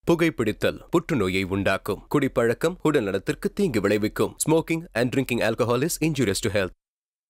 புகைப்பிடித்தல் புற்றுநோயை உண்டாக்கும் குடிப்பழக்கம் உடல் நலத்திற்கு தீங்கு விளைவிக்கும் smoking and drinking alcohol is injurious to health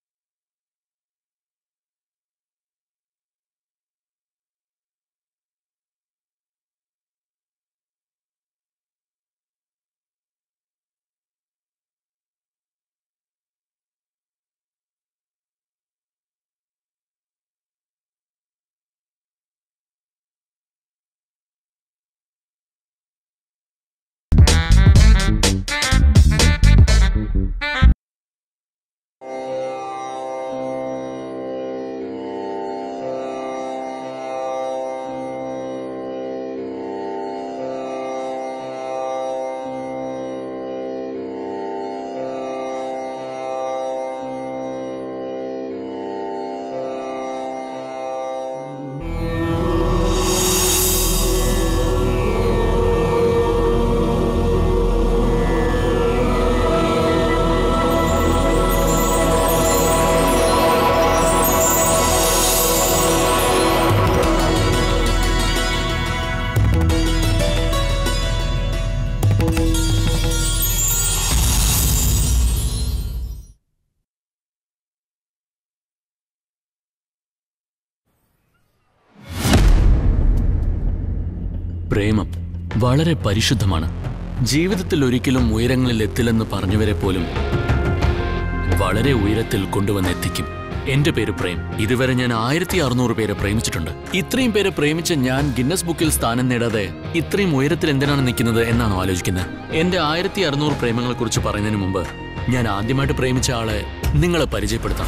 പ്രേമം വളരെ പരിശുദ്ധമാണ് ജീവിതത്തിൽ ഒരിക്കലും ഉയരങ്ങളിൽ എത്തില്ലെന്ന് പറഞ്ഞവരെ പോലും വളരെ ഉയരത്തിൽ കൊണ്ടുവന്നെത്തിക്കും എന്റെ പേര് പ്രേം ഇതുവരെ ഞാൻ ആയിരത്തി അറുന്നൂറ് പേരെ പ്രേമിച്ചിട്ടുണ്ട് ഇത്രയും പേരെ പ്രേമിച്ച ഞാൻ ഗിന്നസ് ബുക്കിൽ സ്ഥാനം നേടാതെ ഇത്രയും ഉയരത്തിൽ എന്തിനാണ് നിൽക്കുന്നത് എന്നാണോ ആലോചിക്കുന്നത് എന്റെ ആയിരത്തി അറുന്നൂറ് പ്രേമങ്ങളെ കുറിച്ച് പറയുന്നതിന് മുമ്പ് ഞാൻ ആദ്യമായിട്ട് പ്രേമിച്ച ആളെ നിങ്ങളെ പരിചയപ്പെടുത്താം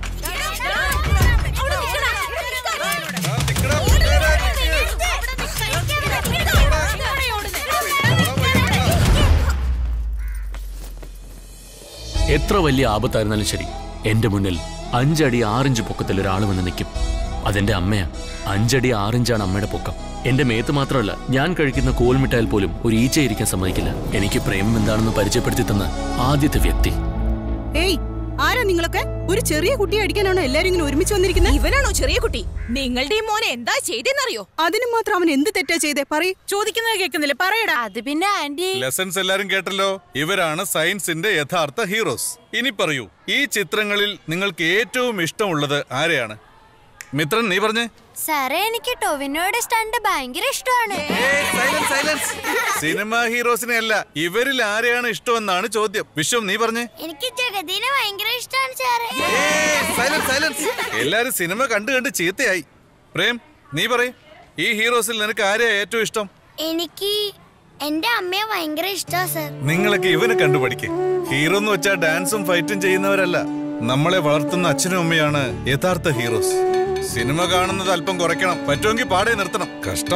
എത്ര വലിയ ആപത്തായിരുന്നാലും ശരി എന്റെ മുന്നിൽ അഞ്ചടി ആറിഞ്ച് പൊക്കത്തിൽ ഒരാൾ വന്ന് നിൽക്കും അതെന്റെ അമ്മയാ അഞ്ചടി ആറിഞ്ചാണ് അമ്മയുടെ പൊക്കം എന്റെ മേത്ത് മാത്രമല്ല ഞാൻ കഴിക്കുന്ന കോൽമിഠായിൽ പോലും ഒരു ഈച്ച ഇരിക്കാൻ സമ്മതിക്കില്ല എനിക്ക് പ്രേമം എന്താണെന്ന് പരിചയപ്പെടുത്തി തന്ന ആദ്യത്തെ വ്യക്തി ഏയ് ആരാ നിങ്ങളൊക്കെ ഒരു ചെറിയ കുട്ടിയെ അടിക്കാനാണോ എല്ലാരും ഇങ്ങനെ ഒരുമിച്ച് വന്നിരിക്കുന്നത് ഇവനാണോ ചെറിയ കുട്ടി നിങ്ങളുടെ ഈ മോനെ എന്താ ചെയ്തെന്നറിയോ അതിന് മാത്രം അവൻ എന്ത് തെറ്റാ ചെയ്തേ പറയ് ചോദിക്കുന്നത് കേൾക്കുന്നില്ല പറയടാ അത് പിന്നെ ആന്റി ലെസൺസ് എല്ലാരും കേട്ടല്ലോ ഇവരാണ് സയൻസിന്റെ യഥാർത്ഥ ഹീറോസ് ഇനി പറയൂ ഈ ചിത്രങ്ങളിൽ നിങ്ങൾക്ക് ഏറ്റവും ഇഷ്ടമുള്ളത് ആരെയാണ് മിത്രൻ നീ പറഞ്ഞേ സാറേ എനിക്ക് ടൊവിനോയുടെ സ്റ്റണ്ട് ഭയങ്കര ഇഷ്ടമാണ് സൈലൻസ് സൈലൻസ് സിനിമ ഹീറോസിനെ അല്ല ഇവരിൽ ആരെയാണ് ഇഷ്ടമെന്നാണ് ചോദ്യം വിശ്വം നീ പറഞ്ഞേ എനിക്ക് ജഗദീനെ ഭയങ്കര ഇഷ്ടമാണ് സാറേ സൈലൻസ് സൈലൻസ് എല്ലാരും സിനിമ കണ്ടു കണ്ട് ചീത്തയായി പ്രേം നീ പറയേ ഈ ഹീറോസിൽ നിനക്ക് ആരെയാ ഏറ്റവും ഇഷ്ടം എനിക്ക് എന്റെ അമ്മയെ ഭയങ്കര ഇഷ്ടമാണ് സാർ നിങ്ങളൊക്കെ ഇവനെ കണ്ടുപഠിക്ക് ഹീറോ എന്ന് വെച്ചാൽ ഡാൻസും ഫൈറ്റും ചെയ്യുന്നവരല്ല നമ്മളെ വളർത്തുന്ന അച്ഛനും അമ്മയാണ് യഥാർത്ഥ ഹീറോസ് സിനിമ കാണുന്നത് അല്പം കുറയ്ക്കണം പറ്റുമെങ്കിൽ പാടെ നിർത്തണം കഷ്ടം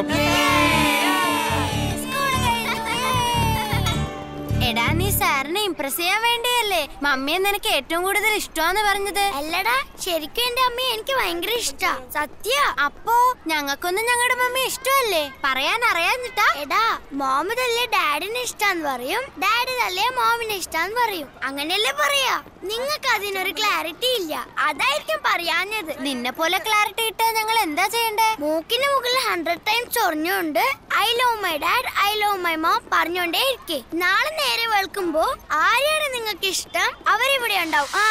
എടാ നീ സാറിനെ ഇംപ്രസ് ചെയ്യാൻ വേണ്ടിയല്ലേ മമ്മിയെ നിനക്ക് ഏറ്റവും കൂടുതൽ ഇഷ്ടമാന്ന് പറഞ്ഞത് അല്ലടാ ശരിക്കും എന്റെ അമ്മയെ എനിക്ക് ഭയങ്കര ഇഷ്ടാ സത്യ അപ്പോ ഞങ്ങൾക്കൊന്നും ഞങ്ങളുടെ മമ്മി ഇഷ്ടമല്ലേ പറയാൻ അറിയാഞ്ഞിട്ടാ എടാ മോമ് തല്ലേ ഡാഡിനെ ഇഷ്ടാന്ന് പറയും ഡാഡി തല്ലേ മോമിനെ ഇഷ്ടാന്ന് പറയും അങ്ങനെയല്ലേ പറയാ നിങ്ങൾക്ക് അതിനൊരു ക്ലാരിറ്റി ഇല്ല അതായിരിക്കും പറയാഞ്ഞത് നിന്നെ പോലെ ക്ലാരിറ്റി ഇട്ട് ഞങ്ങൾ എന്താ ചെയ്യണ്ടേ മൂക്കിന് മുകളിൽ ഹൺഡ്രഡ് ടൈംസ് ചൊറിഞ്ഞുകൊണ്ട് I love my dad I love my mom പറഞ്ഞോണ്ടേ ഇരിക്കെ നാളെ നേരെ വെളുക്കുമ്പോ ആരെയാണ് നിങ്ങൾക്ക് ഇഷ്ടം അവരിവിടെ ഉണ്ടാവും ആ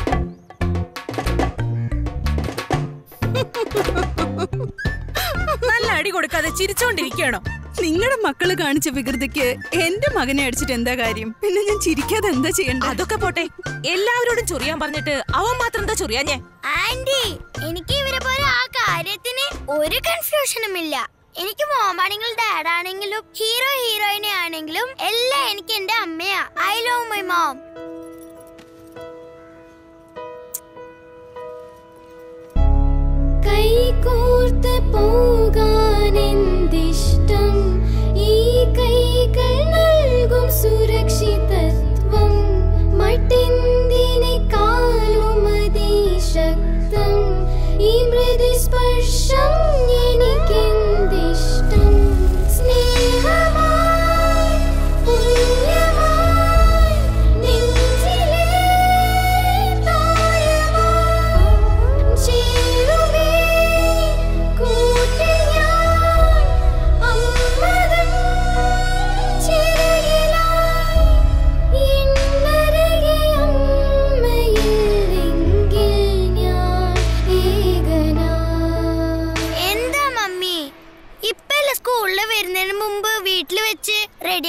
നല്ല അടി കൊടുക്കാതെ ചിരിച്ചോണ്ടിരിക്കണോ നിങ്ങളുടെ മക്കള് കാണിച്ച വികൃതിക്ക് എന്റെ മകനെ അടിച്ചിട്ട് എന്താ കാര്യം പിന്നെ ഞാൻ ചിരിക്കാതെ എന്താ ചെയ്യണ്ട അതൊക്കെ പോട്ടെ എല്ലാവരോടും ചൊറിയാൻ പറഞ്ഞിട്ട് അവൻ മാത്രം എന്താ ചൊറിയാഞ്ഞേ ആന്റി എനിക്ക് ഇവരെ പോലെ ആ കാര്യത്തിന് ഒരു കൺഫ്യൂഷനും ഇല്ല എനിക്ക് മോമാണെങ്കിലും ഡാഡ് ആണെങ്കിലും ഹീറോ ഹീറോയിനെ ആണെങ്കിലും എല്ലാം എനിക്ക് എന്റെ അമ്മയാ ഐ ലവ് മൈ മോം കൈകോർത്ത് പോകാനെന്തിഷ്ടം ഈ കൈകൾ നൽകും സുരക്ഷിതത്വം മറ്റെന്തിനേക്കാളും അതിശക്തം ഈ മൃദുസ്പർശം എനിക്കെന്തിഷ്ടം സ്നേഹമായി പുണ്യമായി നിൻ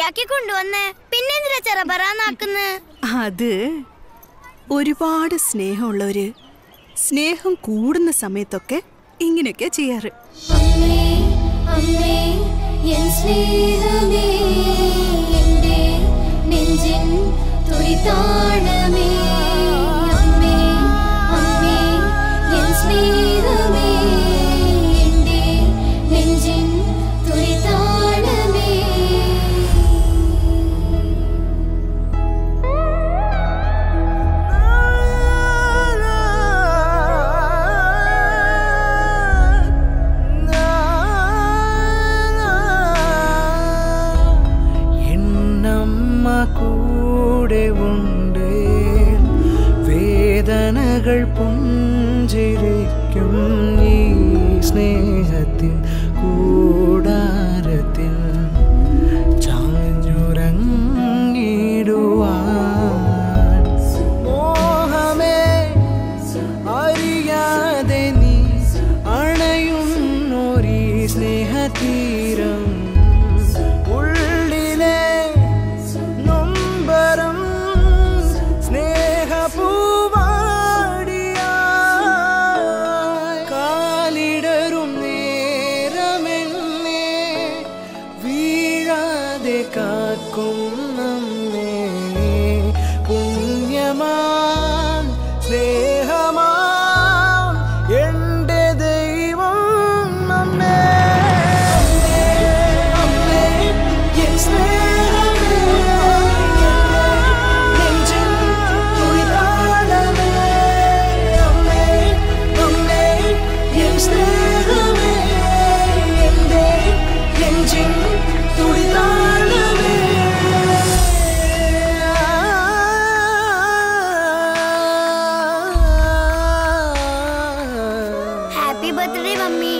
ഉണ്ടാക്കി കൊണ്ടുവന്നേ പിന്നെ എന്തിനാ ചെറപറാന്നാക്കുന്ന് അത് ഒരുപാട് സ്നേഹമുള്ളവര് സ്നേഹം കൂടുന്ന സമയത്തൊക്കെ ഇങ്ങനെയൊക്കെ ചെയ്യാറ് അമ്മേ അമ്മേ എൻ സ്നേഹമേ എൻ്റെ നെഞ്ചിൻ തുടിതാളമേ അമ്മേ അമ്മേ എൻ സ്നേഹമേ എൻ്റെ നെഞ്ചിൻ തുടിതാളമേ എന്നമ്മ കൂടെ ഉണ്ട് വേദനകൾ പുഞ്ചിരിക്കും ഈ സ്നേഹത്തിൻ കൂടാരത്തിൽ ചാഞ്ഞുറങ്ങിടുവാൻ മോഹമേ അറിയാതെ നീ അണയുന്നൊരീ സ്നേഹതീരം ഉള്ളിലെ നൊമ്പരം സ്നേഹപൂവാടിയായി കാലിടറും നേരമെന്നെ വീഴാതെ കാക്കും നമ്മെ പുണ്യമാം സ്നേഹമാം എൻ്റെ ദൈവം നമ്മെ അമ്മേ എൻ സ്നേഹമേ നെഞ്ചിൻ തുടിതാളമേ അമ്മേ അമ്മേ എൻ സ്നേഹമേ എൻ്റെ നെഞ്ചിൻ തുടിതാളമേ ഹാപ്പി ബർത്ത്ഡേ മമ്മി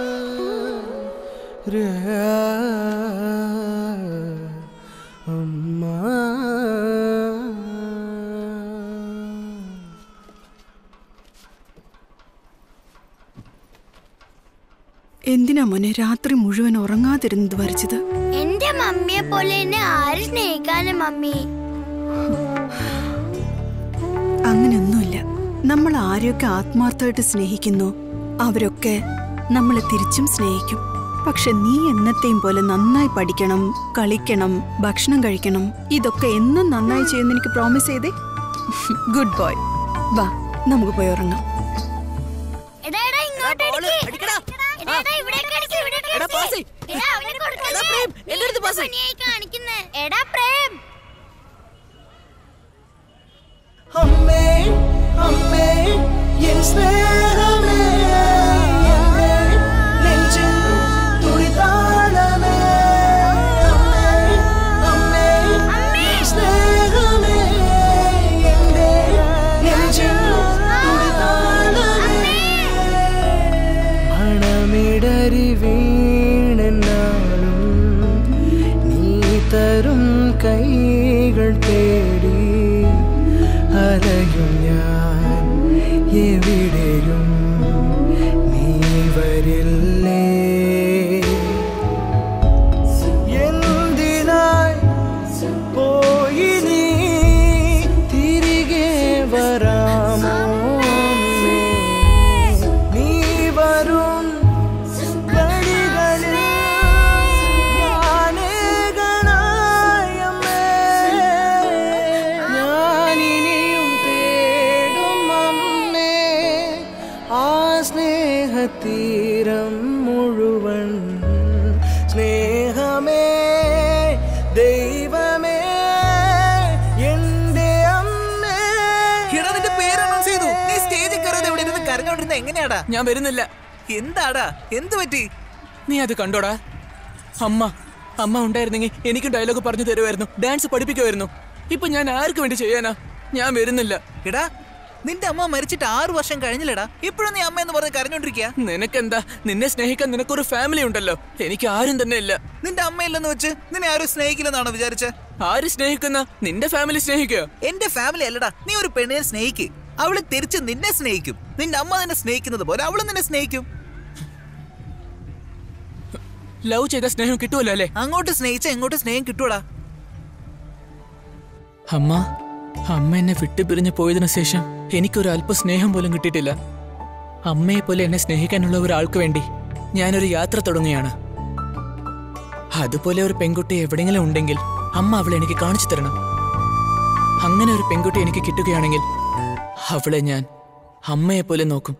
അമ്മ എന്തിനാ മോനെ രാത്രി മുഴുവൻ ഉറങ്ങാതിരുന്നത് വരച്ചത് എന്റെ മമ്മിയെ പോലെ എന്നെ ആര് സ്നേഹിക്കാനും മമ്മി അങ്ങനെയൊന്നുമില്ല നമ്മൾ ആരെയൊക്കെ ആത്മാർത്ഥമായിട്ട് സ്നേഹിക്കുന്നു അവരൊക്കെ നമ്മളെ തിരിച്ചും സ്നേഹിക്കും പക്ഷെ നീ എന്നത്തെയും പോലെ നന്നായി പഠിക്കണം കളിക്കണം ഭക്ഷണം കഴിക്കണം ഇതൊക്കെ എന്നും നന്നായി ചെയ്യുന്ന എനിക്ക് പ്രോമിസ് ചെയ്തേ ഗുഡ് ബോയ് വാ നമുക്ക് പോയി ഉറങ്ങാം എടാ എടാ ഇങ്ങോട്ട് അടിക്ക്. എടാ, എടാ, ഇവിടേക്ക് അടിക്ക്, ഇവിടേക്ക് അടിക്ക്. എടാ, അവന് കൊടുക്കല്ലേ? നീ എന്ത് പണിയായി കാണിക്കുന്നെ? എടാ പ്രേം അമ്മേ അമ്മേ എൻ സ്നേഹമേ അമ്മേ നെഞ്ചിൻ തുടിതാളമേ അമ്മേ അമ്മേ എൻ സ്നേഹമേ എൻ്റെ നെഞ്ചിൻ തുടിതാളമേ മണമിടറി വീണെന്നാളും നീ തരും കൈകൾ തേടി അലയും ഞാൻ എവിടെയും നീ വരില്ലേ എന്തിനായി പോയി നീ തിരികെ വരാമോ അമ്മേ? നീ വരും വഴികളിൽ ഞാനേകനായമ്മേ. ഞാനിനിയും തേടും അമ്മേ ആ സ്നേഹത്തീരം മുഴുവൻ സ്നേഹമേ ദൈവമേ എന്റെ അമ്മേ എടാ നിന്റെ പേര് അനൗൺസ് ചെയ്തു നീ സ്റ്റേജിൽ കയറാതെ ഇവിടെ ഇരുന്ന് കരഞ്ഞോണ്ടിരുന്ന എങ്ങനെയാടാ ഞാൻ വരുന്നില്ല എന്താടാ എന്ത് പറ്റി നീ അത് കണ്ടോടാ അമ്മ അമ്മ ഉണ്ടായിരുന്നെങ്കിൽ എനിക്ക് ഡയലോഗ് പറഞ്ഞു തരുമായിരുന്നു ഡാൻസ് പഠിപ്പിക്കുമായിരുന്നു ഇപ്പൊ ഞാൻ ആർക്ക് വേണ്ടി ചെയ്യാനാ ഞാൻ വരുന്നില്ല എടാ നിന്റെ അമ്മ മരിച്ചിട്ട് ആറു വർഷം കഴിഞ്ഞില്ലടാ ഇപ്പോഴും നീ അമ്മ എന്ന് പറഞ്ഞ് കരഞ്ഞോണ്ടിരിക്കുക നിനക്കെന്താ നിന്നെ സ്നേഹിക്കാൻ നിനക്കൊരു ഫാമിലി ഉണ്ടല്ലോ എനിക്ക് ആരും തന്നെ ഇല്ല നിന്റെ അമ്മയില്ലെന്ന് വെച്ച് നിന്നെ ആരും സ്നേഹിക്കില്ലെന്നാണോ വിചാരിച്ച ആര് സ്നേഹിക്കുന്ന നിന്റെ ഫാമിലി സ്നേഹിക്കുക എന്റെ ഫാമിലി അല്ലടാ നീ ഒരു പെണ്ണിനെ സ്നേഹിക്ക് അവള് തിരിച്ച് നിന്നെ സ്നേഹിക്കും നിന്റെ അമ്മ നിന്നെ സ്നേഹിക്കുന്നത് പോലെ അവളും നിന്നെ സ്നേഹിക്കും ലവ് ചെയ്ത സ്നേഹം കിട്ടുമല്ലോ അല്ലേ അങ്ങോട്ട് സ്നേഹിച്ച എങ്ങോട്ട് സ്നേഹം കിട്ടൂടാ അമ്മ അമ്മ എന്നെ വിട്ടുപിരിഞ്ഞു പോയതിനു ശേഷം എനിക്കൊരു അല്പ സ്നേഹം പോലും കിട്ടിയിട്ടില്ല അമ്മയെ പോലെ എന്നെ സ്നേഹിക്കാനുള്ള ഒരാൾക്ക് വേണ്ടി ഞാനൊരു യാത്ര തുടങ്ങുകയാണ് അതുപോലെ ഒരു പെൺകുട്ടി എവിടെയെങ്കിലും ഉണ്ടെങ്കിൽ അമ്മ അവളെ എനിക്ക് കാണിച്ചു തരണം അങ്ങനെ ഒരു പെൺകുട്ടി എനിക്ക് കിട്ടുകയാണെങ്കിൽ അവളെ ഞാൻ അമ്മയെ പോലെ നോക്കും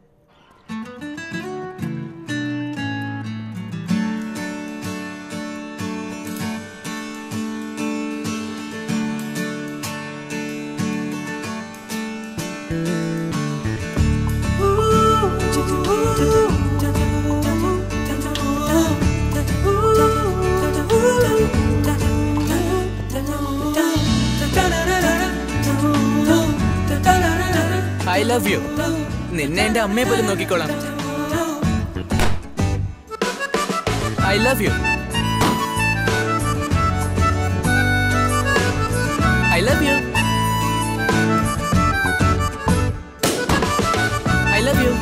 ഐ ലവ് യു നിന്നെ എന്റെ അമ്മയെ പോലെ നോക്കിക്കോളാം I love you I love you I love you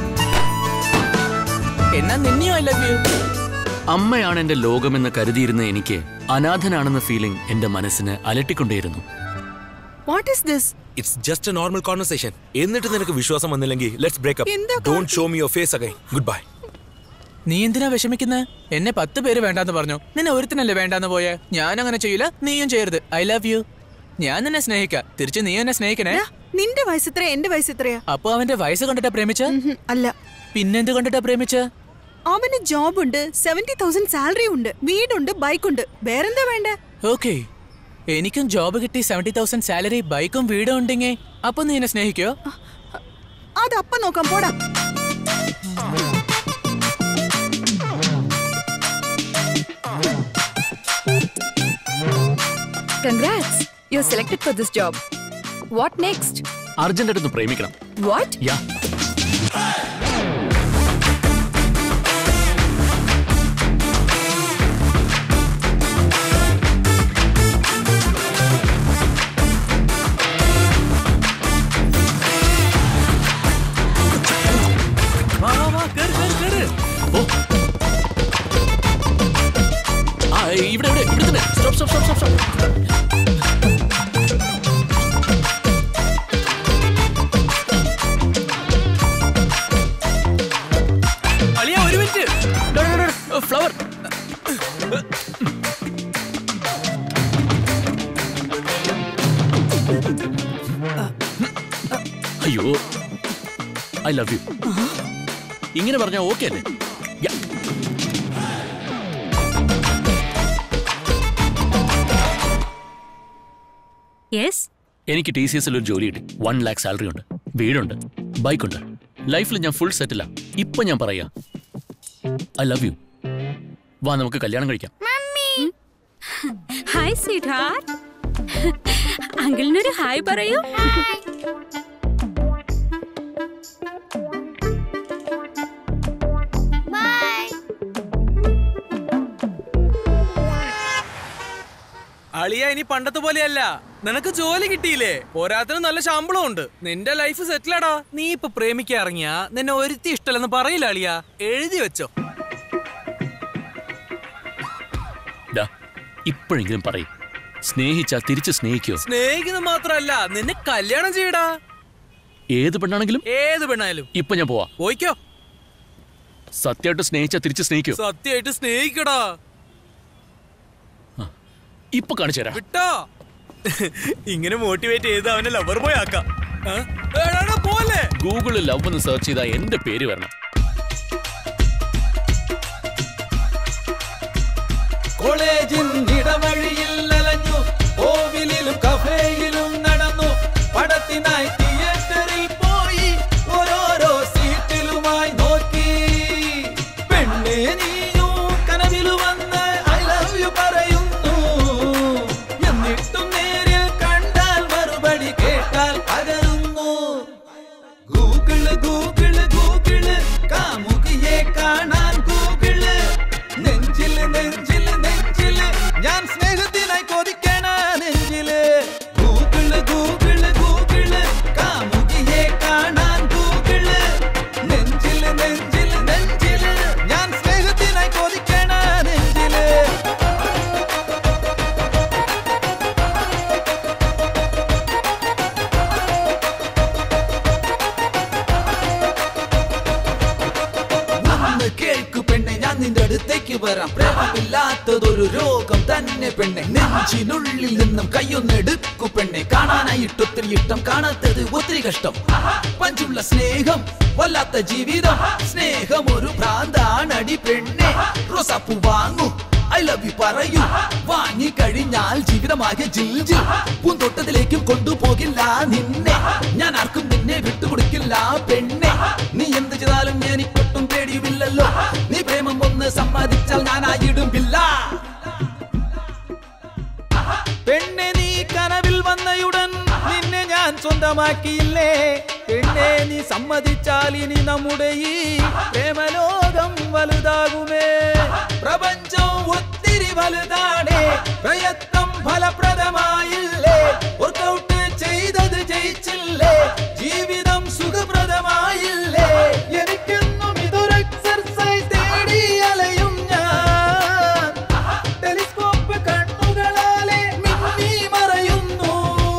എന്നാ നിന്നെയോ ഐ ലവ് യു അമ്മയാണ് എന്റെ ലോകമെന്ന് കരുതിയിരുന്ന എനിക്ക് അനാഥനാണെന്ന ഫീലിംഗ് എന്റെ മനസ്സിന് അലട്ടിക്കൊണ്ടേയിരുന്നു what is this it's just a normal conversation എന്നിട്ട് നിനക്ക് വിശ്വാസം വന്നില്ലെങ്കിൽ ലെറ്റ്സ് ബ്രേക്ക് എന്താ up don't show me your face again good bye നീ എന്തിനാ വിഷമിക്കുന്നത് എന്നെ പത്ത് പേര് വേണ്ടാന്ന് പറഞ്ഞു നിന്നെ ഒരുത്തിനല്ലേ വേണ്ടാന്ന് പോയെ ഞാൻ അങ്ങനെ ചെയ്യില്ല നീയും ചെയ്യരുത് ഐ ലവ് യു ഞാൻ നിന്നെ സ്നേഹിക്കാം തിരിച്ച് നീ എന്നെ സ്നേഹിക്കണേ നിന്റെ വയസ്സ് എത്രയാ എന്റെ വയസ്സ് എത്രയാ അപ്പൊ അവന്റെ വയസ്സ് കണ്ടിട്ടാ പ്രേമിച്ച ഉഹും, അല്ല പിന്നെന്ത് കണ്ടിട്ടാ പ്രേമിച്ച അവന് ജോബ് ഉണ്ട് സെവന്റി തൗസൻഡ് സാലറി ഉണ്ട് വീടുണ്ട് ബൈക്കുണ്ട് വേറെന്താ വേണ്ട ഓക്കെ എനിക്കും ജോബ് കിട്ടി സെവന്റി തൗസൻഡ് സാലറി ബൈക്കും വീടും ഉണ്ടെങ്കിൽ അപ്പൊ നീ എന്നെ സ്നേഹിക്കോ അതപ്പം നോക്കാം പോടാ Congrats! You're selected for this job. What next? Urgent അടുത്ത് പ്രേമിക്കണം What? യാ വാ വാ വാ കേറ് കേറ് കേറ് ആ ഇവിടെ ഇവിടെ ഇവിടെ തന്നെ സ്റ്റോപ്പ് സ്റ്റോപ്പ് സ്റ്റോപ്പ് സ്റ്റോപ്പ് അളിയ ഒരു മിനിറ്റ് ഫ്ലവർ അയ്യോ ഐ ലവ് യു ഇങ്ങനെ പറഞ്ഞാൽ ഓക്കെ അല്ലേ Yeah. യെസ് എനിക്ക് ടി സി എസിൽ ഒരു ജോലി കിട്ടി വൺ ലാക്ക് സാലറി ഉണ്ട് വീടുണ്ട് ബൈക്കുണ്ട് ലൈഫിൽ ഞാൻ ഫുൾ സെറ്റിലാ ഇപ്പൊ ഞാൻ പറയാ ഐ ലവ് യു വാ നമുക്ക് കല്യാണം കഴിക്കാം ഹായ് സ്വീറ്റ് ഹാർട്ട് അങ്കിളിനൊരു ഹായ് പറയൂ ബൈ അളിയ ഇനി പണ്ടത്തെ പോലെയല്ല നിനക്ക് ജോലി കിട്ടിയില്ലേ പോരാത്തിന് നല്ല ശമ്പളം ഉണ്ട് നിന്റെ ലൈഫ് സെറ്റിലാടാ നീ ഇപ്പൊ പ്രേമിക്കാൻ ഇറങ്ങിയാ നിന്നെ ഒരുത്തി ഇഷ്ടമല്ലെന്ന് പറയില്ല അളിയ എഴുതി വെച്ചോ ഡാ ഇപ്പോഴെങ്കിലും പറയും സ്നേഹിച്ചാ തിരിച്ച് സ്നേഹിക്കോ സ്നേഹിക്കുന്നത് മാത്രല്ല നിന്നെ കല്യാണം ചെയ്യടാ ഏത് പെണ്ണാണെങ്കിലും ഏത് പെണ്ണായാലും ഇപ്പൊ ഞാൻ പോവാ പോയിക്കോ സത്യമായിട്ട് സ്നേഹിച്ചാ തിരിച്ച് സ്നേഹിക്കോ സത്യമായിട്ട് സ്നേഹിക്കടാ ഇപ്പൊ കാണിച്ചു തരാം വിട്ടോ ഇങ്ങനെ മോട്ടിവേറ്റ് ചെയ്ത് അവനെ ലവർ ബോയ് ആക്കാം ഏ? എടാ, എടാ, പോലെ ഗൂഗിളിൽ ലവ് എന്ന് സെർച്ച് ചെയ്താൽ എന്റെ പേര് വരണം കോളേജിൻ ഇടവഴിയിൽ അലഞ്ഞു കോവിലിലും കഫേയിലും നടന്നു പടത്തിനായി തിയേറ്ററിൽ പോയി ഓരോരോ സീറ്റിലുമായി നോക്കി പെണ്ണെ നീയോ കനവിൽ വന്ന് ഐ ലവ് യു പറയുന്നു എന്നിട്ടും നേരിൽ കണ്ടാൽ മറുപടി കേട്ടാൽ പകരുന്നു ഗൂഗിള് ഗൂഗിള് ഗൂഗിള് കാമുകിയെ കാണാൻ ഗൂഗിള് നെഞ്ചില് നെഞ്ചില് നെഞ്ചില് ഞാൻ സ്നേഹത്തിനായി കൊതിക്കണ നെഞ്ചില് ഗൂഗിള് ഗൂഗിള് ഗൂഗിള് കാമുകിയെ കാണാൻ ഗൂഗിള് നെഞ്ചില് നെഞ്ചില് നെഞ്ചില് ഞാൻ സ്നേഹത്തിനായി കൊതിക്കണ നെഞ്ചില് വരാം പ്രേമമില്ലാത്തതൊരു രോഗം തന്നെ പെണ്ണെ നെഞ്ചിനുള്ളിൽ നിന്നും കയ്യൊന്നെടുക്കു പെണ്ണെ കാണാനായിട്ട് ഒത്തിരി ഇഷ്ടം കാണാത്തത് ഒത്തിരി കഷ്ടം പഞ്ചുള്ള സ്നേഹം വല്ലാത്ത ജീവിതം സ്നേഹം ഒരു ഭ്രാന്താണടി പെണ്ണെ റോസാപ്പു വാങ്ങൂ ഐ ലവ് യു പറയൂ വാങ്ങി കഴിഞ്ഞാൽ ജീവിതമാകെ ജിൽ ജിൽ പൂന്തോട്ടത്തിലേക്കും കൊണ്ടുപോകില്ല നിന്നെ ഞാൻ ആർക്കും നിന്നെ വിട്ടുകൊടുക്കില്ല പെണ്ണെ നീ എന്ത് ചെയ്താലും എനിക്കൊട്ടും പേടിയുമില്ലല്ലോ നീ പ്രേമം ഒന്ന് സമ്മതിച്ചാൽ ഞാനായിടുമില്ല പെണ്ണെ നീ കനവിൽ വന്നയുടൻ നിന്നെ ഞാൻ സ്വന്തമാക്കിയില്ലേ പെണ്ണെ നീ സമ്മതിച്ചാൽ ഇനി നമ്മുടെ ഈ പ്രേമലോകം വലുതാകുമേ പ്രപഞ്ചം ഒത്തിരി വലുതാണേ പ്രയത്നം ഫലപ്രദമായില്ലേ വർക്കൗട്ട് ചെയ്തത് ജയിച്ചില്ലേ ജീവിതം സുഖപ്രദമായില്ലേ എനിക്കെന്നും ഇതൊരു എക്സർസൈസ് തേടി അലയും ഞാൻ ടെലിസ്കോപ്പ് കണ്ണുകളാലെ മിന്നി മറയുന്നു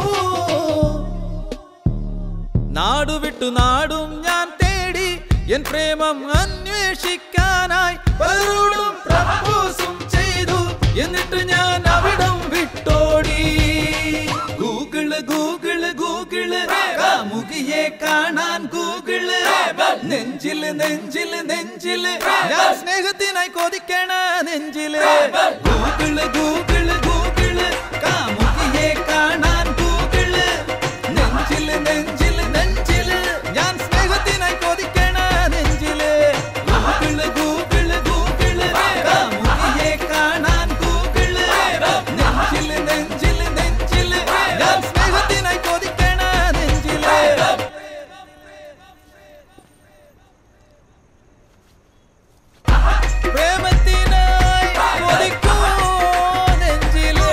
നാടു വിട്ടു നാടും ഞാൻ തേടി എൻ പ്രേമം അന്വേഷിക്കാനായി പലരോടും പ്രപ്പോസും ചെയ്തു എന്നിട്ട് ഞാൻ അവിടം വിട്ടോടി ഗൂഗിള് ഗൂഗിള് ഗൂഗിള് കാമുകിയെ കാണാൻ ഗൂഗിള് നെഞ്ചില് നെഞ്ചില് നെഞ്ചില് ഞാൻ സ്നേഹത്തിനായി കൊതിക്കണ നെഞ്ചില് ഗൂഗിള് ഗൂഗിള് ഗൂഗിള് കാമുകിയെ കാണാൻ ഗൂഗിള് നെഞ്ചില് നെഞ്ചില് നെഞ്ചില് ഞാൻ സ്നേഹത്തിനായി കൊതിക്കണ നെഞ്ചില് ഗൂഗിള് ഗൂഗിള് ഗൂഗിള് കാമുകിയെ കാണാൻ ഗൂഗിള് നെഞ്ചില് നെഞ്ചില് നെഞ്ചില് ഞാൻ സ്നേഹത്തിനായി കൊതിക്കണ നെഞ്ചില് പ്രേമത്തിനായി കൊതിക്കൂ നെഞ്ചില്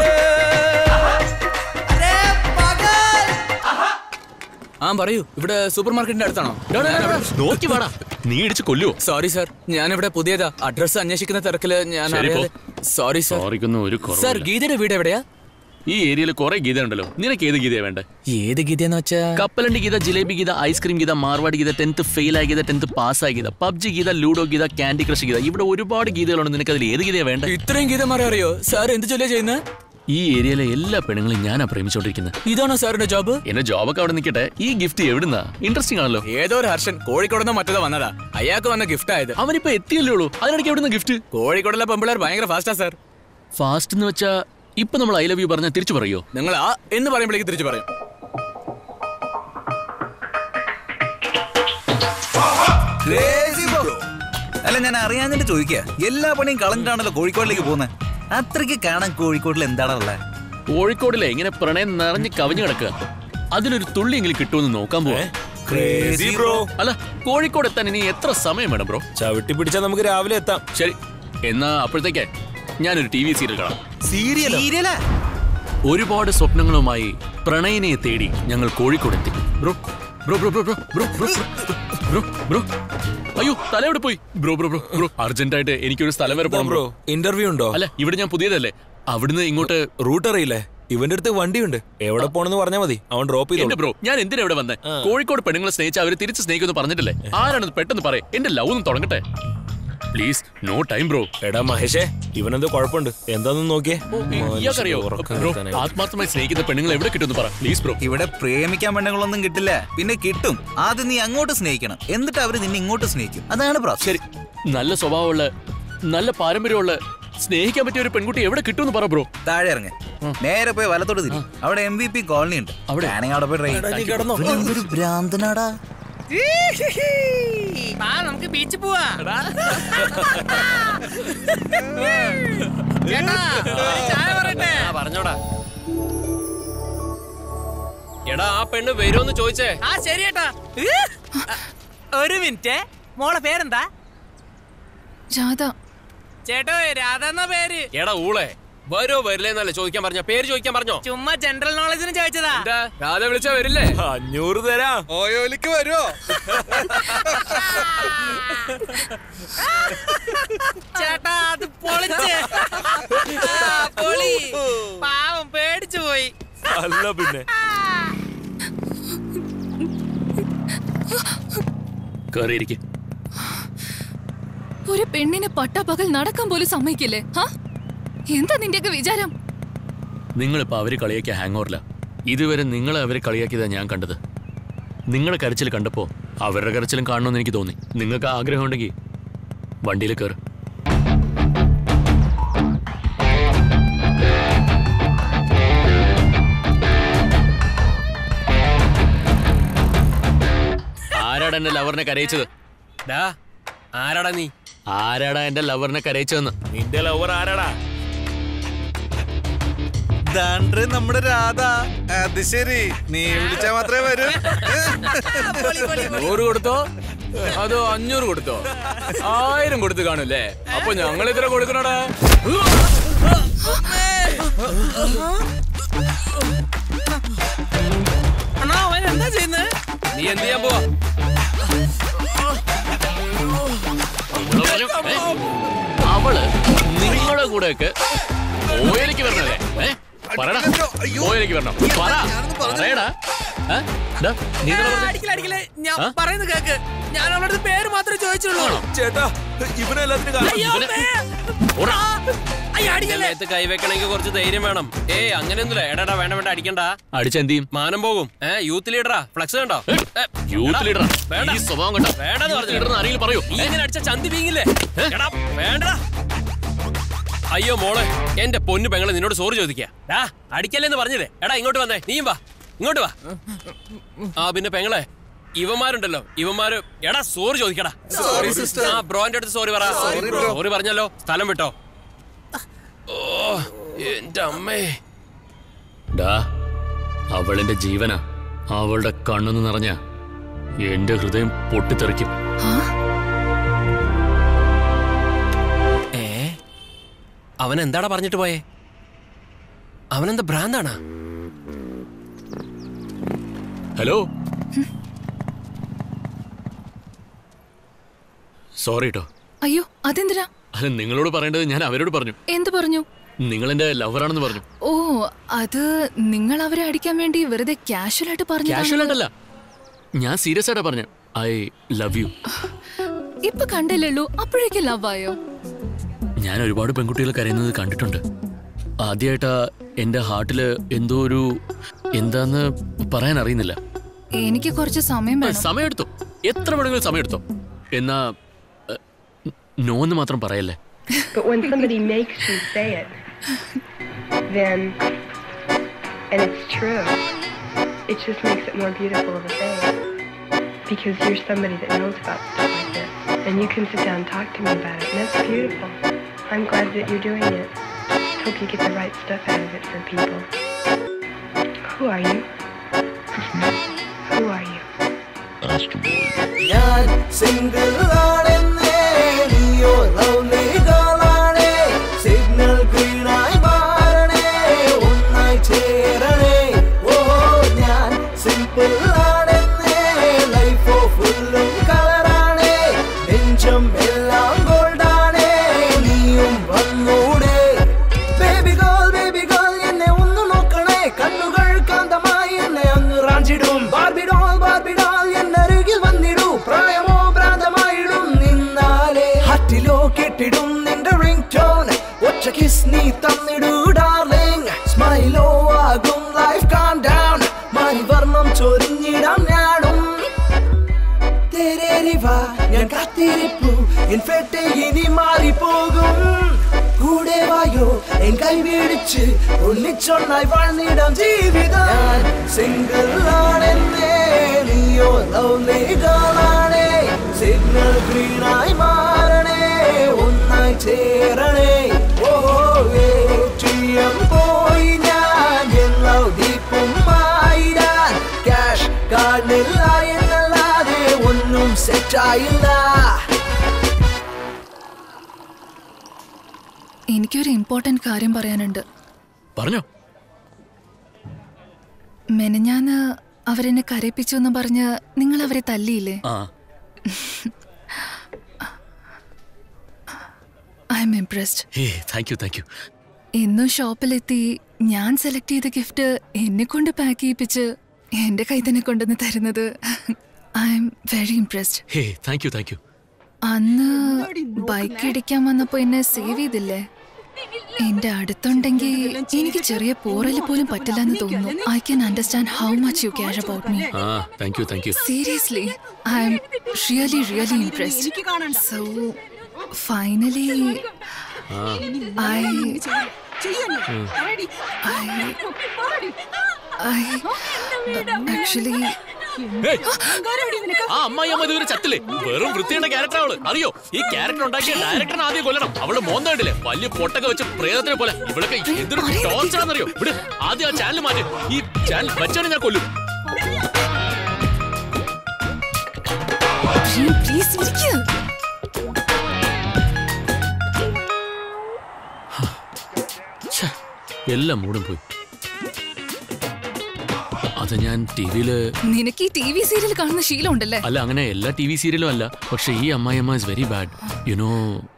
അരേ പകൽ ആ പറയൂ ഇവിടെ സൂപ്പർ മാർക്കറ്റിന്റെ അടുത്താണോ നോക്കി വാടാ നീ ഇടിച്ച് കൊല്ലുവോ സോറി സാർ ഞാനിവിടെ പുതിയതാ അഡ്രസ് അന്വേഷിക്കുന്ന തിരക്കില് ഞാൻ ശരി, പോ. സോറി സാർ സോറിക്കൊന്നും ഒരു സാർ കുറവില്ല ഗീതയുടെ വീട് എവിടെയാ ഈ ഏരിയയിൽ കുറെ ഗീത ഉണ്ടല്ലോ നിനക്ക് ഏത് ഗീതയാ വേണ്ടേ ഏത് ഗീതയെന്ന് വെച്ചാ കപ്പലണ്ടി Geetha jalebi Geetha ice cream Geetha Marwadi Geetha tenth fail ആയ ഗീത ടെൻത്ത് പാസ്സായ Geetha PUBG Geetha Ludo Geetha candy crush Geetha ഇവിടെ ഒരുപാട് ഗീതകളുണ്ട് നിനക്ക് അതിൽ ഏത് ഗീതയാ വേണ്ടേ ഇത്രയും ഗീതമാരെ അറിയോ സാർ എന്ത് ചൊല്ലിയാ ചെയ്യുന്നത് ഈ ഏരിയയിലെ എല്ലാ പെണ്ണുങ്ങളും ഞാനാ പ്രേമിച്ചോണ്ടിരിക്കുന്നത് ഇതാണോ സാറിന്റെ ജോബ് എന്റെ ജോബൊക്കെ അവിടെ നിൽക്കട്ടെ ഈ ഗിഫ്റ്റ് എവിടുന്നാ ഇൻട്രസ്റ്റിംഗ് ആണല്ലോ ഏതോ ഒരു ഹർഷൻ കോഴിക്കോടുന്ന് മറ്റേതോ വന്നതാ അയാൾക്ക് വന്ന ഗിഫ്റ്റ് ആയത് അവനിപ്പോ എത്തിയല്ലേ ഉള്ളൂ അതിനിടയ്ക്ക് എവിടുന്ന ഗിഫ്റ്റ് കോഴിക്കോടുള്ള പെമ്പിളർ ഭയങ്കര ഫാസ്റ്റാ സാർ ഫാസ്റ്റ് എന്ന് വെച്ചാ ഇപ്പൊ നമ്മൾ ഐ ലവ് യു പറഞ്ഞാൽ തിരിച്ചു പറയോ നിങ്ങൾ ആ എന്ന് പറയുമ്പോഴേക്ക് തിരിച്ചു പറയും Crazy bro. അല്ല ഞാൻ അറിയാഞ്ഞിട്ട് ചോദിക്കുക എല്ലാ പണിയും കളഞ്ഞിട്ടാണല്ലോ കോഴിക്കോടിലേക്ക് പോകുന്നത് അത്രയ്ക്ക് കാണാൻ കോഴിക്കോട്ടിൽ എന്താണ് ഉള്ളത് കോഴിക്കോടിലെ ഇങ്ങനെ പ്രണയം നിറഞ്ഞ് കവിഞ്ഞു കിടക്കുക അതിലൊരു തുള്ളിയെങ്കിലും കിട്ടുമെന്ന് നോക്കാൻ പോവാ Crazy bro. അല്ല കോഴിക്കോട് എത്താൻ ഇനി എത്ര സമയം വേണം ബ്രോ ചവിട്ടി പിടിച്ചാൽ നമുക്ക് രാവിലെ എത്താം ശരി എന്നാ അപ്പോഴത്തേക്ക് ഞാനൊരു ടി വി സീരിയൽ കാണാം സീരിയൽ സീരിയലാ ഒരുപാട് സ്വപ്നങ്ങളുമായി പ്രണയിനെ തേടി ഞങ്ങൾ കോഴിക്കോട് എത്തി bro bro bro bro bro bro bro bro bro അയ്യോ തല എവിടെ പോയി bro bro bro bro urgent ആയിട്ട് എനിക്കൊരു സ്ഥലം വരെ പോകണം ബ്രോ ഇന്റർവ്യൂ ഉണ്ടോ അല്ല ഇവിടെ ഞാൻ പുതിയതല്ലേ അവിടുന്ന് ഇങ്ങോട്ട് റൂട്ട് അറിയില്ലേ ഇവന്റെ അടുത്ത് വണ്ടിയുണ്ട് എവിടെ പോണെന്ന് പറഞ്ഞാൽ മതി അവൻ ഡ്രോപ്പ് എന്റെ ചെയ്തു ബ്രോ ഞാൻ എന്തിനാ ഇവിടെ വന്നേ കോഴിക്കോട് പെണ്ണുങ്ങളെ സ്നേഹിച്ച അവര് തിരിച്ച് സ്നേഹിക്കുമെന്ന് പറഞ്ഞിട്ടില്ലേ ആരാണെന്ന് പെട്ടെന്ന് പറയേ എന്റെ ലവ് ഒന്ന് തുടങ്ങട്ടെ പ്ലീസ് നോ ടൈം ബ്രോ എടാ മഹേഷേ ഇവനെന്തോ കുഴപ്പമുണ്ട് എന്താന്ന് നോക്കിയേ ഇയാൾക്കറിയോ ഉറക്കം ബ്രോ കിട്ടാനായി. ആത്മാർത്ഥമായി സ്നേഹിക്കുന്ന പെണ്ണുങ്ങൾ എവിടെ കിട്ടുമെന്ന് പറ പ്ലീസ് ബ്രോ ഇവിടെ പ്രേമിക്കാൻ പെണ്ണുങ്ങളൊന്നും കിട്ടില്ല പിന്നെ കിട്ടും ആദ്യം നീ അങ്ങോട്ട് സ്നേഹിക്കണം എന്നിട്ട് അവര് നിന്നെ ഇങ്ങോട്ട് സ്നേഹിക്കും അതാണ് പ്രോസസ് ശരി നല്ല സ്വഭാവമുള്ള നല്ല പാരമ്പര്യമുള്ള സ്നേഹിക്കാൻ പറ്റിയ ഒരു പെൺകുട്ടി എവിടെ കിട്ടുമെന്ന് പറ ബ്രോ താഴെ ഇറങ്ങ് നേരെ പോയി വലത്തോട്ട് തിരി അവിടെ എം വി പി കോളനി ഉണ്ട് അവിടെ ആണെങ്കിൽ അവിടെ പോയി എടാ, നീ try. കിടന്നോ? ഇവൻ എന്തൊരു ഭ്രാന്തനാടാ നമുക്ക് ബീച്ചിൽ പോവാ ചേട്ടാ ഒരു ചായ പറയട്ടെ പറഞ്ഞോടാ എടാ ആ പെണ്ണ് വരുമെന്ന് ചോദിച്ചേ ആ ശരി ചേട്ടാ ഒരു മിനിറ്റ് മോളെ പേരെന്താ രാധ ചേട്ടോ രാധ എന്ന പേര് എടാ ഊളെ വരോ വരില്ലേന്നല്ലേ ചോദിക്കാൻ പറഞ്ഞ പേര് ചോദിക്കാൻ പറഞ്ഞോ ചുമ്മാ ജനറൽ നോളജിന് ചോദിച്ചതാ എന്താ രാധ വിളിച്ചാ വരില്ലേ അഞ്ഞൂറ് തരാം ഓയോലിക്ക് വരുമോ ചേട്ടാ അത് പൊളിച്ച് ആ, പൊളി പാവം പേടിച്ചു പോയി അല്ല പിന്നെ കയറിയിരിക്കെ ഒരു പെണ്ണിനെ പട്ടാപ്പകൽ നടക്കാൻ പോലും സമ്മതിക്കില്ലേ ഹാ എന്താ നിന്റെയൊക്കെ വിചാരം നിങ്ങളിപ്പോ അവര് കളിയാക്കിയ ഹാങ് ഓവറില ഇതുവരെ നിങ്ങളെ അവരെ കളിയാക്കിയതാ ഞാൻ കണ്ടത് നിങ്ങളെ കരച്ചിൽ കണ്ടപ്പോ അവരുടെ കരച്ചിലും കാണണമെന്ന് എനിക്ക് തോന്നി നിങ്ങൾക്ക് ആഗ്രഹം ഉണ്ടെങ്കിൽ വണ്ടിയിൽ കയറ് ആരാടാ എന്റെ ലവറിനെ കരയിച്ചത് ഡാ ആരാടാ നീ ആരാടാ എന്റെ ലവറിനെ കരയിച്ചതെന്ന് നിന്റെ ലവർ ആരാടാ ദാണ്ട്രെ നമ്മുടെ രാധ അത് ശരി നീ വിളിച്ചാ മാത്രമേ വരൂ നൂറ് കൊടുത്തോ അതോ അഞ്ഞൂറ് കൊടുത്തോ ആയിരം കൊടുത്ത് കാണൂല്ലേ അപ്പൊ ഞങ്ങൾ ഇത്ര കൊടുക്കണടാ അണ്ണാ അവൻ എന്താ ചെയ്യുന്നത് നീ എന്ത് ചെയ്യാൻ പോവാ അവള് നിങ്ങളുടെ കൂടെയൊക്കെ ഓയിലേക്ക് വരണല്ലേ ഏ? പറയടാ ഓയിലേക്ക് വരണം പറ പറയടാ ഏ? ഡാ, നീ എന്താ പറഞ്ഞേ? അടിക്കല അടിക്കലേ ഞാൻ ആ? പറയുന്നത് കേക്ക് ഞാൻ അവളുടെ പേര് മാത്രമേ ചോദിച്ചുള്ളൂ ചേട്ടാ ഇവനെല്ലാത്തിനും കാരണം അയ്യോ, ഇവനെ- അമ്മേ. ഓടാ. അയ്യോ, അടിക്കല്ലേ മേത്ത് കൈവെക്കണമെങ്കിൽ കുറച്ച് ധൈര്യം വേണം ഏയ് അങ്ങനെയൊന്നുമില്ല എടാടാ വേണ്ട വേണ്ട അടിക്കണ്ട അടിച്ചെന്ത് ചെയ്യും മാനം പോകും ഏ യൂത്ത് ലീഡറാ ഫ്ലക്സ് കണ്ടോ ഏ, യൂത്ത് എടാ, ലീഡറാ വേണ്ട. ഈ സ്വഭാവം കണ്ടോ വേണ്ടെന്ന് യൂത്ത് ലീഡർ ആരെങ്കിലും പറയൂ നീ ഇങ്ങനെ അടിച്ച ചന്തി വീങ്ങില്ലേ എടാ വേണ്ടടാ അയ്യോ മോളെ എന്റെ പൊന്നു പെങ്ങളെ നിന്നോട് സോറി ചോദിക്കാ ഡാ അടിക്കല്ലെന്ന് പറഞ്ഞില്ലേ എടാ ഇങ്ങോട്ട് വന്നേ നീയും വാ ഇങ്ങോട്ട് വാ ആ പിന്നെ പെങ്ങളെ ഇവന്മാരുണ്ടല്ലോ ഇവന്മാര് എടാ സോറി ചോദിക്കടാ Sorry, sister. ആ ബ്രോന്റെ അടുത്ത് സോറി പറ Sorry, bro. സോറി പറഞ്ഞല്ലോ സ്ഥലം വിട്ടോ ഓ എന്റെ അമ്മേ ഡാ അവളെന്റെ ജീവനാ അവളുടെ കണ്ണെന്ന് നിറഞ്ഞ എന്റെ ഹൃദയം പൊട്ടിത്തെറിക്കും ഏ അവൻ എന്താടാ പറഞ്ഞിട്ട് പോയേ അവനെന്താ ഭ്രാന്താണാ ഹലോ സോറി കേട്ടോ അയ്യോ അതെന്തിനാ അല്ല നിങ്ങളോട് പറയേണ്ടത് ഞാൻ അവരോട് പറഞ്ഞു എന്ത് പറഞ്ഞു നിങ്ങൾ എന്റെ ലവറാണെന്ന് പറഞ്ഞു ഓ അത് നിങ്ങൾ അവരെ അടിക്കാൻ വേണ്ടി വെറുതെ കാഷ്വൽ ആയിട്ട് പറഞ്ഞു കാഷ്വൽ ആയിട്ടല്ല ഞാൻ സീരിയസ് ആയിട്ടാ പറഞ്ഞു ഐ ലവ് യു ഇപ്പൊ കണ്ടില്ലല്ലോ അപ്പോഴേക്കും ലവ് ആയോ ഞാൻ ഒരുപാട് പെൺകുട്ടികൾ കരയുന്നത് കണ്ടിട്ടുണ്ട് ആദ്യമായിട്ടാ എന്റെ ഹാർട്ടില് എന്തോ ഒരു എന്താന്ന് പറയാൻ അറിയുന്നില്ല എനിക്ക് കുറച്ച് സമയം വേണം സമയം എടുത്തോ എത്ര വേണമെങ്കിലും സമയം എടുത്തോ എന്നാ നോ എന്ന് മാത്രം പറയല്ലേ But when somebody makes you say it, then, and it's true, it just makes it more beautiful of a thing. Because you're somebody that knows about stuff like this. And you can sit down and talk to me about it. And that's beautiful. I'm glad that you're doing it. Hope you get the right stuff out of it for people. Who are you? Who are you? ഞാൻ single ആണെന്നേ നീയോ lovely ഗേളാണേ signal ഗ്രീനായി മാറണേ ഒന്നായി ചേരണേ ഓ ഞാൻ simple ആണെന്നേ ലൈഫോ ഫുള്ളും കളറാണേ നെഞ്ചം എല്ലാം ഗോൾഡാണേ നീയും വന്നൂടെ ബേബി ഗേൾ ബേബി ഗേൾ എന്നെ ഒന്ന് നോക്കണേ കണ്ണുകൾ കാന്തമായി എന്നെ അങ്ങ് റാഞ്ചിടും ബാർബിഡോൾ ബാർബിഡോൾ എന്നരികിൽ വന്നിടൂ പ്രായമോ ഭ്രാന്തമായിടും നിന്നാലേ ഹറ്റിലോ കെട്ടിടും നിന്റെ റിംഗ് ടോൺ ഒറ്റ കിസ് നീ തന്നിടൂ ഡാർലിംഗ് സ്മൈലോ ആകും ലൈഫ് കാം ഡൗൺ മാരിവർണ്ണം ചൊരിഞ്ഞിടാം ഞാനും തേരേരിവാ ഞാൻ കാത്തിരിപ്പു എൻ ഫെട്ട ഇനി മാറിപ്പോകും കൂടെ വായോ എൻ കൈ പിടിച്ച് ഒന്നിച്ചൊന്നായി വാഴ്ന്നിടാം ജീവിതം ഞാൻ സിംഗിൾ ആണെന്നേ നീയോ ലവ്ലി ഗേളാണേ സിഗ്നൽ ഗ്രീനായി മാറണേ ഒന്നായി ചേരണേ ഓ ഏറ്റിയം പോയി ഞാൻ എല്ലാ ദീപും മായിടാൻ ക്യാഷ് കാർഡില്ല എന്നല്ലാതെ ഒന്നും സെറ്റായില്ല എനിക്കൊരു ഇമ്പോർട്ടന്റ് കാര്യം പറയാനുണ്ട് പറഞ്ഞോ മെനഞ്ഞാന്ന് അവരെന്നെ കരയിപ്പിച്ചു എന്ന് പറഞ്ഞ് നിങ്ങൾ അവരെ തല്ലിയില്ലേ ആ I'm impressed hey thank you thank you ഇന്നും ഷോപ്പിലെത്തി ഞാൻ സെലക്ട് ചെയ്ത ഗിഫ്റ്റ് എന്നെ കൊണ്ട് പാക്ക് ചെയ്യിപ്പിച്ച് എന്റെ കൈ തന്നെ കൊണ്ടുവന്ന് തരുന്നത് I'm very impressed hey thank you thank you അന്ന് ബൈക്ക് ഇടിക്കാൻ വന്നപ്പോ എന്നെ സേവ് ചെയ്തില്ലേ എന്റെ അടുത്തുണ്ടെങ്കിൽ എനിക്ക് ചെറിയ പോറല് പോലും പറ്റില്ല എന്ന് തോന്നുന്നു I can understand how much you cash about me ah thank you thank you seriously I'm really really impressed so finally ah I um. I actually ഏയ്! ആ അമ്മായി അമ്മ ഇതുവരെ ചത്തില്ലേ വെറും വൃത്തിയുടെ ക്യാരക്ടർ അവള് അറിയോ ഈ ക്യാരക്ടർ ഉണ്ടാക്കിയ ഡയറക്ടറിനെ ആദ്യം കൊല്ലണം അവള് മോന്തണ്ടില്ലേ വലിയ പൊട്ടൊക്കെ വെച്ച് പ്രേതത്തിനെ പോലെ ഇവളൊക്കെ എന്തൊരു ടോർച്ചറാണെന്നറിയോ ഇവിടെ ആദ്യം ആ ചാനൽ മാറ്റി ഈ ചാനൽ വെച്ചാണ് ഞാൻ കൊല്ലും പ്ലീസ് ഇരിക്കുക ഛെ, എല്ലാം മൂടും പോയി അത് ഞാൻ ടി വിയില് നിനക്ക് ഈ ടി വി സീരിയൽ കാണുന്ന ശീലം ഉണ്ടല്ലേ അല്ല അങ്ങനെ എല്ലാ ടി വി സീരിയലും അല്ല പക്ഷെ ഈ അമ്മായി അമ്മ is very bad you know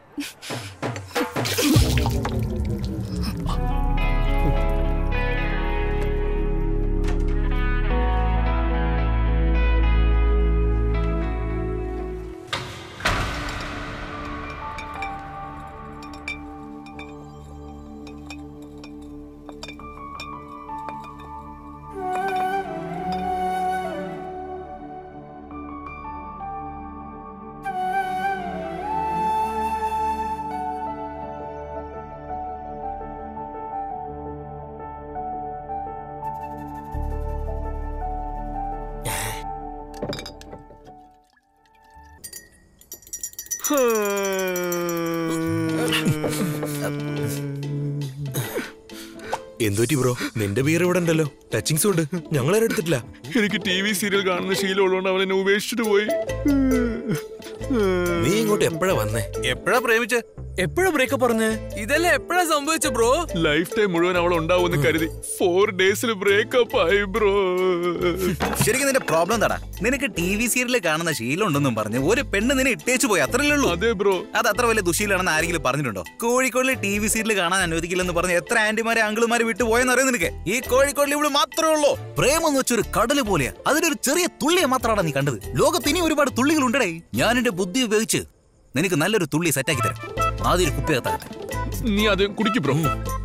എന്തുപറ്റി ബ്രോ നിന്റെ ബിയർ ഇവിടെ ഉണ്ടല്ലോ ടച്ചിങ്സും ഉണ്ട് ഞങ്ങളാരും എടുത്തിട്ടില്ല എനിക്ക് ടി വി സീരിയൽ കാണുന്ന ശീലമുള്ളതുകൊണ്ട് അവൻ എന്നെ ഉപേക്ഷിച്ചിട്ട് പോയി നീ ഇങ്ങോട്ട് എപ്പോഴാ വന്നേ എപ്പോഴാ പ്രേമിച്ച് എപ്പോഴാ ബ്രേക്കപ്പ് പറഞ്ഞ് ഇതെല്ലാം എപ്പോഴാ സംഭവിച്ച ബ്രോ ലൈഫ് ടൈം മുഴുവൻ അവൾ ഉണ്ടാവുമെന്ന് കരുതി ഫോർ ഡേയ്സിൽ ബ്രേക്കപ്പ് ആയി ബ്രോ ശരിക്കും നിന്റെ പ്രോബ്ലം എന്താടാ നിനക്ക് ടി വി സീരിയൽ കാണുന്ന ശീലം ഉണ്ടെന്നും പറഞ്ഞ് ഒരു പെണ്ണ് നിന്നെ ഇട്ടേച്ചു പോയി അത്രയല്ലേ ഉള്ളൂ അതെ ബ്രോ അത് അത്ര വലിയ ദുശീലാണെന്ന് ആരെങ്കിലും പറഞ്ഞിട്ടുണ്ടോ കോഴിക്കോടിലെ ടി വി സീരിയൽ കാണാൻ അനുവദിക്കില്ലെന്ന് പറഞ്ഞ് എത്ര ആന്റിമാരെ അങ്കിളുമാരെ വിട്ടു പോയെന്ന് അറിയാം നിനക്ക് ഈ കോഴിക്കോടിൽ ഇവിടെ മാത്രമേ ഉള്ളൂ പ്രേമം എന്ന് വെച്ചൊരു കടല് പോലെയാ അതിലൊരു ചെറിയ തുള്ളിയെ മാത്രമാണ് നീ കണ്ടത് ലോകത്ത് ഇനി ഒരുപാട് തുള്ളികൾ ഉണ്ടടേ ഞാൻ എന്റെ ബുദ്ധി ഉപയോഗിച്ച് നിനക്ക് നല്ലൊരു തുള്ളി സെറ്റാക്കി തരാം ആദ്യം ഒരു കുപ്പിയകത്താകട്ടെ നീ അത് കുടിക്ക് ബ്രോ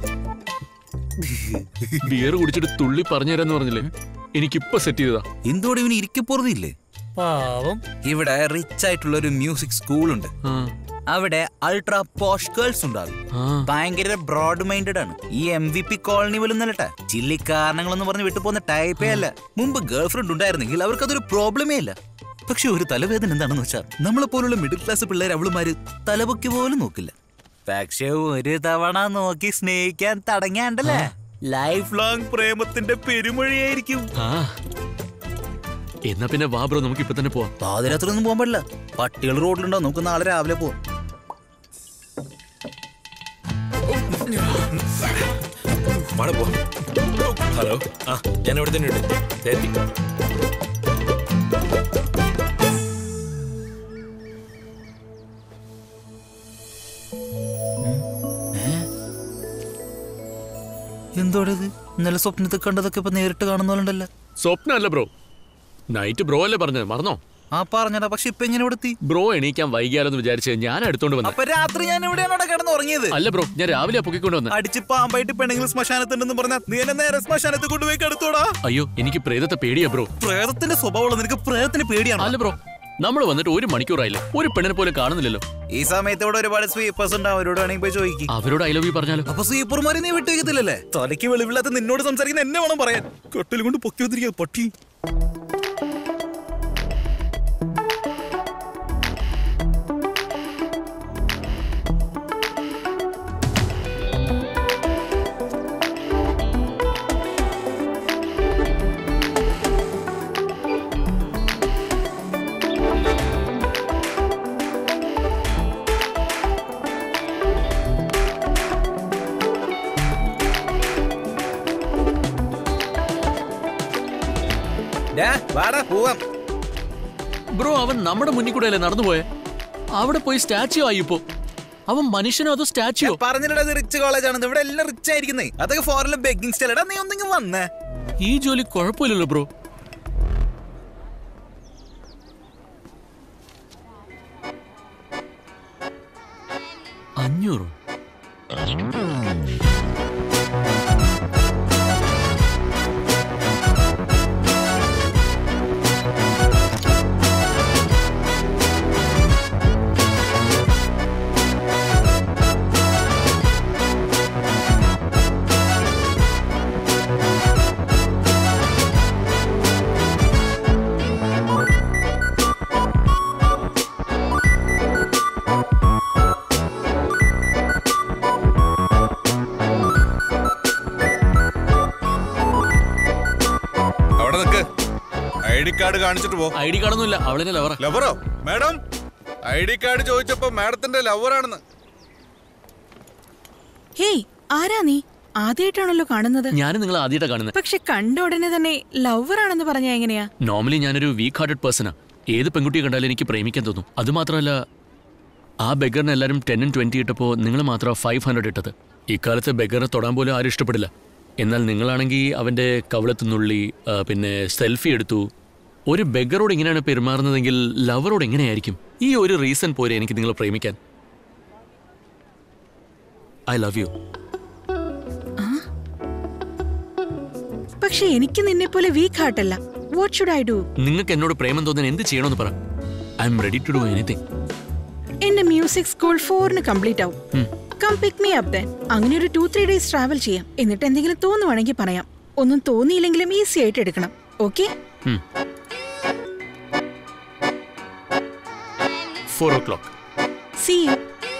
ബിയർ കുടിച്ചിട്ട് തുള്ളി പറഞ്ഞു തരാന്ന് പറഞ്ഞില്ലേ എനിക്കിപ്പൊ സെറ്റ് ചെയ്തതാ എന്തോടെ ഇവന് ഇരിക്കപ്പോറതില്ലേ പാവം ഇവിടെ റിച്ച് ആയിട്ടുള്ള ഒരു മ്യൂസിക് സ്കൂൾ ഉണ്ട് അവിടെ അൾട്രാ പോഷ് ഗേൾസ് ഉണ്ടാകും ഭയങ്കര ബ്രോഡ് മൈൻഡഡ് ആണ് ഈ എം വി പി കോളനി പോലും നല്ലട്ടാ ചില്ലി കാരണങ്ങളെന്ന് പറഞ്ഞ് വിട്ടു പോകുന്ന ടൈപ്പേ അല്ല മുമ്പ് ഗേൾ ഫ്രണ്ട് ഉണ്ടായിരുന്നെങ്കിൽ അവർക്ക് അതൊരു പ്രോബ്ലമേ അല്ല പക്ഷെ ഒരു തലവേദന എന്താണെന്ന് വെച്ചാൽ നമ്മളെ പോലുള്ള മിഡിൽ ക്ലാസ് പിള്ളേർ അവളുമാര് തലപൊക്കി പോലും നോക്കില്ല പക്ഷെ ഒരു തവണ നോക്കി സ്നേഹിക്കാൻ തടങ്ങാണ്ടല്ലേ ലൈഫ് ലോങ് പ്രേമത്തിന്റെ പെരുമൊഴിയായിരിക്കും ആ എന്നാ പിന്നെ വാ ബ്രോ നമുക്ക് ഇപ്പൊ തന്നെ പോവാം പാതിരാത്രി ഒന്നും പോകാൻ പാടില്ല പട്ടികൾ റോഡിലുണ്ടോ നമുക്ക് നാളെ രാവിലെ പോവാം വാടാ പോ ഹലോ ആ ഞാൻ ഇവിടെ തന്നെ ഉണ്ട് എത്തി എന്തോടത് ഇന്നലെ സ്വപ്നത്തിൽ കണ്ടതൊക്കെ ഇപ്പൊ നേരിട്ട് കാണുന്ന പോലെ ഉണ്ടല്ലോ സ്വപ്നമല്ല ബ്രോ നൈറ്റ് ബ്രോ അല്ലേ പറഞ്ഞത് മറന്നോ ആ പറഞ്ഞടാ പക്ഷെ ഇപ്പൊ എങ്ങനെ ഇവിടെ ബ്രോ എണീക്കാൻ വൈകിയാലെന്ന് വിചാരിച്ച് ഞാൻ എടുത്തോണ്ട് വന്നു അപ്പൊ രാത്രി ഞാൻ എവിടെയാണ് കിടന്ന് ഉറങ്ങിയത് അല്ല ബ്രോ ഞാൻ രാവിലെ പൊക്കിക്കൊണ്ട് വന്നത് അടിച്ച് പാമ്പായിട്ട് പെണ്ണുങ്ങൾ ശ്മശാനത്തുണ്ടെന്ന് പറഞ്ഞാൽ നീ എന്നെ നേരെ ശ്മശാനത്ത് കൊണ്ടുപോയി കെടുത്തോടാ അയ്യോ എനിക്ക് പ്രേതത്തെ പേടിയാ ബ്രോ പ്രേതത്തിന്റെ സ്വഭാവമുള്ള നിനക്ക് പ്രേതത്തിന് പേടിയാണ് അല്ല ബ്രോ നമ്മൾ വന്നിട്ട് ഒരു മണിക്കൂറായില്ലേ ഒരു പെണ്ണിനെ പോലും കാണുന്നില്ലല്ലോ ഈ സമയത്ത് ഇവിടെ ഒരുപാട് സ്വീപ്പേഴ്സ് ഉണ്ട് അവരോട് വേണമെങ്കിൽ പോയി ചോദിക്കും അവരോട് ഐ ലവ് യു പറഞ്ഞാലോ അപ്പൊ സ്വീപ്പർമാരെ നീ വിട്ടുവെക്കത്തില്ലല്ലേ തലയ്ക്ക് വെളിവില്ലാത്ത നിന്നോട് സംസാരിക്കുന്ന എന്നെ വേണം പറയാൻ കട്ടിൽ കൊണ്ട് പൊക്കി വന്നിരിക്കുക പട്ടി വാടാ പോവാം ബ്രോ അവൻ നമ്മുടെ മുന്നിൽ കൂടെ അല്ലേ നടന്നു പോയെ അവിടെ പോയി സ്റ്റാച്യു ആയി ഇപ്പോ അവൻ മനുഷ്യനോ അതോ സ്റ്റാച്യുവോ പറഞ്ഞില്ലടാ ഇത് റിച്ച് കോളേജ് ആണ് ഇവിടെ എല്ലാം റിച്ച് ആയിരിക്കുന്നേ അതൊക്കെ ഫോറിലെ ബെഗിങ് സ്റ്റൈൽ എടാ നീ ഒന്നെങ്കിൽ വന്നേ ഈ ജോലി കുഴപ്പമില്ലല്ലോ ബ്രോ അഞ്ഞൂറ് അവിടെ നിക്ക് ഐ ഡി കാർഡ് കാണിച്ചിട്ട് പോ ഐ ഡി കാർഡൊന്നുമില്ല അവളിനെ ലവറ ലവറോ മാഡം ഐ ഡി കാർഡ് ചോദിച്ചപ്പോ മാഡത്തിന്റെ ലവറാണെന്ന് ഹേയ് ആരാ നീ ആദ്യമായിട്ടാണല്ലോ കാണുന്നത് ഞാനും നിങ്ങൾ ആദ്യമായിട്ടാണ് കാണുന്നത് പക്ഷെ കണ്ട ഉടനെ തന്നെ ലവർ ആണെന്ന് പറഞ്ഞാ എങ്ങനെയാ നോർമലി ഞാനൊരു വീക്ക് ഹാർട്ടഡ് പേഴ്സണാ ഏത് പെൺകുട്ടിയെ കണ്ടാലും എനിക്ക് പ്രേമിക്കാൻ തോന്നും അത് മാത്രമല്ല ആ ബെഗറിന് എല്ലാവരും ടെന്നും ട്വന്റി ഇട്ടപ്പോൾ നിങ്ങൾ മാത്രം ഫൈവ് ഹൺഡ്രഡ് ഇട്ടത് ഇക്കാലത്ത് ബെഗറിനെ തൊടാൻ പോലും ആരും ഇഷ്ടപ്പെടില്ല എന്നാൽ നിങ്ങളാണെങ്കിൽ അവൻ്റെ കവളത്തുന്നുള്ളി ആ, പിന്നെ സെൽഫി എടുത്തു ഒരു ബെഗറോട് ഇങ്ങനെയാണ് പെരുമാറുന്നതെങ്കിൽ ലവറോട് എങ്ങനെയായിരിക്കും ഈ ഒരു റീസൺ പോരെ എനിക്ക് നിങ്ങളെ പ്രേമിക്കാൻ ഐ ലവ് യു പക്ഷെ എനിക്ക് നിന്നെ പോലെ വീക്ക് ഹാർട്ടല്ല വാട്ട് ഷുഡ് ഐ ഡു നിങ്ങൾക്ക് എന്നോട് പ്രേമം തോന്നാൻ എന്ത് ചെയ്യണമെന്ന് പറ I'm ready to do anything എന്റെ മ്യൂസിക് സ്കൂൾ ഫോറിന് കംപ്ലീറ്റ് ആവും come pick me up then അങ്ങനെ ഒരു ടു ത്രീ ഡേയ്സ് ട്രാവൽ ചെയ്യാം എന്നിട്ട് എന്തെങ്കിലും തോന്നുവാണെങ്കിൽ പറയാം ഒന്നും തോന്നിയില്ലെങ്കിലും ഈസി ആയിട്ട് എടുക്കണം okay four o'clock see you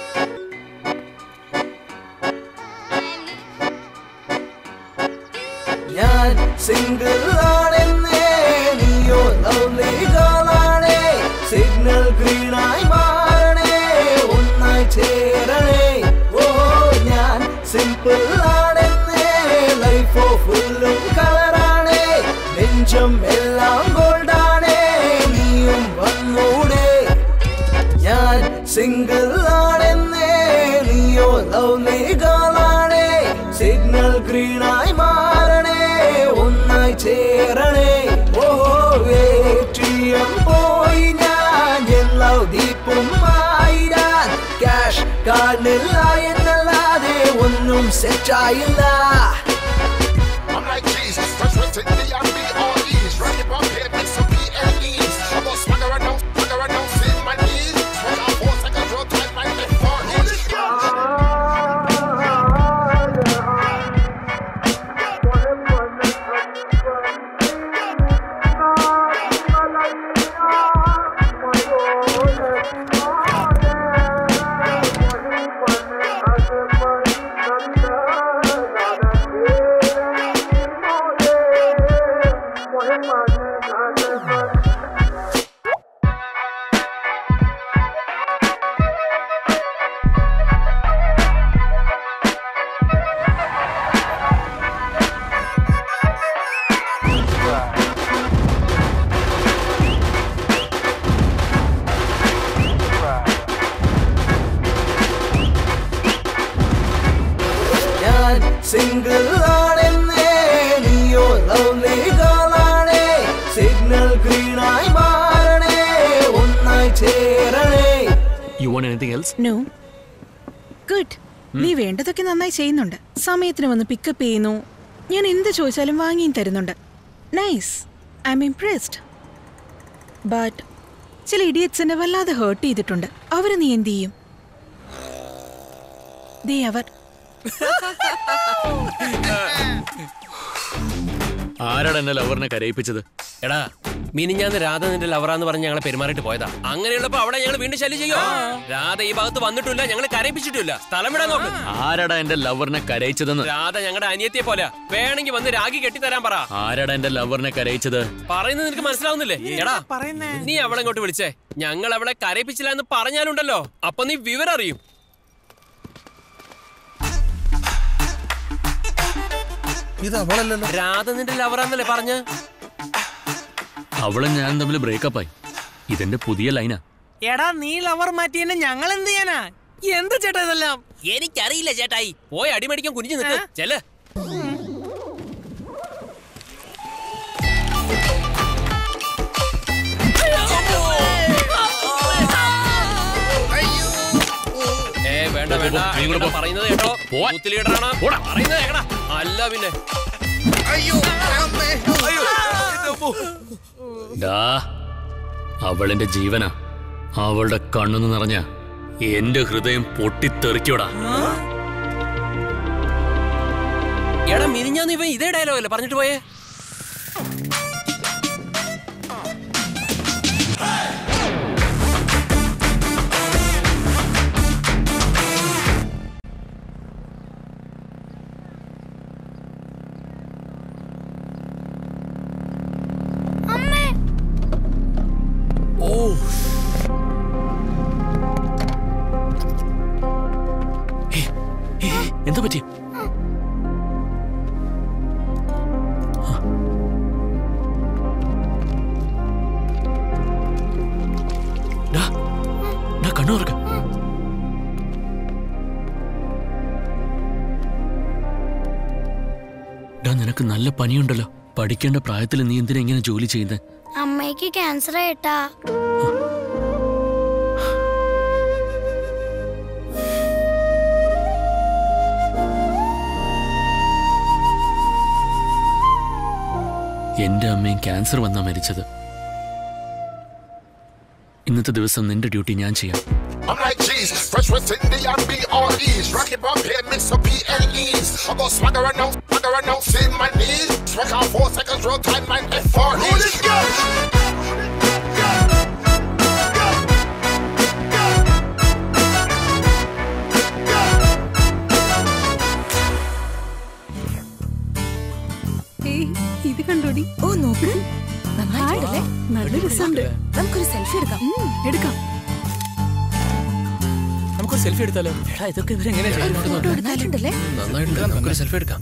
ഞാൻ സിംഗിൾ ആണെന്നേ നീയോ ലവ്ലി ഗേളാണേ സിഗ്നൽ ഗ്രീനായി മാറണേ ഒന്നായി ചേരണേ ഓ ഞാൻ സിമ്പിൾ ആണെന്നേ ലൈഫോ ഫുള്ളും കളറാണേ നെഞ്ചം എല്ലാം ഗോൾഡാണേ നീയും വന്നൂടെ ഞാൻ സിംഗിൾ ആണെന്നേ നീയോ ലവ്ലി ഗേളാണേ സിഗ്നൽ ഗ്രീനായി മാറണേ ഒന്നായി ചേരണേ ഓ എം പോയി ഞാൻ എല്ലാ ദീപും ആയിരാൻ ക്യാഷ് കാർഡില്ല എന്നല്ലാതെ ഒന്നും സെറ്റായില്ല I'm like Jesus, fresh with the D-R-B-R-E's. Ready for pay, make some PLEs. I'm gonna swagger around, swagger around, see my knees. Swag out four seconds, roll tight, my left forehead. ഞാൻ single ആണെന്നേ നീയോ lovely ഗേളാണേ signal ഗ്രീനായി മാറണേ ഒന്നായി ചേരണേ you won't anything else no good നീ വേണ്ടതൊക്കെ നന്നായി ചെയ്യുന്നുണ്ട് സമയത്തിന് വന്ന് പിക്കപ്പ് ചെയ്യുന്നു ഞാൻ എന്ത് ചോദിച്ചാലും വാങ്ങിയും തരുന്നുണ്ട് nice I'm impressed but ചില ഇഡിയറ്റ്സിനെ വല്ലാതെ ഹേർട്ട് ചെയ്തിട്ടുണ്ട് അവരെ നീ എന്ത് ചെയ്യും ദേ അവർ ആരാണ് എന്നെ ലവറിനെ കരയിപ്പിച്ചത് എടാ മിനിഞ്ഞാന്ന് രാധ നിന്റെ ലവറാന്ന് പറഞ്ഞ് ഞങ്ങളെ പെരുമാറിയിട്ട് പോയതാ അങ്ങനെയുള്ളപ്പോ അവിടെ ഞങ്ങൾ വീണ്ടും ശല്യം ചെയ്യോ രാധ ഈ ഭാഗത്ത് വന്നിട്ടില്ല ഞങ്ങൾ കരയിപ്പിച്ചിട്ടില്ല സ്ഥലം വിടാൻ നോക്ക് ആരാടാ എന്റെ ലവറിനെ കരയിച്ചതെന്ന് രാധ ഞങ്ങളുടെ അനിയത്തിയെ പോലെ വേണമെങ്കിൽ വന്ന് രാഗി കെട്ടിത്തരാൻ പറ ആരാടാ എന്റെ ലവറിനെ കരയിച്ചത് പറയുന്നത് നിനക്ക് മനസ്സിലാവുന്നില്ലേ എടാ നീ അവളെ ഇങ്ങോട്ട് വിളിച്ചേ ഞങ്ങൾ അവളെ കരയിപ്പിച്ചില്ല എന്ന് പറഞ്ഞാലുണ്ടല്ലോ അപ്പൊ നീ വിവരം അറിയും ഇത് അവളല്ലല്ലോ രാധ നിന്റെ ലവറാന്നല്ലേ പറഞ്ഞ് അവളും ഞാനും തമ്മിൽ ബ്രേക്കപ്പായി ഇതെന്റെ പുതിയ ലൈനാ എടാ നീ ലവർ മാറ്റിയെന്നെ ഞങ്ങൾ എന്ത് ചെയ്യാനാ എന്ത് ചേട്ടാ ഇതെല്ലാം എനിക്കറിയില്ല ചേട്ടായി പോയി അടിമടിക്കാൻ കുനിഞ്ഞു നിൽക്ക് ചെല്ല് ഏ വേണ്ട വേണ്ട വേണ്ട, നീ കൂടെ പോ. പറയുന്നത് കേട്ടോ ബൂത്ത് ലീഡറാണ് പറയുന്നത് കേക്കടാ അല്ല പിന്നെ ഡാ അവളെന്റെ ജീവനാ അവളുടെ കണ്ണുന്ന് നിറഞ്ഞ എന്റെ ഹൃദയം പൊട്ടിത്തെറിക്കോടാ എടാ മിനിഞ്ഞാന്ന് ഇവൻ ഇതേ ഡയലോഗ് അല്ലേ പറഞ്ഞിട്ട് പോയേ ഓ എന്താ പറ്റി ഡാ, ഡാ, കണ്ണു തുറക്ക്. ഡാ നിനക്ക് നല്ല പനിയുണ്ടല്ലോ പഠിക്കേണ്ട പ്രായത്തിൽ നീ എന്തിനാ ഇങ്ങനെ ജോലി ചെയ്യുന്നത് അമ്മയ്ക്ക് ക്യാൻസർ ആയിട്ടാ എന്റെ അമ്മയും ക്യാൻസർ വന്നാ മരിച്ചത് ഇന്നത്തെ ദിവസം നിന്റെ ഡ്യൂട്ടി ഞാൻ ചെയ്യാം I'm like cheese, fresh with Cindy and B.R.E.s. Rock it up here, mix up P.L.E.s. I go swagger and now, swagger and now, see my knees. Swag on four seconds, roll time, my F4. ഏയ്, ഇത് കണ്ടോടി ഓ നോക്ക് നന്നായിട്ടല്ലേ നല്ല രസമുണ്ട് നമുക്കൊരു selfie എടുക്കാം എടുക്കാം നമുക്കൊരു selfie എടുത്താലോ എടാ ഇതൊക്കെ ഇവരെങ്ങനെ എടുത്താലുണ്ടല്ലേ നന്നായിട്ടുണ്ട് നമുക്കൊരു സെൽഫി എടുക്കാം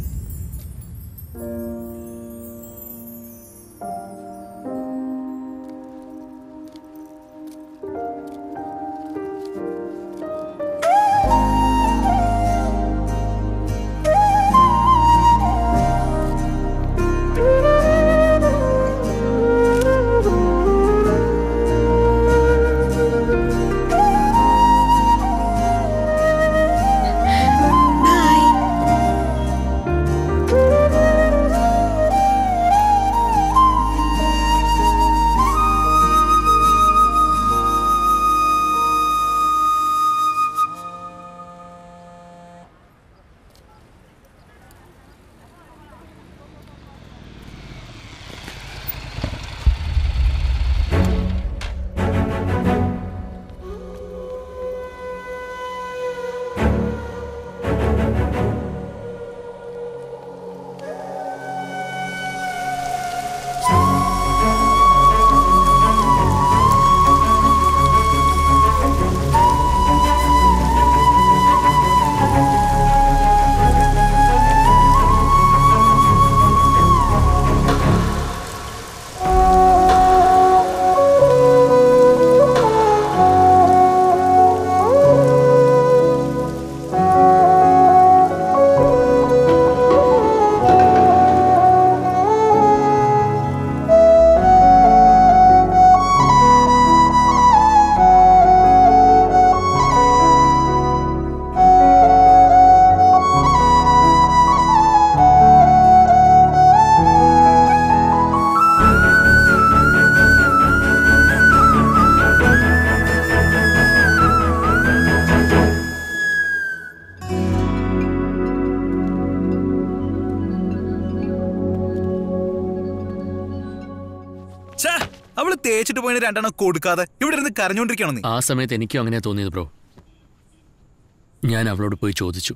ഛേ, അവള് തേച്ചിട്ട് പോയിന് രണ്ടെണ്ണം കൊടുക്കാതെ ഇവിടെ ഇരുന്ന് കരഞ്ഞോണ്ടിരിക്കണോ നീ ആ സമയത്ത് എനിക്കും അങ്ങനെ തോന്നിയത് ബ്രോ ഞാൻ അവളോട് പോയി ചോദിച്ചു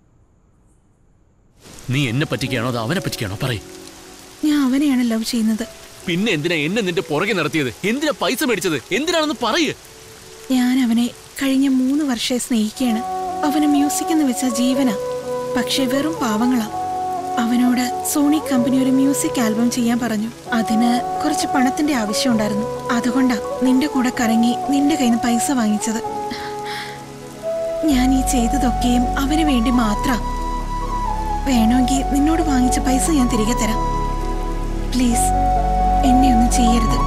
നീ എന്നെ പറ്റിക്കാണോ അതോ അവനെ പറ്റിക്കാണോ പറയും ഞാൻ അവനെയാണ് ലവ് ചെയ്യുന്നത് പിന്നെ എന്തിനാ എന്നെ നിന്റെ പുറകെ നടത്തിയത് എന്തിനാ പൈസ മേടിച്ചത് എന്തിനാണെന്ന് പറയ് ഞാൻ അവനെ കഴിഞ്ഞ മൂന്ന് വർഷമായി സ്നേഹിക്കുകയാണ് അവന് മ്യൂസിക് എന്ന് വെച്ച ജീവനാ പക്ഷെ വെറും പാവങ്ങളാ അവനോട് സോണി കമ്പനി ഒരു മ്യൂസിക് ആൽബം ചെയ്യാൻ പറഞ്ഞു അതിന് കുറച്ച് പണത്തിന്റെ ആവശ്യം ഉണ്ടായിരുന്നു അതുകൊണ്ടാ നിന്റെ കൂടെ കറങ്ങി നിന്റെ കയ്യിൽ നിന്ന് പൈസ വാങ്ങിച്ചത് ഞാൻ ഈ ചെയ്തതൊക്കെയും അവന് വേണ്ടി മാത്ര വേണമെങ്കിൽ നിന്നോട് വാങ്ങിച്ച പൈസ ഞാൻ തിരികെ തരാം പ്ലീസ് എന്നെ ഒന്നും ചെയ്യരുത്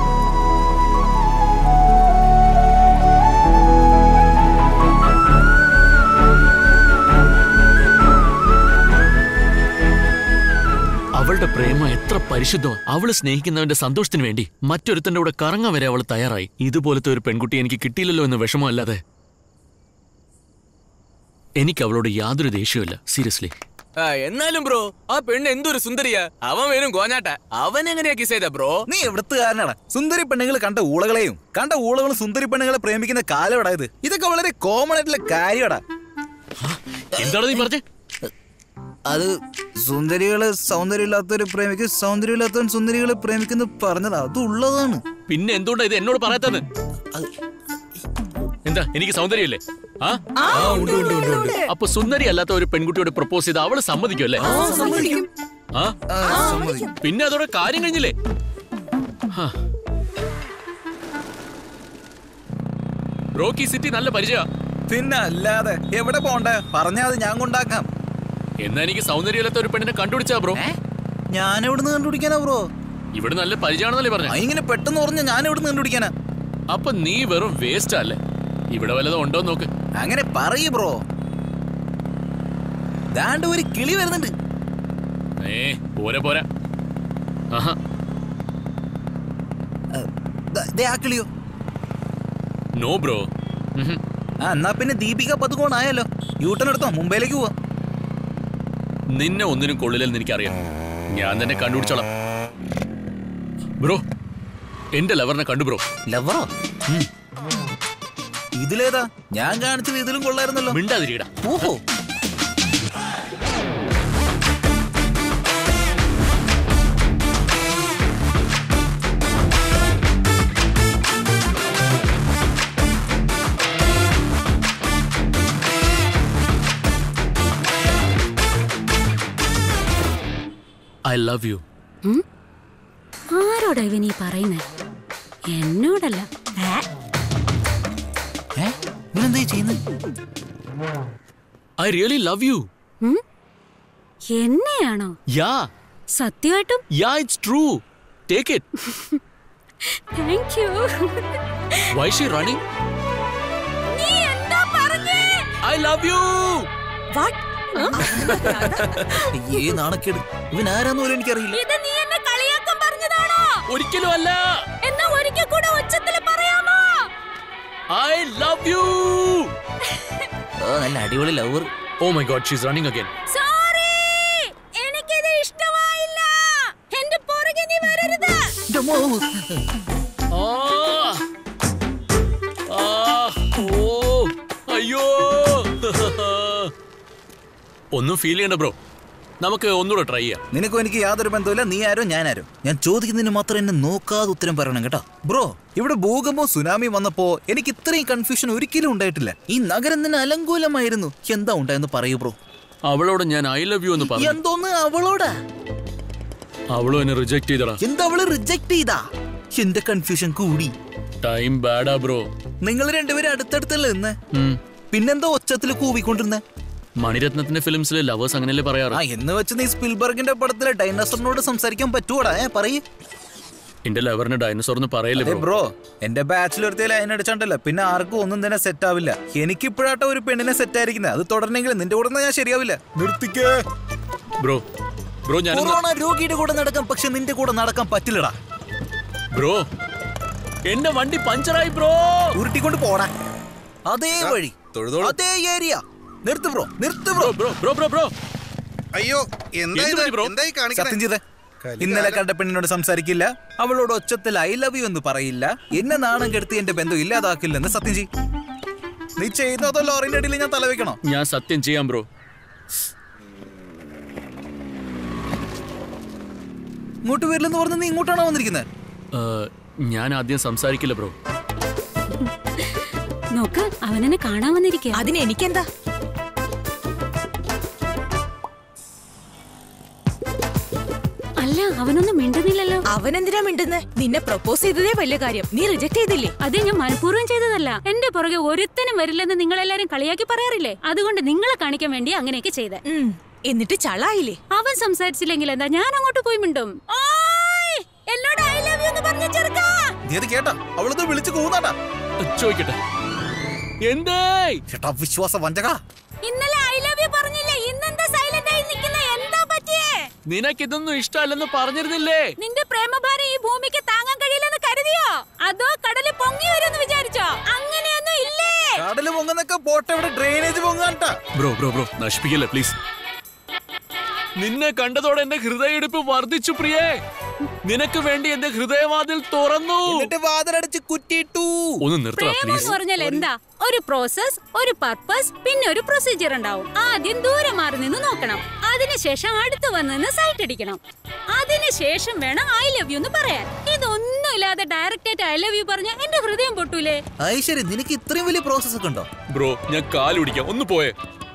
പരിശുദ്ധമാണ് അവള് സ്നേഹിക്കുന്നവന്റെ സന്തോഷത്തിന് വേണ്ടി മറ്റൊരുത്തന്റെ കൂടെ കറങ്ങാൻ വരെ അവൾ തയ്യാറായി ഇതുപോലത്തെ ഒരു പെൺകുട്ടി എനിക്ക് കിട്ടിയില്ലല്ലോ എന്ന് വിഷമമല്ലാതെ എനിക്ക് അവളോട് യാതൊരു ദേഷ്യമില്ല സീരിയസ്ലി ആ, എന്നാലും ബ്രോ ആ പെണ്ണ് എന്തൊരു സുന്ദരിയാ അവൻ വരും കോഞ്ഞാട്ട അവൻ എങ്ങനെയാ കിസ് ചെയ്ത ബ്രോ നീ എവിടുത്തുകാരനാണ് സുന്ദരി പെണ്ണുങ്ങൾ കണ്ട ഊളകളെയും കണ്ട ഊളകളും സുന്ദരി പെണ്ണുങ്ങളെ പ്രേമിക്കുന്ന കാലം ഇത് ഇതൊക്കെ വളരെ കോമൺ ആയിട്ടുള്ള കാര്യമാടാ എന്താണ് നീ പറഞ്ഞേ അത് സുന്ദരികളെ സൗന്ദര്യമില്ലാത്തവരെ പ്രേമിക്കും സൗന്ദര്യമില്ലാത്തവൻ സുന്ദരികളെ പ്രേമിക്കുന്നു പറഞ്ഞത് അത് ഉള്ളതാണ് പിന്നെ എന്തുകൊണ്ടാ ഇത് എന്നോട് പറയാത്തത് എന്താ എനിക്ക് സൗന്ദര്യമില്ലേ ആ അപ്പൊ സുന്ദരി അല്ലാത്ത ഒരു പെൺകുട്ടിയോട് പ്രപ്പോസ് ചെയ്ത് അവള് സമ്മതിക്കും അല്ലേ ആ പിന്നെ അതോടെ കാര്യം കഴിഞ്ഞില്ലേ ഹാ. റോക്കി സിറ്റി നല്ല പരിചയ പിന്നെ അല്ലാതെ എവിടെ പോണ്ടേ പറഞ്ഞാ അത് ഞാൻ കൊണ്ടാക്കാം എന്നാ എനിക്ക് സൗന്ദര്യമില്ലാത്ത ഒരു പെണ്ണിനെ കണ്ടുപിടിച്ചാ ബ്രോ ഞാൻ എവിടുന്ന് കണ്ടുപിടിക്കാനാ ബ്രോ ഇവിടെ നല്ല പരിചയമാണെന്നല്ലേ പറഞ്ഞു ഇങ്ങനെ പെട്ടെന്ന് പറഞ്ഞ ഞാൻ എവിടുന്ന് കണ്ടുപിടിക്കാനാ അപ്പൊ നീ വെറും വേസ്റ്റ് അല്ലേ ഇവിടെ വല്ലതും ഉണ്ടോ നോക്ക് അങ്ങനെ പറയൂ ബ്രോ ദാണ്ട് ഒരു കിളി വരുന്നുണ്ട് ഏ പോരാ പോരാ ആഹാ ദാ- ദേ ആ കിളിയോ നോ ബ്രോ ആ എന്നാ പിന്നെ ദീപിക പതുക്കോൺ ആയല്ലോ യൂട്ടൺ എടുത്തോ മുംബൈയിലേക്ക് പോവാ നിന്നെ ഒന്നിനും കൊള്ളില്ലെന്ന് എനിക്കറിയാം ഞാൻ തന്നെ കണ്ടുപിടിച്ചോളാം ബ്രോ എന്റെ ലവറിനെ കണ്ടു ബ്രോ ലവറോ ഇതിലേതാ ഞാൻ കാണിച്ചത് ഇതിലും കൊള്ളായിരുന്നല്ലോ മിണ്ടാതിരിക്കടാ ഓഹോ ഐ ലവ് യു ആരോടാ ഇവൻ ഈ പറയുന്നേ എന്നോടല്ല ഏ? ഇവനെന്താ ചെയ്യുന്നത് ഐ റിയലി ലവ് യു ഉം? എന്നെയാണോ യാ സത്യമായിട്ടും yeah it's true take it thank you why she running നീ എന്താ പറഞ്ഞേ ഐ ലവ് യു ഏ നാണക്കേട് ഇവൻ ആരാന്ന് പോലും എനിക്കറിയില്ല ഇത് നീ എന്നെ കളിയാക്കാൻ പറഞ്ഞതാണോ ഒരിക്കലും അല്ല എന്നാ ഒരിക്കൽ കൂടെ ഉച്ചത്തിൽ പറയാമോ ഐ ലവ് യു ഓ നല്ല അടിപൊളി lover oh my God she's running again sorry എനിക്കിത് ഇഷ്ടമായില്ല എന്റെ പുറകെ നീ വരരുത് ആ ആ ഓ അയ്യോ ഒന്നും ഫീൽ ചെയ്യണ്ട ബ്രോ നമുക്ക് ഒന്നുകൂടെ ട്രൈ ചെയ്യാം നിനക്കും എനിക്ക് യാതൊരു ബന്ധവുമില്ല നീ ആരോ ഞാൻ ആരോ ഞാൻ ചോദിക്കുന്നതിന് മാത്രം എന്നെ നോക്കാതെ ഉത്തരം പറയണം കേട്ടോ ബ്രോ ഇവിടെ ഭൂകമ്പവും സുനാമിയും വന്നപ്പോ എനിക്ക് ഇത്രയും കൺഫ്യൂഷൻ ഒരിക്കലും ഉണ്ടായിട്ടില്ല ഈ നഗരം തന്നെ അലങ്കോലമായിരുന്നു എന്താ ഉണ്ടായെന്ന് പറയൂ ബ്രോ അവളോട് ഞാൻ ഐ ലവ് യു എന്ന് പറഞ്ഞു എന്തോന്ന് അവളോടാ അവളും എന്നെ റിജക്ട് ചെയ്തടാ എന്താ അവള് റിജക്ട് ചെയ്താ എന്റെ കൺഫ്യൂഷൻ കൂടി ടൈം ബാഡാ ബ്രോ നിങ്ങൾ രണ്ടുപേരും അടുത്തടുത്തല്ലേ നിന്ന് പിന്നെന്താ ഒച്ചത്തിൽ കൂവിക്കൊണ്ടിരുന്നേ മണിരത്നത്തിന്റെ ഫിലിംസിൽ ലവേഴ്സ് അങ്ങനെയല്ലേ പറയാറ് ആ എന്ന് വെച്ച് നീ സ്പിൽബർഗിന്റെ പടത്തിലെ ഡൈനോസറിനോട് സംസാരിക്കാൻ പറ്റുവോടാ ഏ പറയ് എന്റെ ലവറിന് ഡൈനോസോർ എന്ന് പറയല്ലേ അതെ ബ്രോ ബ്രോ എന്റെ ബാച്ചിൽ ഒരുത്തിയ ലൈൻ അടിച്ചാണ്ടല്ല പിന്നെ ആർക്കും ഒന്നും തന്നെ സെറ്റ് ആവില്ല എനിക്കിപ്പോഴാട്ടോ ഒരു പെണ്ണിനെ സെറ്റ് ആയിരിക്കുന്നത് അത് തുടരണമെങ്കിൽ നിന്റെ കൂടെ ഒന്നും ഞാൻ ശരിയാവില്ല നിർത്തിക്കേ ബ്രോ ബ്രോ ഞാൻ കൊറോണ രോഗിയുടെ കൂടെ നടക്കാം പക്ഷെ നിന്റെ കൂടെ നടക്കാൻ പറ്റില്ലടാ ബ്രോ എന്റെ വണ്ടി പഞ്ചറായി ബ്രോ ഉരുട്ടിക്കൊണ്ട് പോടാ അതേ വഴി അതേ ഏരിയ നിർത്ത് ബ്രോ നിർത്ത് bro bro bro bro bro അയ്യോ എന്താ ഇത്? എന്തായി സത്യം ചെയ്തേ ഇന്നലെ കണ്ട പെണ്ണിനോട് സംസാരിക്കില്ല അവളോട് ഒച്ചത്തിൽ ഐ ലവ് യു എന്ന് പറയില്ല എന്നെ നാണം കെടുത്തി എന്റെ ബന്ധം ഇല്ലാതാക്കില്ലെന്ന് സത്യം ചെയ് നീ ചെയ്യുന്നതോ ലോറിന്റെ അടിയിൽ ഞാൻ തലവെക്കണോ ഞാൻ സത്യം ചെയ്യാം ബ്രോ ഇങ്ങോട്ട് വരില്ലെന്ന് പറഞ്ഞ് നീ ഇങ്ങോട്ടാണോ വന്നിരിക്കുന്നത് ഏഹ്, ഞാൻ ആദ്യം സംസാരിക്കില്ല ബ്രോ നോക്ക് അവനെന്നെ കാണാൻ വന്നിരിക്കുക അതിന് എനിക്കെന്താ അല്ല അവനൊന്നും മിണ്ടുന്നില്ലല്ലോ അവനെന്തിനാ മിണ്ടുന്നേ നിന്നെ പ്രപ്പോസ് ചെയ്തതേ വലിയ കാര്യം നീ റിജക്ട് ചെയ്തില്ലേ അത് ഞാൻ മനഃപൂർവ്വം ചെയ്തതല്ല എന്റെ പുറകെ ഒരുത്തനും വരില്ലെന്ന് നിങ്ങൾ എല്ലാരും കളിയാക്കി പറയാറില്ലേ അതുകൊണ്ട് നിങ്ങളെ കാണിക്കാൻ വേണ്ടി അങ്ങനെയൊക്കെ ചെയ്തേ എന്നിട്ട് ചളായില്ലേ അവൻ സംസാരിച്ചില്ലെങ്കിൽ എന്താ ഞാൻ അങ്ങോട്ട് പോയി മിണ്ടും ഓയ്! എന്നോട് ഐ ലവ് യു എന്ന് പറഞ്ഞ ചെറുക്കാ നീ അത് കേട്ടാ അവളത് വിളിച്ചു കൂന്നാട്ടാ ചോദിക്കട്ടെ എന്തേ ചേട്ടാ വിശ്വാസ വഞ്ചക ഇന്നലെ ഐ ലവ് യു പറഞ്ഞില്ലേ ഇന്നെന്താ സൈലന്റ് ആയി നിൽക്കുന്ന എന്താ പറ്റിയേ നിനക്കിതൊന്നും ഇഷ്ടമല്ലെന്ന് പറഞ്ഞിരുന്നില്ലേ നിന്റെ പ്രേമഭാരം ഈ ഭൂമിക്ക് താങ്ങാൻ കഴിയില്ലെന്ന് കരുതിയോ അതോ കടല് പൊങ്ങി വരുമെന്ന് വിചാരിച്ചോ അങ്ങനെയൊന്നും ഇല്ലേ കടല് പൊങ്ങുന്നൊക്കെ പോട്ടെ ഇവിടെ ഡ്രെയിനേജ് പൊങ്ങാണ്ടാ ബ്രോ ബ്രോ ബ്രോ നശിപ്പിക്കല്ലേ പ്ലീസ് നിന്നെ കണ്ടതോടെ എന്റെ ഹൃദയയിടിപ്പ് വർദ്ധിച്ചു പ്രിയേ നിനക്ക് വേണ്ടി എന്റെ ഹൃദയവാതിൽ തുറന്നു എന്നിട്ട് വാതിലടച്ച് കുറ്റിയിട്ടു ഒന്ന് നിർത്തടാ പ്രേമം പ്ലീസ് എന്ന് പറഞ്ഞാൽ എന്താ ഒരു പ്രോസസ് ഒരു പർപ്പസ് പിന്നെ ഒരു പ്രൊസീജിയർ ഉണ്ടാവും ആദ്യം ദൂരെ മാറി നിന്ന് നോക്കണം അതിനുശേഷം അടുത്ത് വന്ന് നിന്ന് സൈറ്റ് അടിക്കണം അതിനുശേഷം വേണം ഐ ലവ് യു എന്ന് പറയാൻ ഇതൊന്നും ഇല്ലാതെ ഡയറക്റ്റ് ആയിട്ട് ഐ ലവ് യു പറഞ്ഞ എന്റെ ഹൃദയം പൊട്ടൂലേ ഐശ്വര്യ നിനക്ക് ഇത്രയും വലിയ പ്രോസസ് ഒക്കെ ഉണ്ടോ ബ്രോ ഞാൻ കാല് പിടിക്കാം ഒന്ന് പോയേ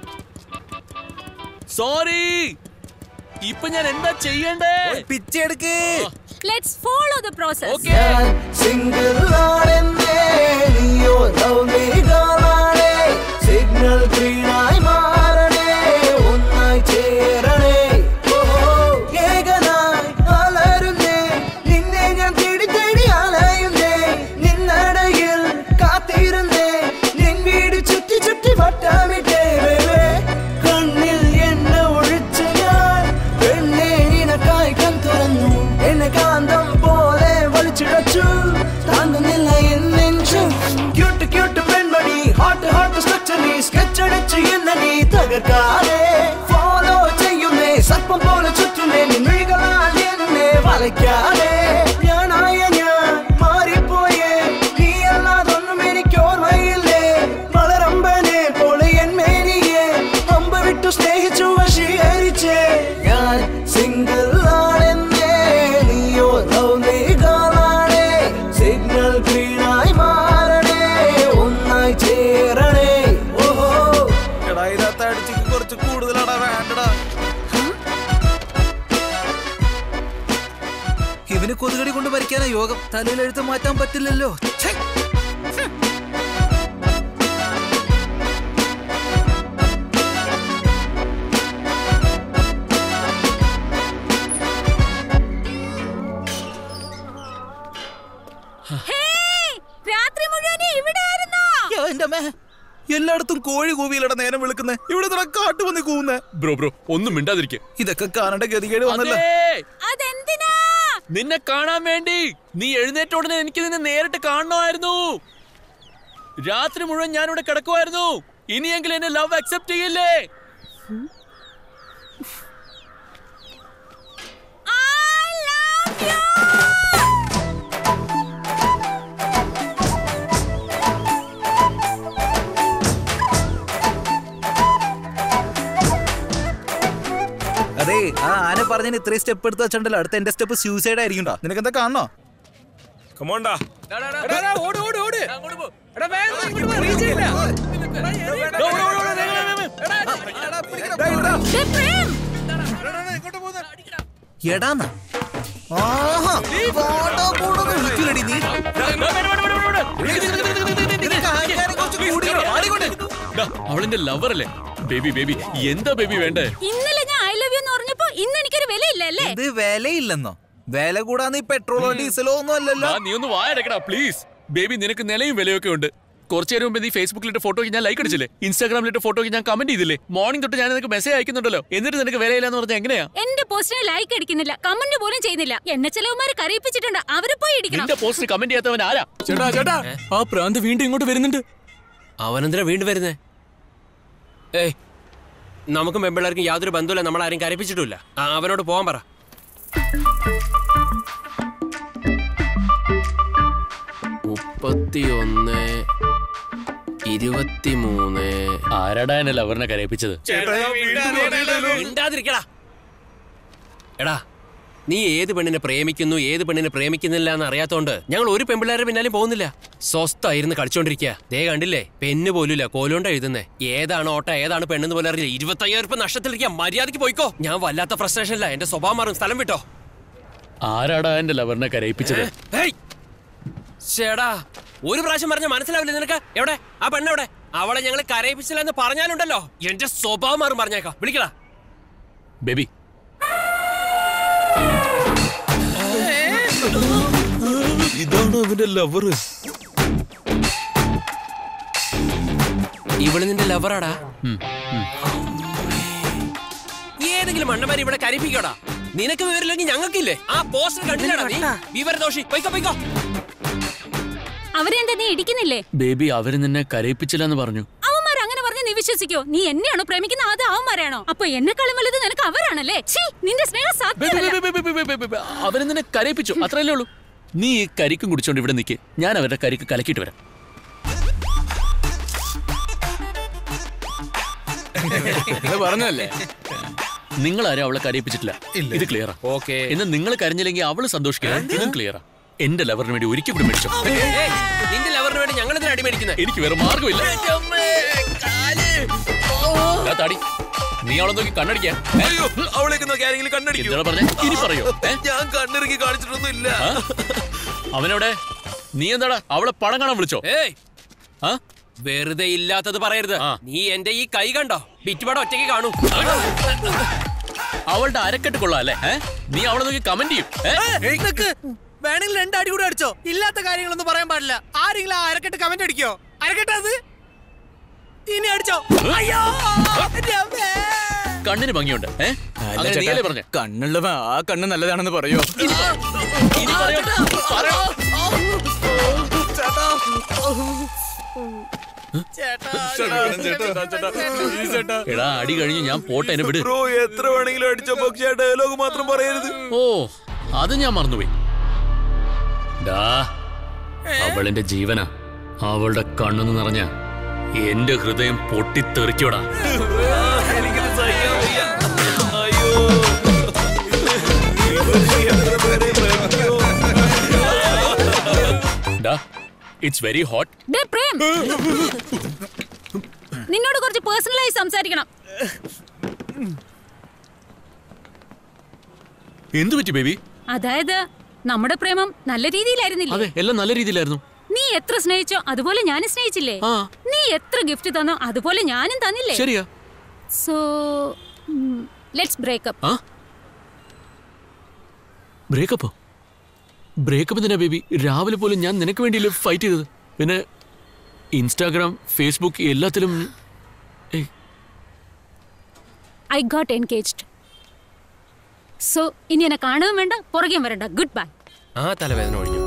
സോറി ഇപ്പൊ ഞാൻ എന്താ ചെയ്യണ്ടേ പിച്ചെടുക്ക് ലെറ്റ്സ് ഫോളോ ദ പ്രോസസ് ഞാൻ സിംഗിൾ ആണെന്നേ നീയോ ലവ്ലി ഗേളാണേ സിഗ്നൽ ഗ്രീനായി മാറണേ ഒന്നായി ചേരണേ ഓഹോ ഏകനായി അലരുന്നേ നിന്നെ ഞാൻ തേടി തേടി അലയുന്നേ നിന്നടയിൽ കാത്തിരുന്നേ നിൻ വീട് ചുറ്റി ചുറ്റി വട്ടമിട്ടേ baby. കണ്ണിൽ എണ്ണ ഒഴിച്ച് ഞാൻ പെണ്ണെ നിനക്കായി കൺ തുറന്നു എന്നെ കാന്തം പോലെ വലിച്ചിടച്ചു താങ്ങുന്നില്ല എന്നെഞ്ചും ക്യൂട്ട് ക്യൂട്ട് പെൺമണി ഹോട്ട് ഹോട്ട് സ്ട്രക്ചർ നീ സ്കെച്ച് അടിച്ച് എന്ന നീ തകർക്കാതെ ഫോളോ ചെയ്യുന്നേ സർപ്പം പോലെ ചുറ്റുന്നേ നിമിഴികളാൽ എന്നെ വലയ്ക്കാതെ ഞാനായ ഞാൻ മാറിപ്പോയേ നീ അല്ലാതൊന്നും എനിക്ക് ഓർമ്മയില്ലേ വളരമ്പനെ പോലെ എൻ മേനിയെ അമ്പ വിട്ടു സ്നേഹിച്ചു വശീകരിച്ചേ ഞാൻ സിംഗിൾ ആണെന്നേ നീയോ ലവ്ലി ഗേളാണേ സിഗ്നൽ ഗ്രീനായി മാറണേ ഒന്നായി ചേരണേ ഓഹോ എടാ ഇതിനകത്ത് അടിച്ചിക്ക് കുറച്ച് കൂടുതലാടാ വേണ്ടടാ ഇവന് കൊതുകടി കൊണ്ട് ഭരിക്കാനാ യോഗം തലയിൽ എഴുത്ത് മാറ്റാൻ പറ്റില്ലല്ലോ ഛെ. രാത്രി മുഴുവൻ ഇവിടെ യ്യോ, എൻ്റെ അമ്മേ. എല്ലായിടത്തും കോഴി കൂവിയിലട നേരം വിളിക്കുന്നേ ഇവിടെ തന്നെ കാട്ടുപന്നി കൂവുന്നേ ബ്രോ ബ്രോ ഒന്നും മിണ്ടാതിരിക്കെ ഇതൊക്കെ കാണേണ്ട ഗതികേട് വന്നല്ലോ അതെന്തിനാ നിന്നെ കാണാൻ വേണ്ടി നീ എഴുന്നേറ്റ ഉടനെ എനിക്ക് നിന്നെ നേരിട്ട് കാണണമായിരുന്നു രാത്രി മുഴുവൻ ഞാനിവിടെ കിടക്കുമായിരുന്നു ഇനിയെങ്കിലും എന്നെ ലവ് അക്സെപ്റ്റ് ചെയ്യില്ലേ അതെ ആ ആന പറഞ്ഞതിന് ഇത്രയും സ്റ്റെപ്പ് എടുത്ത് വെച്ചിട്ടുണ്ടല്ലോ അടുത്ത എന്റെ സ്റ്റെപ്പ് സൂസൈഡ് ആയിരിക്കും നിനക്ക് എന്താ കാണണോ കമോണ്ടാ ഓട് ഓട് ഓട് എടാ വേഗം ഇങ്ങോട്ട് വാ, reach ചെയ്യില്ല. ദോ, ഓട്, ഓട്, ഓട്, വേഗം, വേഗം, വേഗം. എടാന്നാ ആഹാ വാടാ പോടാന്ന് വിളിക്കൂലടി നീ നിനക്ക് അഹങ്കാരം കുറച്ച് കൂടിയോ? ആടിക്കൊണ്ട്. ഡാ, അവളെന്റെ ലവർ അല്ലേ ബേബി ബേബി എന്താ ബേബി വേണ്ടേ ഇന്നലെ ഞാൻ ഐ ലവ് യു എന്ന് പറഞ്ഞപ്പോ ഇന്ന് എനിക്കൊരു വിലയില്ല അല്ലേ ഇത് വിലയില്ലെന്നോ വില കൂടാന്ന് ഈ പെട്രോളോ ഡീസലോ ഒന്നും അല്ലല്ലോ ഡാ, നീ ഒന്ന് വായടക്കടാ പ്ലീസ് ബേബി നിനക്ക് നിലയും വിലയൊക്കെ ഉണ്ട് കുറച്ചു നേരം മുമ്പ് നീ ഫേസ്ബുക്കിലിട്ട് ഫോട്ടോയ്ക്ക് ഞാൻ ലൈക്ക് അടിച്ചില്ലേ ഇൻസ്റ്റാഗ്രാമിലിട്ട് ഫോട്ടോയ്ക്ക് ഞാൻ കമന്റ് ചെയ്തില്ലേ മോർണിംഗ് തൊട്ട് ഞാൻ നിനക്ക് മെസ്സേജ് അയക്കുന്നുണ്ടല്ലോ എന്നിട്ട് നിനക്ക് വിലയില്ലെന്ന് പറഞ്ഞാൽ എങ്ങനെയാ എന്റെ പോസ്റ്റിന് ലൈക്ക് അടിക്കുന്നില്ല കമന്റ് പോലും ചെയ്യുന്നില്ല എന്നെ ചിലവന്മാര് കരയിപ്പിച്ചിട്ടുണ്ട് അവര് പോയി ഇടിക്കണം നിന്റെ പോസ്റ്റ് കമന്റ് ചെയ്യാത്തവൻ ആരാ ചേട്ടാ ചേട്ടാ ആ പ്രാന്ത് വീണ്ടും ഇങ്ങോട്ട് വരുന്നുണ്ട് അവനെന്തിനാ വീണ്ടും വരുന്നേ ഏയ് നമുക്കും പെമ്പിള്ളേർക്കും യാതൊരു ബന്ധമില്ല നമ്മളാരും കരപ്പിച്ചിട്ടില്ല അവനോട് പോകാൻ പറ മുപ്പത്തിയൊന്ന് ഇരുപത്തിമൂന്ന് ആരാടാ എന്നെ ലവറിനെ കരയിപ്പിച്ചത് മിണ്ടാതിരിക്കടാ എടാ നീ ഏത് പെണ്ണിനെ പ്രേമിക്കുന്നു ഏത് പെണ്ണിനെ പ്രേമിക്കുന്നില്ല എന്ന് അറിയാത്തോണ്ട് ഞങ്ങൾ ഒരു പെമ്പിള്ളേരെ പിന്നാലും പോകുന്നില്ല സ്വസ്ഥായിരുന്നു കളിച്ചോണ്ടിരിക്കുക ദേ കണ്ടില്ലേ പെണ്ണ് പോലുമില്ല കോലുകൊണ്ട് എഴുതുന്നേ ഏതാണ് ഓട്ട ഏതാണ് പെണ്ണെന്ന് പോലും അറിയില്ല ഇരുപത്തയ്യായിരം രൂപ നഷ്ടത്തിലിരിക്കുക മര്യാദയ്ക്ക് പോയിക്കോ ഞാൻ വല്ലാത്ത ഫ്രസ്ട്രേഷനില്ല എന്റെ സ്വഭാവം മാറും സ്ഥലം വിട്ടോ ആരാടാ എന്റെ ലവറിനെ കരയിപ്പിച്ചത് ഹേയ്! ചേടാ ഒരു പ്രാവശ്യം പറഞ്ഞ മനസ്സിലാവില്ല നിനക്ക് എവിടെ ആ പെണ്ണെവിടെ അവളെ ഞങ്ങൾ കരയിപ്പിച്ചില്ല എന്ന് പറഞ്ഞാലുണ്ടല്ലോ എന്റെ സ്വഭാവം മാറും പറഞ്ഞേക്കാം വിളിക്കടാ ബേബി ഇതാണ് അവന്റെ ലവർ ഇവള് നിന്റെ ലവറാടാ ഏതെങ്കിലും മണ്ണമാരി ഇവിടെ കരയിപ്പിക്കോടാ നിനക്ക് വിവരമില്ലെങ്കിൽ ഞങ്ങൾക്കില്ലേ ആ പോസ്റ്റർ കണ്ടില്ലടാ നീ വിവരദോഷി പൊയ്ക്കോ പൊയ്ക്കോ അവരെന്താ നീ ഇടിക്കുന്നില്ലേ ബേബി അവര് നിന്നെ കരയിപ്പിച്ചില്ലെന്ന് പറഞ്ഞു അവന്മാർ അങ്ങനെ പറഞ്ഞ് നീ വിശ്വസിക്കോ നീ എന്നെയാണോ പ്രേമിക്കുന്ന അത് അവന്മാരാണോ അപ്പൊ എന്നെക്കാളും വലുത് നിനക്ക് അവരാണല്ലേ ഛീ, നിന്റെ സ്നേഹം സാധ്യമല്ല അവര് നിന്നെ കരയിപ്പിച്ചു അത്രയല്ലേ ഉള്ളൂ നീ ഈ കരിക്കും കുടിച്ചോണ്ട് ഇവിടെ നിൽക്ക് ഞാൻ അവരുടെ കരിക്ക് കലക്കിയിട്ട് വരാം പറഞ്ഞല്ലേ നിങ്ങളാരും അവളെ കരയിപ്പിച്ചിട്ടില്ല ഇത് ക്ലിയറാ ഓക്കെ എന്നാൽ നിങ്ങൾ കരഞ്ഞില്ലെങ്കിൽ അവള് സന്തോഷിക്കില്ല ഇതും ക്ലിയറാ എന്റെ ലവറിന് വേണ്ടി ഒരിക്കൽ കൂടി മേടിച്ചോ ഏയ്, നിന്റെ ലവറിന് വേണ്ടി ഞങ്ങൾ എന്തിനാ അടിമേടിക്കുന്നത് എനിക്ക് വേറെ മാർഗമില്ല ദാ താടി നീ അവളെ നോക്കി കണ്ണടിക്കാൻ അവളേക്ക് നോക്കി ആരെങ്കിലും കണ്ണടിക്കും എന്താണ് പറഞ്ഞേ ഇനി പറയോ ഏ? ഞാൻ കണ്ണിറുക്കി കാണിച്ചിട്ടൊന്നും ഇല്ല ആ? അവനെവിടെ നീ എന്താടാ അവളെ പണം കാണാൻ വിളിച്ചോ ഏയ് വെറുതെ ഇല്ലാത്തത് പറയരുത് നീ എന്റെ ഈ കൈ കണ്ടോ ബിറ്റുപാട് ഒറ്റയ്ക്ക് കാണൂ അവളുടെ അരക്കെട്ട് കൊള്ളാം അല്ലേ ഏ? നീ അവളെ നോക്കി കമന്റ് ചെയ്യും ഏ? നിക്ക് വേണമെങ്കിൽ രണ്ടടി കൂടെ അടിച്ചോ ഇല്ലാത്ത കാര്യങ്ങളൊന്നും പറയാൻ പാടില്ല ആരെങ്കിലും ആ അരക്കെട്ട് കമന്റ് അടിക്കോ അരക്കെട്ട് അത് ഇനി അടിച്ചോ അയ്യോ രമേ. കണ്ണിന് ഭംഗിയുണ്ട് ഏ? അല്ല അങ്ങനെ ചേട്ടാ, നീയല്ലേ പറഞ്ഞേ കണ്ണുള്ളവൻ ആ കണ്ണ് നല്ലതാണെന്ന് പറയോ ഇനി പറയോ പറയോ എടാ അടി കഴിഞ്ഞ് ഞാൻ പോട്ടെ എന്നെ വിട് ബ്രോ എത്ര വേണമെങ്കിലും അടിച്ചോ പക്ഷേ ഡയലോഗ് മാത്രം പറയരുത് ഓ അത് ഞാൻ മറന്നുപോയി ഡാ അവളെന്റെ ജീവനാ അവളുടെ കണ്ണുന്ന് നിറഞ്ഞ എന്റെ ഹൃദയം പൊട്ടിത്തെറിക്കോടാ എനിക്കിത് സഹിക്കാൻ വയ്യ അയ്യോ എത്ര പേരെ പ്രേമിക്കോ ഡാ ഇറ്റ്സ് വെരി ഹോട്ട് ദേ പ്രേം നിന്നോട് കുറച്ച് പേഴ്സണലായി സംസാരിക്കണം എന്തു പറ്റി ബേബി അതായത് നമ്മുടെ പ്രേമം നല്ല രീതിയിലായിരുന്നില്ലേ അതെ എല്ലാം നല്ല രീതിയിലായിരുന്നു നീ എത്ര സ്നേഹിച്ചോ അതുപോലെ ഞാനും സ്നേഹിച്ചില്ലേ നീ എത്ര ഗിഫ്റ്റ് തന്നോ അതുപോലെ ഞാനും തന്നില്ലേ ശരിയാ സോ ലെറ്റ്സ് ബ്രേക്കപ്പ് ആ ബ്രേക്കപ്പോ ബ്രേക്കപ്പ് തന്നെ ബേബി രാവിലെ പോലും ഞാൻ നിനക്ക് വേണ്ടിയില്ലേ ഫൈറ്റ് ചെയ്തത് പിന്നെ ഇൻസ്റ്റാഗ്രാം ഫേസ്ബുക്ക് എല്ലാത്തിലും ഏയ്, ഐ ഗോട്ട് എൻഗേജ്ഡ് സോ ഇനി എന്നെ കാണുകയും വേണ്ട പുറകെയും വരണ്ട ഗുഡ് ബൈ ആ തലവേദന ഒഴിഞ്ഞു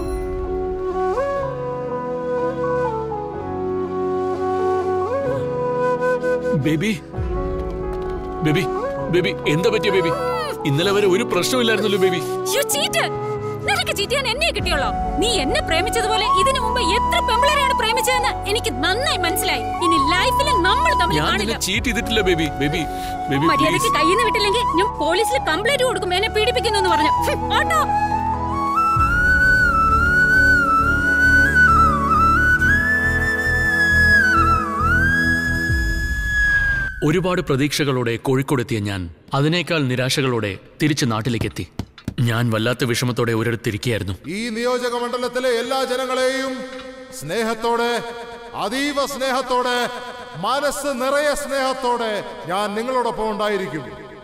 ബേബി ബേബി ബേബി എന്താ പറ്റിയ ബേബി ഇന്നലെ വരെ ഒരു പ്രശ്നമില്ലായിരുന്നല്ലോ ബേബി യു ചീറ്റ് നിനക്ക് ചീറ്റ് ചെയ്യാൻ എന്നെ കിട്ടിയോളോ നീ എന്നെ പ്രേമിച്ചതുപോലെ ഇതിനു മുമ്പ് എത്ര പെമ്പിളരെയാണ് പ്രേമിച്ചതെന്ന് എനിക്ക് നന്നായി മനസ്സിലായി ഇനി ലൈഫിൽ നമ്മൾ തമ്മിൽ ഞാൻ കാണില്ല നിന്നെ ചീറ്റ് ചെയ്തിട്ടില്ല ബേബി ബേബി ബേബി മര്യാദയ്ക്ക് പ്ലീസ് കയ്യിൽ നിന്ന് വിട്ടില്ലെങ്കിൽ ഞാൻ പോലീസിൽ കംപ്ലൈന്റ് കൊടുക്കും എന്നെ പീഡിപ്പിക്കുന്നു എന്ന് പറഞ്ഞു ഹും, ഓട്ടോ ഒരുപാട് പ്രതീക്ഷകളോടെ കോഴിക്കോടെത്തിയ ഞാൻ അതിനേക്കാൾ നിരാശകളോടെ തിരിച്ച് നാട്ടിലേക്കെത്തി ഞാൻ വല്ലാത്ത വിഷമത്തോടെ ഒരിടത്തിരിക്കുകയായിരുന്നു ഈ നിയോജക മണ്ഡലത്തിലെ എല്ലാ ജനങ്ങളെയും സ്നേഹത്തോടെ അതീവ സ്നേഹത്തോടെ മനസ്സ് നിറയെ സ്നേഹത്തോടെ ഞാൻ നിങ്ങളോടൊപ്പം ഉണ്ടായിരിക്കും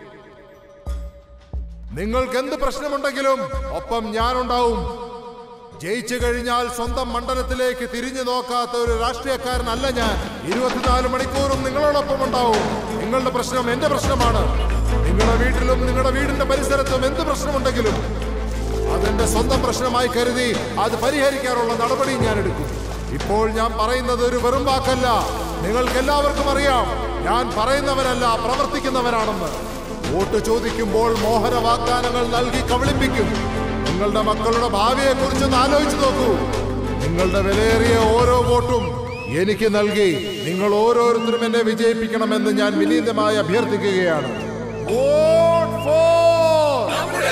നിങ്ങൾക്ക് എന്ത് പ്രശ്നമുണ്ടെങ്കിലും ഒപ്പം ഞാനുണ്ടാവും ജയിച്ചു കഴിഞ്ഞാൽ സ്വന്തം മണ്ഡലത്തിലേക്ക് തിരിഞ്ഞു നോക്കാത്ത ഒരു രാഷ്ട്രീയക്കാരനല്ല ഞാൻ ഇരുപത്തിനാല് മണിക്കൂറും നിങ്ങളോടൊപ്പം ഉണ്ടാവും നിങ്ങളുടെ പ്രശ്നം എന്റെ പ്രശ്നമാണ് നിങ്ങളുടെ വീട്ടിലും നിങ്ങളുടെ വീടിന്റെ പരിസരത്തും എന്ത് പ്രശ്നമുണ്ടെങ്കിലും അതെന്റെ സ്വന്തം പ്രശ്നമായി കരുതി അത് പരിഹരിക്കാനുള്ള നടപടി ഞാൻ എടുക്കും ഇപ്പോൾ ഞാൻ പറയുന്നത് ഒരു വെറും വാക്കല്ല നിങ്ങൾക്ക് എല്ലാവർക്കും അറിയാം ഞാൻ പറയുന്നവരല്ല പ്രവർത്തിക്കുന്നവരാണെന്ന് വോട്ട് ചോദിക്കുമ്പോൾ മോഹന വാഗ്ദാനങ്ങൾ നൽകി കബളിപ്പിക്കും നിങ്ങളുടെ മക്കളുടെ ഭാവിയെ കുറിച്ചൊന്ന് ആലോചിച്ചു നോക്കൂ നിങ്ങളുടെ വിലയേറിയ ഓരോ വോട്ടും എനിക്ക് നൽകി നിങ്ങൾ ഓരോരുത്തരും എന്നെ വിജയിപ്പിക്കണമെന്ന് ഞാൻ വിനീതമായി അഭ്യർത്ഥിക്കുകയാണ് വോട്ട് ഫോർ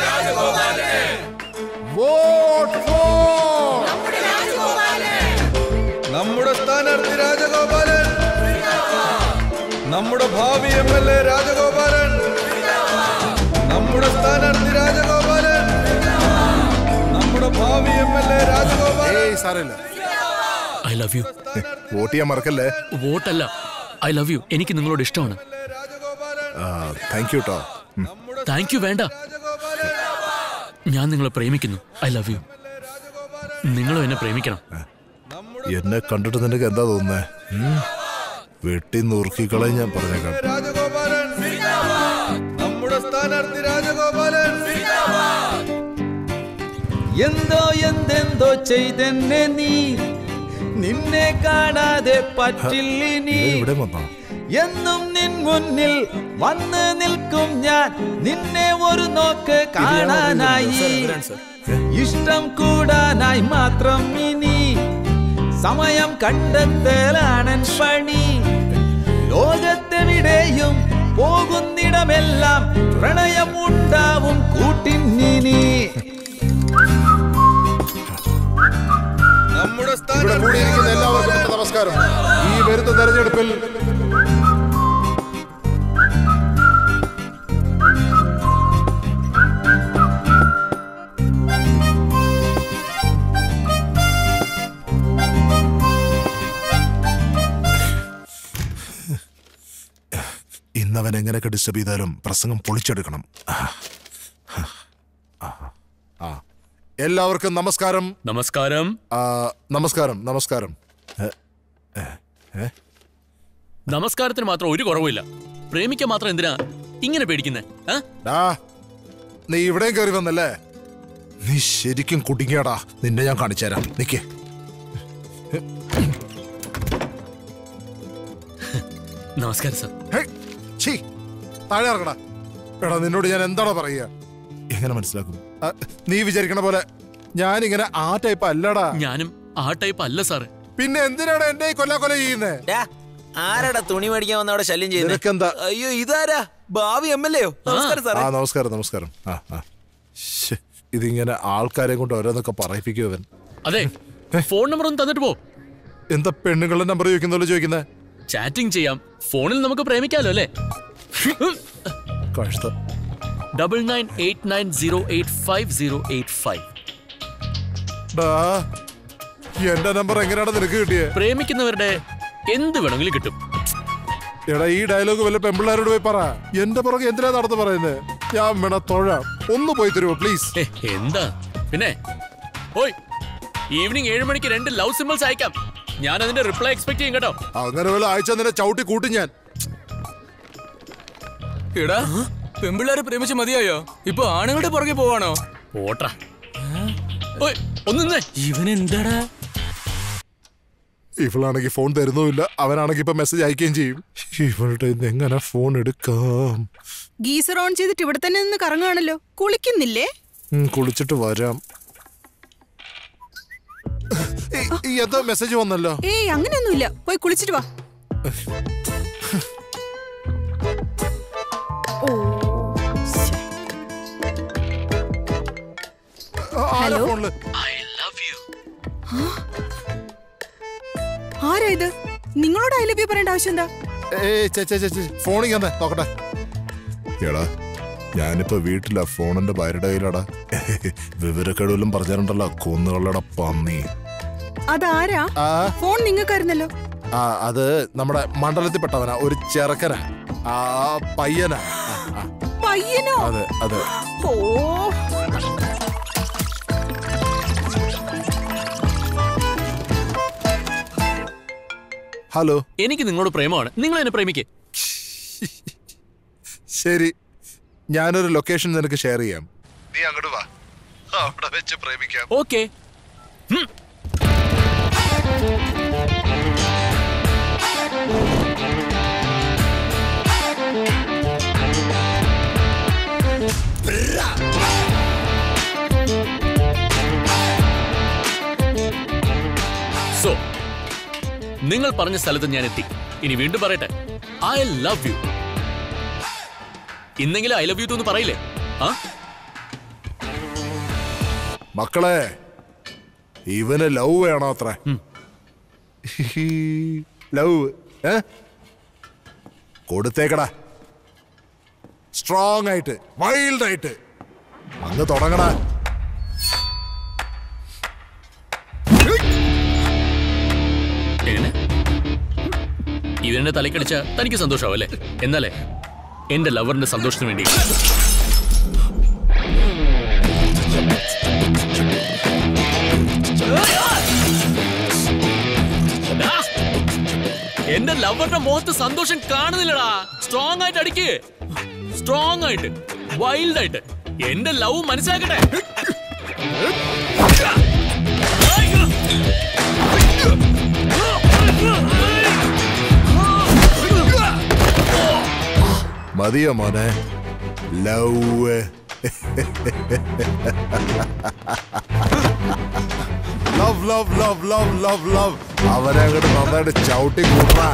വോട്ട് ഫോർ നമ്മുടെ സ്ഥാനാർത്ഥി രാജഗോപാലൻ നമ്മുടെ ഭാവി എം എൽ എ രാജഗോപാലൻ നമ്മുടെ സ്ഥാനാർത്ഥി രാജഗോപാലൻ നമ്മുടെ ഭാവി എം എൽ എ രാജഗോപാലൻ ഏയ് സാരമില്ല ഐ ലവ് യു വോട്ട് ചെയ്യാൻ മറക്കല്ലേ വോട്ടല്ല ഐ ലവ് യു എനിക്ക് നിങ്ങളോട് ഇഷ്ടമാണ് താങ്ക് യു കേട്ടോ താങ്ക് യു വേണ്ട ഞാൻ നിങ്ങളെ പ്രേമിക്കുന്നു ഐ ലവ് യു നിങ്ങളും എന്നെ പ്രേമിക്കണം എന്നെ കണ്ടിട്ട് നിനക്ക് എന്താ തോന്നുന്നേ ഉം? വെട്ടി നുറുക്കിക്കളെ ഞാൻ പറഞ്ഞേക്കാം രാജഗോപാലൻ നമ്മുടെ സ്ഥാനാർത്ഥി രാജഗോപാലൻ എന്തോ എന്തെന്തോ ചെയ്തെന്നെ നീ നിന്നെ കാണാതെ പറ്റില്ലിനി ഇവിടെ വന്നോ എന്നും നിൻ മുന്നിൽ വന്ന് നിൽക്കും ഞാൻ നിന്നെ ഒരു നോക്ക് കാണാനായി ഇഷ്ടം കൂടാനായി മാത്രം ഇനി സമയം കണ്ടെത്തലാണൻ പണി ലോകത്തെവിടെയും പോകുന്നിടമെല്ലാം പ്രണയം ഉണ്ടാവും കൂട്ടിന്നിനി ഇവിടെ കൂടിയിരിക്കുന്ന എല്ലാവർക്കും എന്റെ നമസ്കാരം ഈ വരുന്ന തെരഞ്ഞെടുപ്പിൽ ഇന്നവൻ എങ്ങനെയൊക്കെ ഡിസ്റ്റർബ് ചെയ്താലും പ്രസംഗം പൊളിച്ചെടുക്കണം ആ. ആ. ആ. എല്ലാവർക്കും നമസ്കാരം നമസ്കാരം ആ, നമസ്കാരം നമസ്കാരം ഏ, ഏ, ഏ? നമസ്കാരത്തിന് മാത്രം ഒരു കുറവുമില്ല പ്രേമിക്കാൻ മാത്രം എന്തിനാ ഇങ്ങനെ പേടിക്കുന്നേ ഡാ, നീ ഇവിടെയും കയറി വന്നല്ലേ നീ ശരിക്കും കുടുങ്ങിയാടാ നിന്നെ ഞാൻ കാണിച്ചു തരാം നിക്കേ നമസ്കാരം സർ ഛീ താഴെ ഇറങ്ങടാ എടാ നിന്നോട് ഞാൻ എന്താണോ പറയുക എങ്ങനെ മനസ്സിലാക്കും ആ, നീ വിചാരിക്കണ പോലെ ഞാനിങ്ങനെ ആ ടൈപ്പ് അല്ലടാ ഞാനും ആ ടൈപ്പ് അല്ല സാറ് പിന്നെ എന്തിനാണ് എന്നെ ഈ കൊല്ല കൊല ചെയ്യുന്നേ ആരാടാ തുണി മേടിക്കാൻ വന്ന അവിടെ ശല്യം നിനക്കെന്താ? ചെയ്യുന്നത് അയ്യോ ഇതാരാ ഭാവി എം എൽ എയോ നമസ്കാരം ആ സാറേ നമസ്കാരം നമസ്കാരം ആ ആ ശ്ശെ, ഇതിങ്ങനെ ആൾക്കാരെ കൊണ്ട് ഓരോന്നൊക്കെ പറയിപ്പിക്കും അവൻ അതെ ഫോൺ നമ്പർ ഒന്ന് തന്നിട്ട് പോ എന്താ പെണ്ണുങ്ങളുടെ നമ്പർ ചോദിക്കുന്നല്ലോ ചോദിക്കുന്നേ ചാറ്റിംഗ് ചെയ്യാം ഫോണിൽ നമുക്ക് പ്രേമിക്കാലോ അല്ലേ കഷ്ടം double nine eight nine zero eight five zero eight five ഡാ, എന്റെ നമ്പർ എങ്ങനെയാണ് നിനക്ക് കിട്ടിയേ പ്രേമിക്കുന്നവരുടെ എന്ത് വേണമെങ്കിലും കിട്ടും എടാ ഈ ഡയലോഗ് വല്ല പെമ്പിള്ളാരോട് പോയി പറ എന്റെ പുറകെ എന്തിനാ നടന്നു പറയുന്നത് ഞാൻ വേണ തൊഴാം ഒന്ന് പോയി തരുമോ പ്ലീസ് എന്താ പിന്നെ ഓയ് ഈവനിങ് ഏഴ് മണിക്ക് രണ്ട് ലവ് സിമ്പിൾസ് അയക്കാം ഞാൻ അതിന്റെ റിപ്ലൈ എക്സ്പെക്ട് ചെയ്യും കേട്ടോ അങ്ങനെ വല്ല ആഴ്ച നിന്നെ ചവിട്ടി കൂട്ടി ഞാൻ എടാ പെമ്പിള്ളാരെ പ്രേമിച്ച് മതിയായോ ഇപ്പൊ ആണുങ്ങളുടെ പുറകെ പോവാണോ ഓട്ടാ ഓയ് ഒന്ന് ഇവൻ എന്താടാ ഇവളാണെങ്കിൽ ഫോൺ തരുന്നുമില്ല അവനാണെങ്കിൽ ഇപ്പൊ മെസ്സേജ് അയക്കുകയും ചെയ്യും ഇവളുടെ ഇന്ന് എങ്ങനെ ഫോൺ എടുക്കാം ഗീസർ ഓൺ ചെയ്തിട്ട് ഇവിടെ തന്നെ നിന്ന് കറങ്ങുകയാണല്ലോ കുളിക്കുന്നില്ലേ ഉം, കുളിച്ചിട്ട് വരാം ഈ- ഈ എന്തോ മെസ്സേജ് വന്നല്ലോ ഏയ് അങ്ങനെയൊന്നുമില്ല പോയി കുളിച്ചിട്ട് വാ ഓ ആരാ ഹലോ? ഫോണില് ആരാ ഇത് നിങ്ങളോട് ഐ ലവ് യു പറയേണ്ട ആവശ്യം എന്താ ഏയ് ചേച്ചേ ചേച്ചി ഫോണിൽ തന്നെ നോക്കട്ടെ എടാ ഞാനിപ്പോ വീട്ടിലാ ഫോണിന്റെ ഭാര്യയുടെ കയ്യിലാടാ വിവരക്കേടുവല്ലും പറഞ്ഞിട്ടുണ്ടല്ലോ കൊന്നുകളുടെ പന്നി അതാരാ ഫോൺ നിങ്ങൾക്കായിരുന്നല്ലോ ആ അത് നമ്മുടെ മണ്ഡലത്തിൽപ്പെട്ടവനാ ഒരു ചെറുക്കനാ ആ പയ്യനാ ആ, ആ. പയ്യനോ അതെ അതെ ഓ ഹലോ എനിക്ക് നിങ്ങളോട് പ്രേമമാണ് നിങ്ങൾ എന്നെ പ്രേമിക്കേ ശരി ഞാനൊരു ലൊക്കേഷൻ നിനക്ക് ഷെയർ ചെയ്യാം നീ അങ്ങോട്ട് വാ അവിടെ വെച്ച് പ്രേമിക്കാം ഓക്കെ സോ നിങ്ങൾ പറഞ്ഞ സ്ഥലത്ത് ഞാൻ എത്തി ഇനി വീണ്ടും പറയട്ടെ ഐ ലവ് യു ഇന്നെങ്കിലും ഐ ലവ് യു എന്ന് പറയില്ലേ ആ മക്കളെ ഇവന് ലവ് വേണോ അത്ര ലവ് ഏ കൊടുത്തേക്കടാ സ്ട്രോങ് ആയിട്ട് വൈൽഡ് ആയിട്ട് അങ്ങ് തുടങ്ങടാ എങ്ങനെ ഇവനെ തലക്കടിച്ച തനിക്ക് സന്തോഷമാവും അല്ലേ എന്നാലേ എന്റെ ലവറിന്റെ സന്തോഷത്തിന് വേണ്ടി ഡാ, എന്റെ ലവറിന്റെ മുഖത്ത് സന്തോഷം കാണുന്നില്ലടാ സ്ട്രോങ് ആയിട്ട് അടിക്ക് സ്ട്രോങ് ആയിട്ട് വൈൽഡ് ആയിട്ട് എന്റെ ലവ് മനസ്സിലാക്കട്ടെ മതിയോ മോനെ love love love love love love love അവരെ അങ്ങോട്ട് നന്നായിട്ട് ചവിട്ടി കൂട്ടാ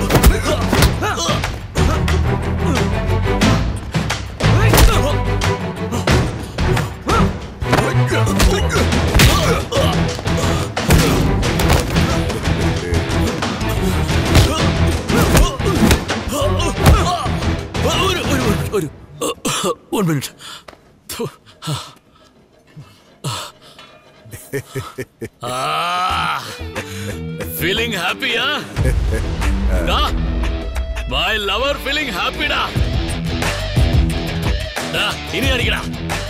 ഒരു ഒരു ഒരു വൺ മിനിറ്റ് ഫീലിംഗ് ഹാപ്പിയാ മൈ ലവർ ഫീലിംഗ് ഹാപ്പിടാ ഇനി അടിക്കടാ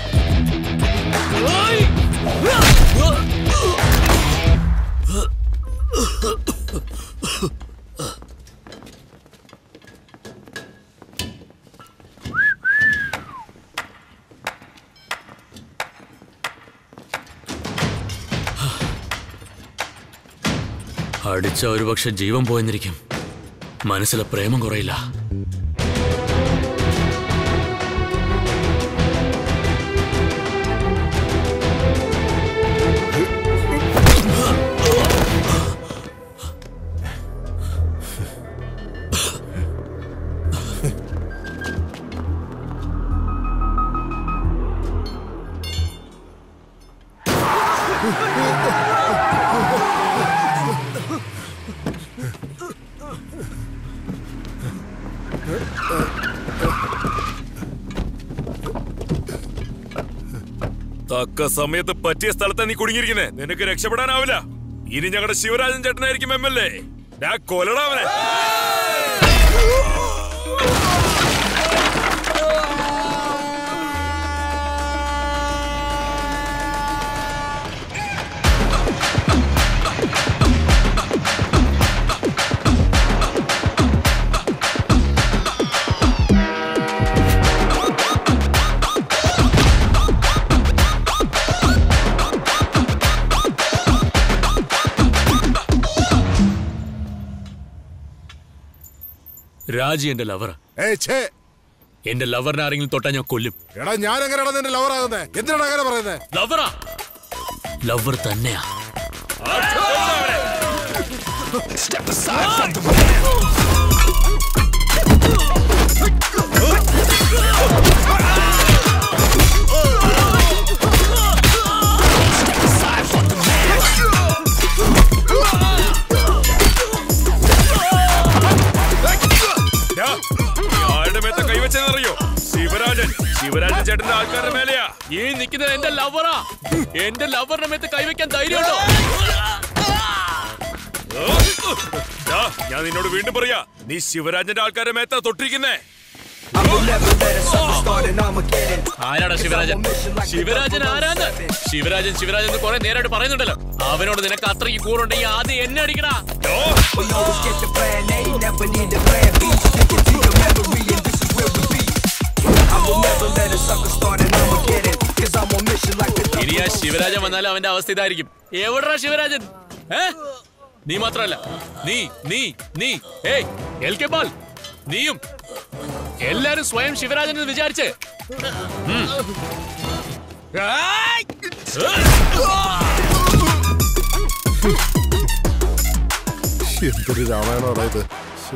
ഓയ്. അടിച്ച ഒരു പക്ഷെ ജീവൻ പോയെന്നിരിക്കും മനസ്സിലെ പ്രേമം കുറയില്ല തക്ക സമയത്ത് പറ്റിയ സ്ഥലത്താ നീ കുടുങ്ങിയിരിക്കുന്നേ നിനക്ക് രക്ഷപ്പെടാനാവില്ല ഇനി ഞങ്ങളുടെ ശിവരാജൻ ചേട്ടനായിരിക്കും എം എൽ എ ഞാൻ കൊല്ലടാ അവനെ രാജി എന്റെ ലവർ ഏയ് ഛേ എന്റെ ലവറിനെ ആരെങ്കിലും തൊട്ടാ ഞാൻ കൊല്ലും എടാ ഞാൻ എങ്ങനെയാണ് നിന്റെ ലവർ ആകുന്നത് എന്തിനാണ് അങ്ങനെ പറയുന്നത് ലവറാ ലവർ തന്നെയാ ഡാ, നീ ആരുടെ മേത്ത കൈവച്ചെന്നറിയോ ശിവരാജൻ ശിവരാജൻ ചേട്ടന്റെ ആൾക്കാരുടെ മേലെയാ ഈ നിൽക്കുന്നത് എന്റെ ലവറാ എന്റെ ലവറിന്റെ മേത്ത് കൈവയ്ക്കാൻ ധൈര്യമുണ്ടോ ഡാ, ഞാൻ നിന്നോട് വീണ്ടും പറയാ നീ ശിവരാജന്റെ ആൾക്കാരുടെ മേത്ത തൊട്ടിരിക്കുന്നേ ആരാടാ ശിവരാജൻ ശിവരാജൻ ആരാന്ന് ശിവരാജൻ ശിവരാജൻ എന്ന് കുറെ നേരമായിട്ട് പറയുന്നുണ്ടല്ലോ അവനോട് നിനക്ക് അത്രയ്ക്ക് കൂറുണ്ടെങ്കിൽ ആദ്യം എന്നെ അടിക്കടാ ഇനി ആ ശിവരാജൻ വന്നാലും അവന്റെ അവസ്ഥ ഇതായിരിക്കും എവിടാ ശിവരാജൻ ഏ നീ മാത്രമല്ല നീ നീ നീ ഏയ് എൽ കെ പാൽ നീയും എല്ലാരും സ്വയം ശിവരാജൻ എന്ന് വിചാരിച്ച് ഉം. ആയ്! എന്തൊരു രാമായണമാണ് ഇത് ശ്ശെ.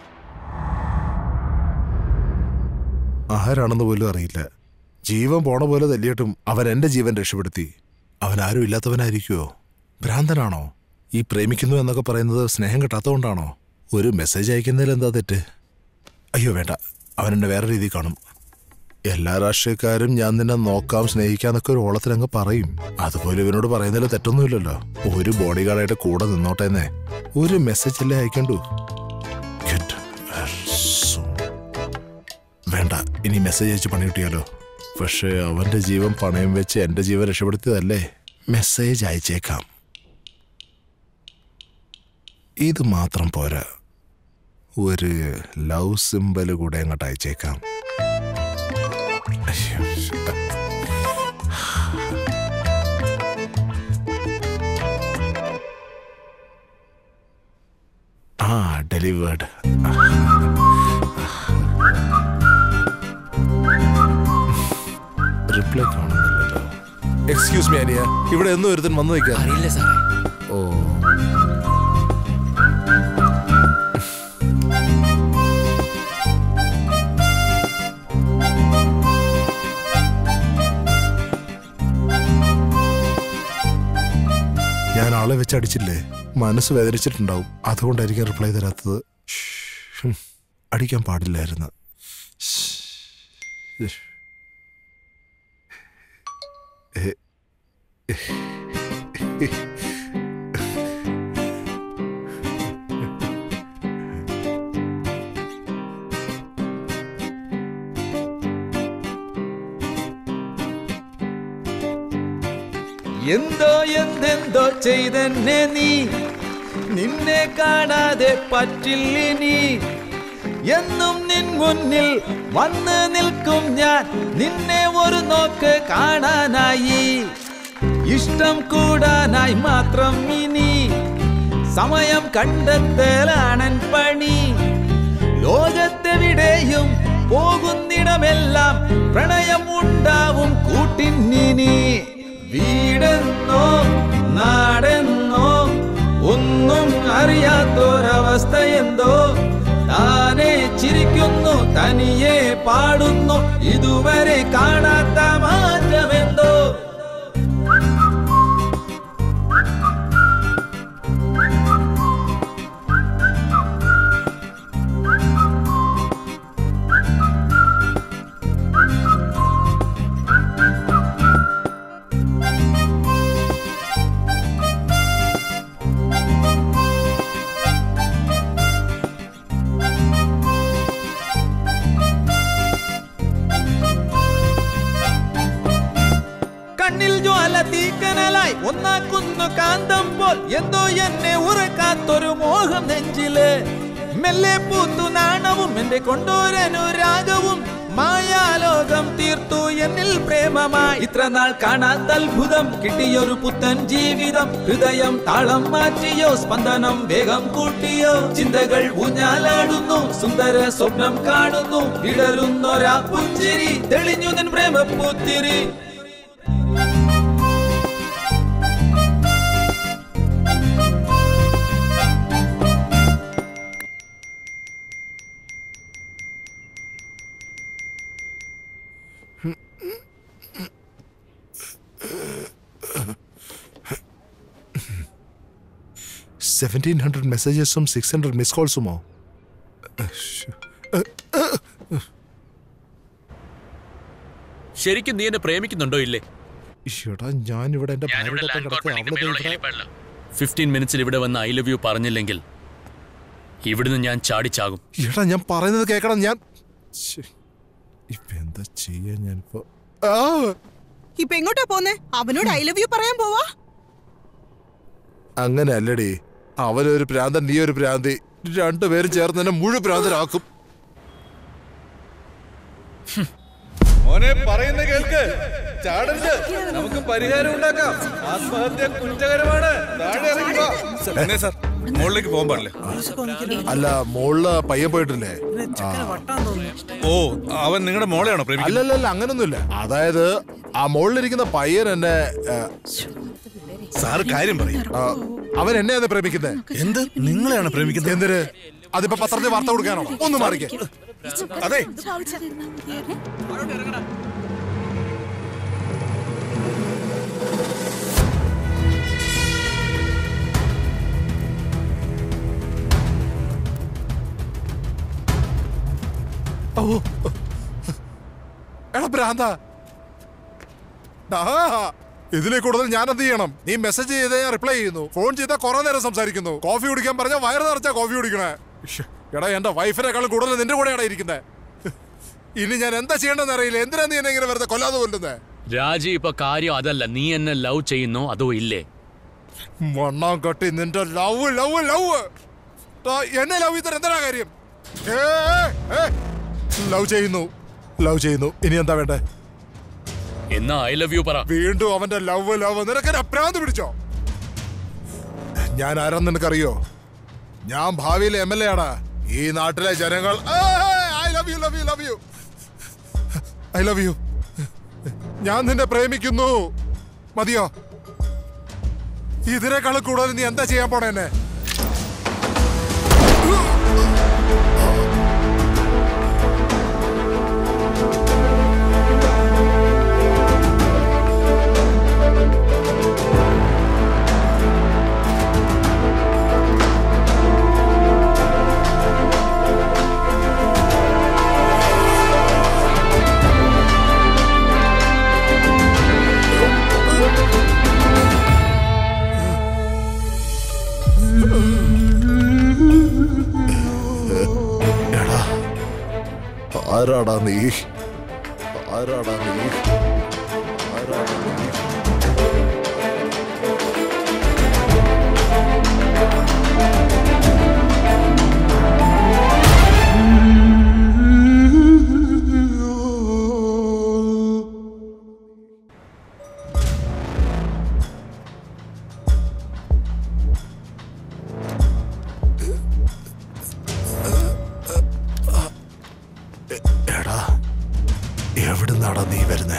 ആരാണെന്ന് പോലും അറിയില്ല ജീവൻ പോണ പോലെ തല്ലിയിട്ടും അവൻ എന്റെ ജീവൻ രക്ഷപ്പെടുത്തി അവൻ ആരും ഇല്ലാത്തവനായിരിക്കുമോ ഭ്രാന്തനാണോ ഈ പ്രേമിക്കുന്നു എന്നൊക്കെ പറയുന്നത് സ്നേഹം കിട്ടാത്തതുകൊണ്ടാണോ ഒരു മെസ്സേജ് അയക്കുന്നതിൽ എന്താ തെറ്റ് അയ്യോ വേണ്ട അവൻ എന്നെ വേറെ രീതിയിൽ കാണും എല്ലാ രാഷ്ട്രീയക്കാരും ഞാൻ നിന്നെ നോക്കാം സ്നേഹിക്കാന്നൊക്കെ ഒരു ഓളത്തിലങ്ങ് പറയും അതുപോലെ ഇവനോട് പറയുന്നതിൽ തെറ്റൊന്നുമില്ലല്ലോ ഒരു ബോഡി ഗാർഡായിട്ട് കൂടെ നിന്നോട്ടേന്നേ ഒരു മെസ്സേജ് അല്ലേ അയക്കണ്ടു Get well soon. വേണ്ട ഇനി മെസ്സേജ് അയച്ച് പണി കിട്ടിയാലോ പക്ഷേ അവന്റെ ജീവൻ പണയം വെച്ച് എന്റെ ജീവൻ രക്ഷപ്പെടുത്തിയതല്ലേ മെസ്സേജ് അയച്ചേക്കാം ഇത് മാത്രം പോരാ ഒരു ലവ് സിമ്പൽ കൂടെ അങ്ങോട്ട് അയച്ചേക്കാം അയ്യോ, ശ്ശെ. ഡെലിവേർഡ് റിപ്ലൈ കാണുന്നില്ലല്ലോ എക്സ്ക്യൂസ് മീ അനിയ ഇവിടെ എന്നും ഒരുത്തൻ വന്നു നിൽക്കാം അറിയില്ല സാറേ ഓ ഞാൻ ആളെ വെച്ച് അടിച്ചില്ലേ മനസ്സ് വേദനിച്ചിട്ടുണ്ടാവും അതുകൊണ്ടായിരിക്കും റിപ്ലൈ തരാത്തത് ശ്ശ്. അടിക്കാൻ പാടില്ലായിരുന്നു ശ്ശ്. ഏ. എന്തോ എന്തെന്തോ ചെയ്തെന്നെ നീ നിന്നെ കാണാതെ പറ്റില്ലിനി എന്നും നിൻ മുന്നിൽ വന്ന് നിൽക്കും ഞാൻ നിന്നെ ഒരു നോക്ക് കാണാനായി ഇഷ്ടം കൂടാനായി മാത്രം ഇനി സമയം കണ്ടെത്തലാണൻ പണി ലോകത്തെവിടെയും പോകുന്നിടമെല്ലാം പ്രണയം ഉണ്ടാവും കൂട്ടിന്നിനി വീടെന്നോ നാടെന്നോ ഒന്നും അറിയാത്തൊരവസ്ഥ എന്തോ താനെ ചിരിക്കുന്നു തനിയെ പാടുന്നു ഇതുവരെ കാണാത്ത മാറ്റമെന്തോ കണ്ണിൽ ജ്വാല തീക്കനലായി ഒന്നാക്കുന്നു കാന്തം പോൽ എന്തോ എന്നെ ഉറക്കാത്തൊരു മോഹം നെഞ്ചില് മെല്ലെ പൂത്തു നാണവും എന്റെ കൊണ്ടോരനുരാഗവും മായാലോകം തീർത്തു എന്നിൽ പ്രേമമായി ഇത്ര നാൾ കാണാത്ത അത്ഭുതം കിട്ടിയൊരു പുത്തൻ ജീവിതം ഹൃദയം താളം മാറ്റിയോ സ്പന്ദനം വേഗം കൂട്ടിയോ ചിന്തകൾ ഊഞ്ഞാലാടുന്നു സുന്ദര സ്വപ്നം കാണുന്നു ഇടരുന്നൊരാ പുഞ്ചിരി തെളിഞ്ഞു നിൻ പ്രേമപ്പൂത്തിരി സെവൻറ്റീൻ ഹൺഡ്രഡ് മെസ്സേജസും സിക്സ് ഹൺഡ്രഡ് മിസ് കോൾസുമോ ശരിക്കും നീ എന്നെ പ്രേമിക്കുന്നുണ്ടോ ഇല്ലേ ഈശ്വടാ ഞാനിവിടെ എന്റെ ഭാര്യയുടെ ഒപ്പം കിടക്കുക അവളെ ദേ ഇവിടെ ഫിഫ്റ്റീൻ മിനിറ്റ്സിൽ ഇവിടെ വന്ന് ഐ ലവ് യു പറഞ്ഞില്ലെങ്കിൽ ഇവിടുന്ന് ഞാൻ ചാടിച്ചാകും എടാ ഞാൻ പറയുന്നത് കേൾക്കണം ഞാൻ ശ്ശേ, ഇപ്പൊ എന്താ ചെയ്യാ ഞാനിപ്പോ ആ ഇപ്പൊ എങ്ങോട്ടാ പോന്നെ അവനോട് ഐ ലവ് യു പറയാൻ പോവാ അങ്ങനെ അല്ലടി അവനൊരു പ്രാന്തൻ നീ ഒരു പ്രാന്തി രണ്ടുപേരും ചേർന്ന് എന്നെ മുഴു പ്രാന്തരാക്കും മോനെ പറയുന്ന കേൾക്ക് ചാടരുത് നമുക്ക് പരിഹാരം ഉണ്ടാക്കാം ആത്മഹത്യ കുറ്റകരമാണ് താഴെ ഇറങ്ങി വാ. പിന്നെ സാർ മുകളിലേക്ക് പോകാൻ പാടില്ലേ അല്ല മോളില് പയ്യൻ പോയിട്ടില്ലേ ആ. ഓ അവൻ നിങ്ങളുടെ മോളെയാണോ പ്രേമിക്കുന്നത് അല്ലല്ലല്ല അങ്ങനൊന്നുമില്ല അതായത് ആ മോളിലിരിക്കുന്ന പയ്യൻ എന്നെ ആ, സാറ് കാര്യം പറയും ആ, അവൻ എന്നെയാണ് പ്രേമിക്കുന്നത് എന്ത് നിങ്ങളെയാണ് പ്രേമിക്കുന്നത് എന്തിന് അതിപ്പോ പത്രത്തിൽ വാർത്ത കൊടുക്കാനോ ഒന്ന് മാറിക്കേ അതെ ഓ എടാ ഭ്രാന്ത ഇതിലെ കൂടുതൽ ഞാൻ എന്ത് ചെയ്യണം നീ മെസ്സേജ് ചെയ്താൽ ഞാൻ റിപ്ലൈ ചെയ്യുന്നു ഫോൺ ചെയ്താൽ കുറെ നേരം സംസാരിക്കുന്നു കോഫി കുടിക്കാൻ പറഞ്ഞാൽ വയറ് നിറച്ചാ കോഫി കുടിക്കണേ ശ്ശ്, എടാ എന്റെ വൈഫിനെക്കാളും കൂടുതൽ നിന്റെ കൂടെയാണ് ഇരിക്കുന്നത് ഇനി ഞാൻ എന്താ ചെയ്യേണ്ടെന്ന് അറിയില്ല എന്തിനാ നീ എന്നെ ഇങ്ങനെ വെറുതെ കൊല്ലാതെ കൊല്ലുന്നേ രാജി ഇപ്പൊ കാര്യം അതല്ല നീ എന്നെ ലവ് ചെയ്യുന്നോ അതോ ഇല്ലേ വണ്ണം കട്ടി നിന്റെ ലവ് ലവ് ലവ് എന്നെ ലവ് ചെയ്താൽ എന്താ കാര്യം ലവ് ചെയ്യുന്നു ലവ് ചെയ്യുന്നു ഇനി എന്താ വേണ്ടേ എന്നാ ഐ ലവ് യു പറ വീണ്ടും അവന്റെ ലവ് ലവ് നിനക്ക് എന്നെ ഭ്രാന്ത് പിടിച്ചോ ഞാൻ ആരാന്ന് നിനക്കറിയോ ഞാൻ ഭാവിയിലെ എം എൽ എ ആടാ ഈ നാട്ടിലെ ജനങ്ങൾ I love you love you love you I love you ഞാൻ നിന്നെ പ്രേമിക്കുന്നു മതിയോ ഇതിനേക്കാൾ കൂടുതൽ നീ എന്താ ചെയ്യാൻ പോണേ എന്നെ എടാ ആരാടാ നീ ആരാടാ നീ ആരാടാ നീ എടാ എവിടുന്നാടാ നീ വരുന്നേ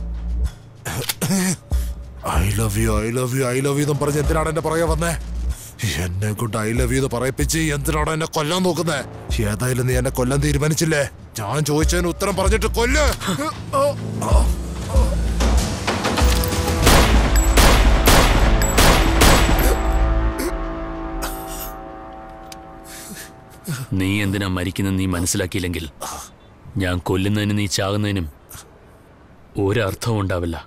I love you I love you I love you എന്നും പറഞ്ഞ് എന്തിനാണ് എന്നെ പുറകെ വന്നേ എന്നെ കൊണ്ട് ഐ ലവ് യു എന്ന് പറയിപ്പിച്ച് എന്തിനാണ് എന്നെ കൊല്ലാൻ നോക്കുന്നേ ഏതായാലും നീ എന്നെ കൊല്ലാൻ തീരുമാനിച്ചില്ലേ ഞാൻ ചോദിച്ചതിന് ഉത്തരം പറഞ്ഞിട്ട് കൊല്ല് നീ എന്തിനാ മരിക്കുന്നത് നീ മനസ്സിലാക്കിയില്ലെങ്കിൽ ഞാൻ കൊല്ലുന്നതിനും നീ ചാകുന്നതിനും ഒരർത്ഥവും ഉണ്ടാവില്ല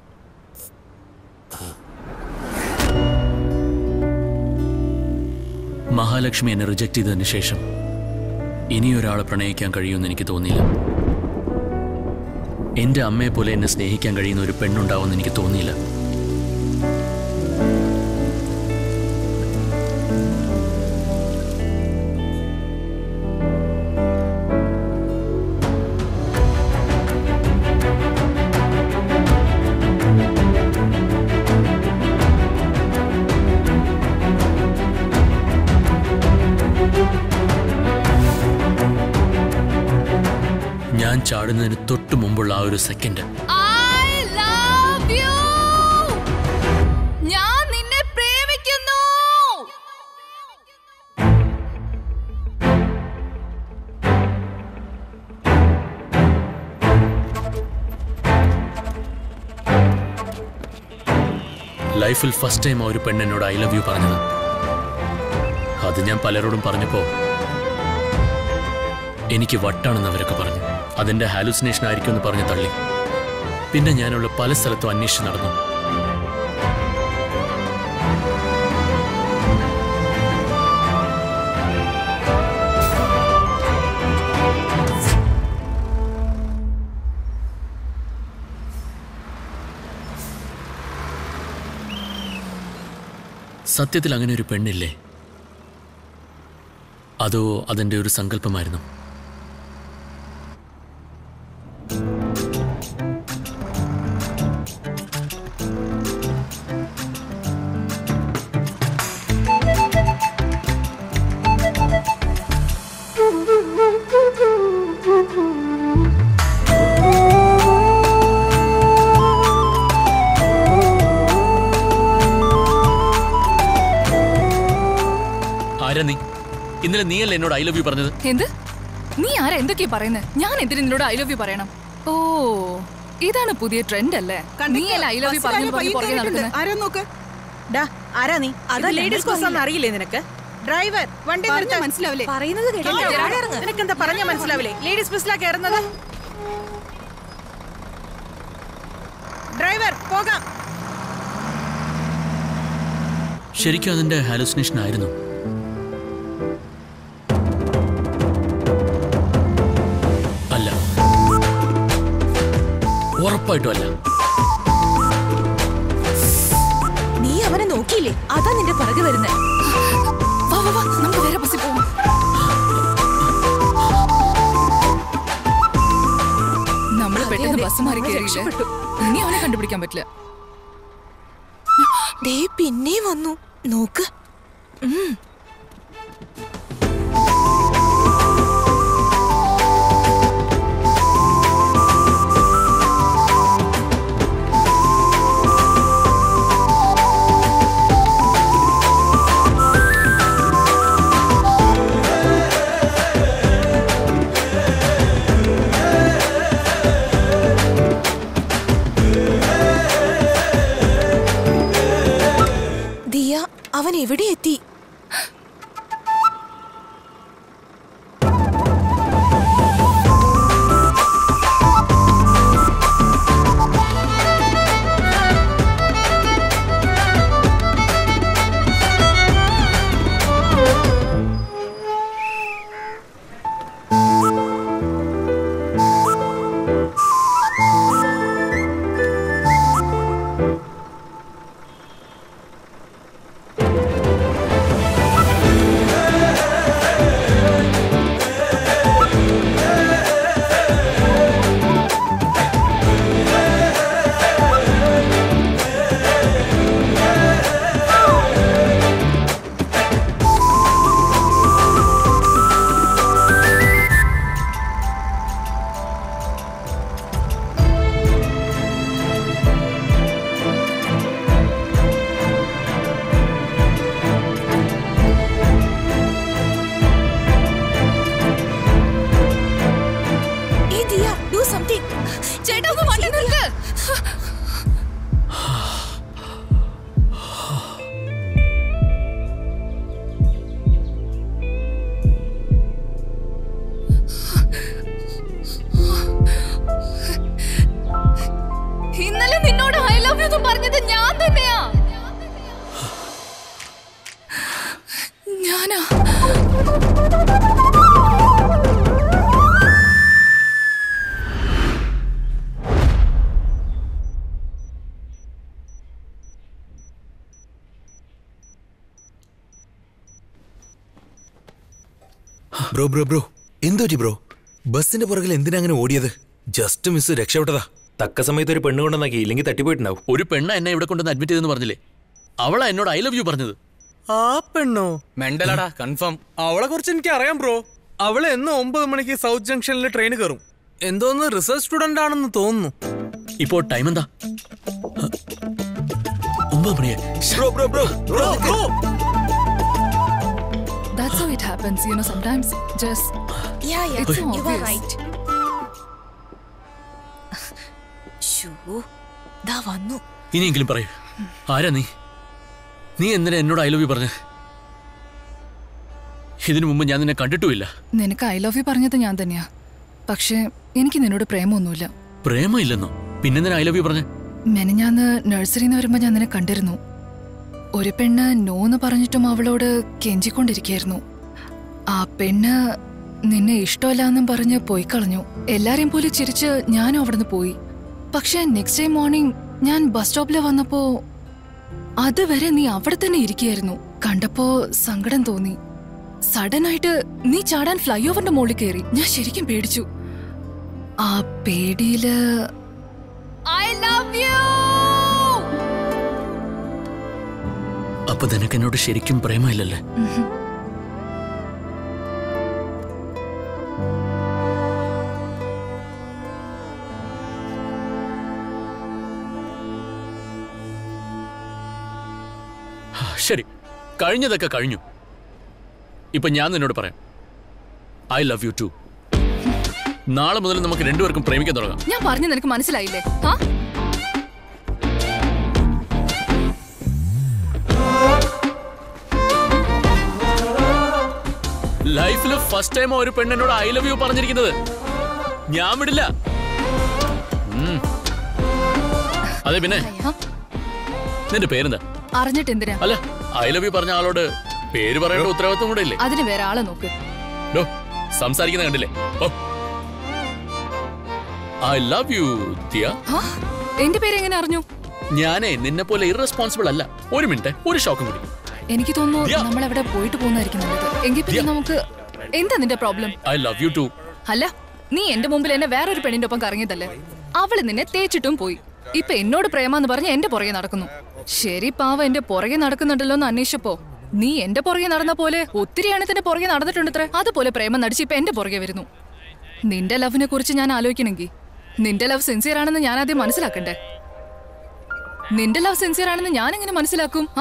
മഹാലക്ഷ്മി എന്നെ റിജക്ട് ചെയ്തതിന് ശേഷം ഇനിയൊരാളെ പ്രണയിക്കാൻ കഴിയുമെന്ന് എനിക്ക് തോന്നിയില്ല എന്റെ അമ്മയെ പോലെ എന്നെ സ്നേഹിക്കാൻ കഴിയുന്ന ഒരു പെണ്ണുണ്ടാവുമെന്ന് എനിക്ക് തോന്നിയില്ല ഞാൻ ചാടുന്നതിന് തൊട്ട് മുമ്പുള്ള ആ ഒരു സെക്കൻഡ് I love you. ഞാൻ നിന്നെ പ്രേമിക്കുന്നു ലൈഫിൽ ഫസ്റ്റ് ടൈം ആ ഒരു പെണ്ണ് എന്നോട് ഐ ലവ് യു പറഞ്ഞത് അത് ഞാൻ പലരോടും പറഞ്ഞപ്പോ എനിക്ക് വട്ടാണെന്ന് അവരൊക്കെ പറഞ്ഞു അതിന്റെ ഹാലുസിനേഷൻ ആയിരിക്കും എന്ന് പറഞ്ഞ് തള്ളി പിന്നെ ഞാനുള്ള പല സ്ഥലത്തും അന്വേഷിച്ച് നടന്നു സത്യത്തിൽ അങ്ങനെ ഒരു പെണ്ണില്ലേ അതോ അതിൻ്റെ ഒരു സങ്കല്പമായിരുന്നു ആരാ നീ ഇന്നലെ നീയല്ലേ എന്നോട് ഐ ലവ് യു പറഞ്ഞത് എന്ത് നീ ആരാ എന്തൊക്കെയാ പറയുന്നത് ഞാൻ എന്തിനു നിന്നോട് ഐ ലവ് യു പറയണം ഓ ഇതാണ് പുതിയ ട്രെൻഡ് അല്ലേ നീ അല്ല ഐ ലവ് യു പറഞ്ഞു പറഞ്ഞു പുറകെ നടക്കുന്നത് ആരോ നോക്ക് ഡാ ആരാ നീ അതാ ലേഡീസ് ഞങ്ങൾക്കും ബസ് ആണെന്ന് അറിയില്ലേ നിനക്ക് ഡ്രൈവർ വണ്ടി പറഞ്ഞാ നിർത്താൻ മനസ്സിലാവില്ലേ? പറയുന്നത് കേട്ടോ? നിനക്കെന്താ പറഞ്ഞ മനസ്സിലാവില്ലേ ലേഡീസ് ബസ്സിലാ കയറുന്നത് ഡ്രൈവർ പോകാം ശരിക്കും അതിന്റെ ഹാലുസിനേഷൻ ആയിരുന്നു അല്ല ഉറപ്പായിട്ടും അല്ല നീ അവനെ നോക്കിയില്ലേ അതാ നിന്റെ പുറകെ വരുന്നത് വാ വാ വാ നമുക്ക് വേറെ ബസ്സിൽ പോവാം നമ്മൾ അതെ, പെട്ടെന്ന് അതെ, ബസ് മാറി നമ്മൾ കയറിയില്ലേ രക്ഷപ്പെട്ടു. ഇനി അവനെ കണ്ടുപിടിക്കാൻ പറ്റില്ല ദേ പിന്നെ വന്നു നോക്ക് ഉം. ബ്രോ ബ്രോ ബ്രോ എന്തോറ്റി ബ്രോ ബസ്സിന്റെ പുറകിൽ എന്തിനാ അങ്ങനെ ഓടിയത് ജസ്റ്റ് മിസ് രക്ഷപ്പെട്ടതാ തക്ക സമയത്ത് ഒരു പെണ്ണ് കൊണ്ടുവന്നാക്കി ഇല്ലെങ്കിൽ തട്ടിപ്പോയിട്ടുണ്ടാവും ഒരു പെണ്ണ എന്നെ ഇവിടെ കൊണ്ടുവന്ന് അഡ്മിറ്റ് ചെയ്തെന്ന് പറഞ്ഞില്ലേ അവളാ എന്നോട് ഐ ലവ് യു പറഞ്ഞത് ആ പെണ്ണോ മെണ്ടലടാ കൺഫേം അവളെ കുറിച്ച് എനിക്ക് അറിയാം ബ്രോ അവള് എന്ന് ഒമ്പത് മണിക്ക് സൗത്ത് ജംഗ്ഷനിൽ ട്രെയിൻ കയറും എന്തോന്ന് റിസർച്ച് സ്റ്റുഡന്റ് ആണെന്ന് തോന്നുന്നു ഇപ്പോൾ ടൈം എന്താ ഒമ്പത് മണിയായി bro bro bro bro bro That's how it happens, you know, sometimes just. Yeah, yeah, It's so you are obvious. right. ശോ, ദാ വന്നു ഇനിയെങ്കിലും പറയൂ ആരാ നീ നീ എന്തിനാ എന്നോട് ഐ ലവ് യു പറഞ്ഞ ഇതിനു മുമ്പ് ഞാൻ നിന്നെ കണ്ടിട്ടുമില്ല നിനക്ക് ഐ ലവ് യു പറഞ്ഞത് ഞാൻ തന്നെയാ പക്ഷേ എനിക്ക് നിന്നോട് പ്രേമമൊന്നുമില്ല പ്രേമമില്ലെന്നോ പിന്നെന്തിനാ ഐ ലവ് യു പറഞ്ഞ മെനഞ്ഞാന്ന് നഴ്സറിന്ന് വരുമ്പോ ഞാൻ നിന്നെ കണ്ടിരുന്നു ഒരു പെണ്ണ് നോന്ന് പറഞ്ഞിട്ടും അവളോട് കെഞ്ചിക്കൊണ്ടിരിക്കായിരുന്നു ആ പെണ്ണ് നിന്നെ ഇഷ്ടമല്ലാന്നും പറഞ്ഞ് പോയി കളഞ്ഞു എല്ലാരെയും പോലെ ചിരിച്ച് ഞാനും അവിടുന്ന് പോയി പക്ഷെ നെക്സ്റ്റ് ടൈം മോർണിംഗ് ഞാൻ ബസ് സ്റ്റോപ്പിൽ വന്നപ്പോ അതുവരെ നീ അവിടെ തന്നെ ഇരിക്കുകയായിരുന്നു കണ്ടപ്പോ സങ്കടം തോന്നി സഡൻ ആയിട്ട് നീ ചാടാൻ ഫ്ലൈ ഓവറിന്റെ മുകളിൽ കയറി ഞാൻ ശരിക്കും പേടിച്ചു ആ പേടിയില് ഐ ലവ് യു അപ്പൊ നിനക്ക് എന്നോട് ശരിക്കും പ്രേമമില്ലല്ലേ ആ, ശരി കഴിഞ്ഞതൊക്കെ കഴിഞ്ഞു ഇപ്പൊ ഞാൻ നിന്നോട് പറയാം ഐ ലവ് യു ടു നാളെ മുതൽ നമുക്ക് രണ്ടുപേർക്കും പ്രേമിക്കാൻ തുടങ്ങാം ഞാൻ പറഞ്ഞു നിനക്ക് മനസ്സിലായില്ലേ ആ ലൈഫിൽ ഫസ്റ്റ് ടൈം ഒരു പെണ്ണെന്നോട് ഐ ലവ് യു പറഞ്ഞിരിക്കുന്നത് ഞാൻ വിടില്ല ഉം. അതെ പിന്നെ നിന്റെ പേരെന്താ അറിഞ്ഞിട്ട് എന്തിനാ അല്ല ഐ ലവ് യു പറഞ്ഞ ആളോട് പേര് പറയേണ്ട ഉത്തരവാദിത്വം കൂടെ ഇല്ലേ അതിന് വേറെ ആളെ നോക്ക് ഡോ സംസാരിക്കുന്ന കണ്ടില്ലേ ഓ ഐ ലവ് യു ദിയ ആ, എന്റെ പേര് എങ്ങനെ അറിഞ്ഞു ഞാനേ നിന്നെ പോലെ ഇറസ്പോൺസിബിൾ അല്ല ഒരു മിനിറ്റ് ഒരു ഷോക്കും കൂടി എനിക്ക് തോന്നുന്നു നമ്മൾ എവിടെ പോയിട്ട് പോകുന്നതായിരിക്കും നല്ലത് എങ്കിൽ പിന്നെ നമുക്ക് എന്താ നിന്റെ problem I love you too അല്ല നീ എന്റെ മുമ്പിൽ എന്നെ വേറൊരു പെണ്ണിന്റെ ഒപ്പം കറങ്ങിയതല്ലേ അവള് നിന്നെ തേച്ചിട്ടും പോയി ഇപ്പൊ എന്നോട് പ്രേമാന്ന് പറഞ്ഞ് എന്റെ പുറകെ നടക്കുന്നു ശരി പാവ എന്റെ പുറകെ നടക്കുന്നുണ്ടല്ലോ എന്ന് അന്വേഷിച്ചപ്പോ നീ എന്റെ പുറകെ നടന്ന പോലെ ഒത്തിരി എണ്ണത്തിന്റെ പുറകെ നടന്നിട്ടുണ്ടത്രേ അതുപോലെ പ്രേമം നടിച്ച് ഇപ്പൊ എന്റെ പുറകെ വരുന്നു നിന്റെ ലവിനെ കുറിച്ച് ഞാൻ ആലോചിക്കണമെങ്കിൽ നിന്റെ ലവ് സിൻസിയർ ആണെന്ന് ഞാൻ ആദ്യം മനസ്സിലാക്കണ്ടേ നിന്റെ ലവ് സിൻസിയർ ആണെന്ന് ഞാൻ എങ്ങനെ മനസ്സിലാക്കും ആ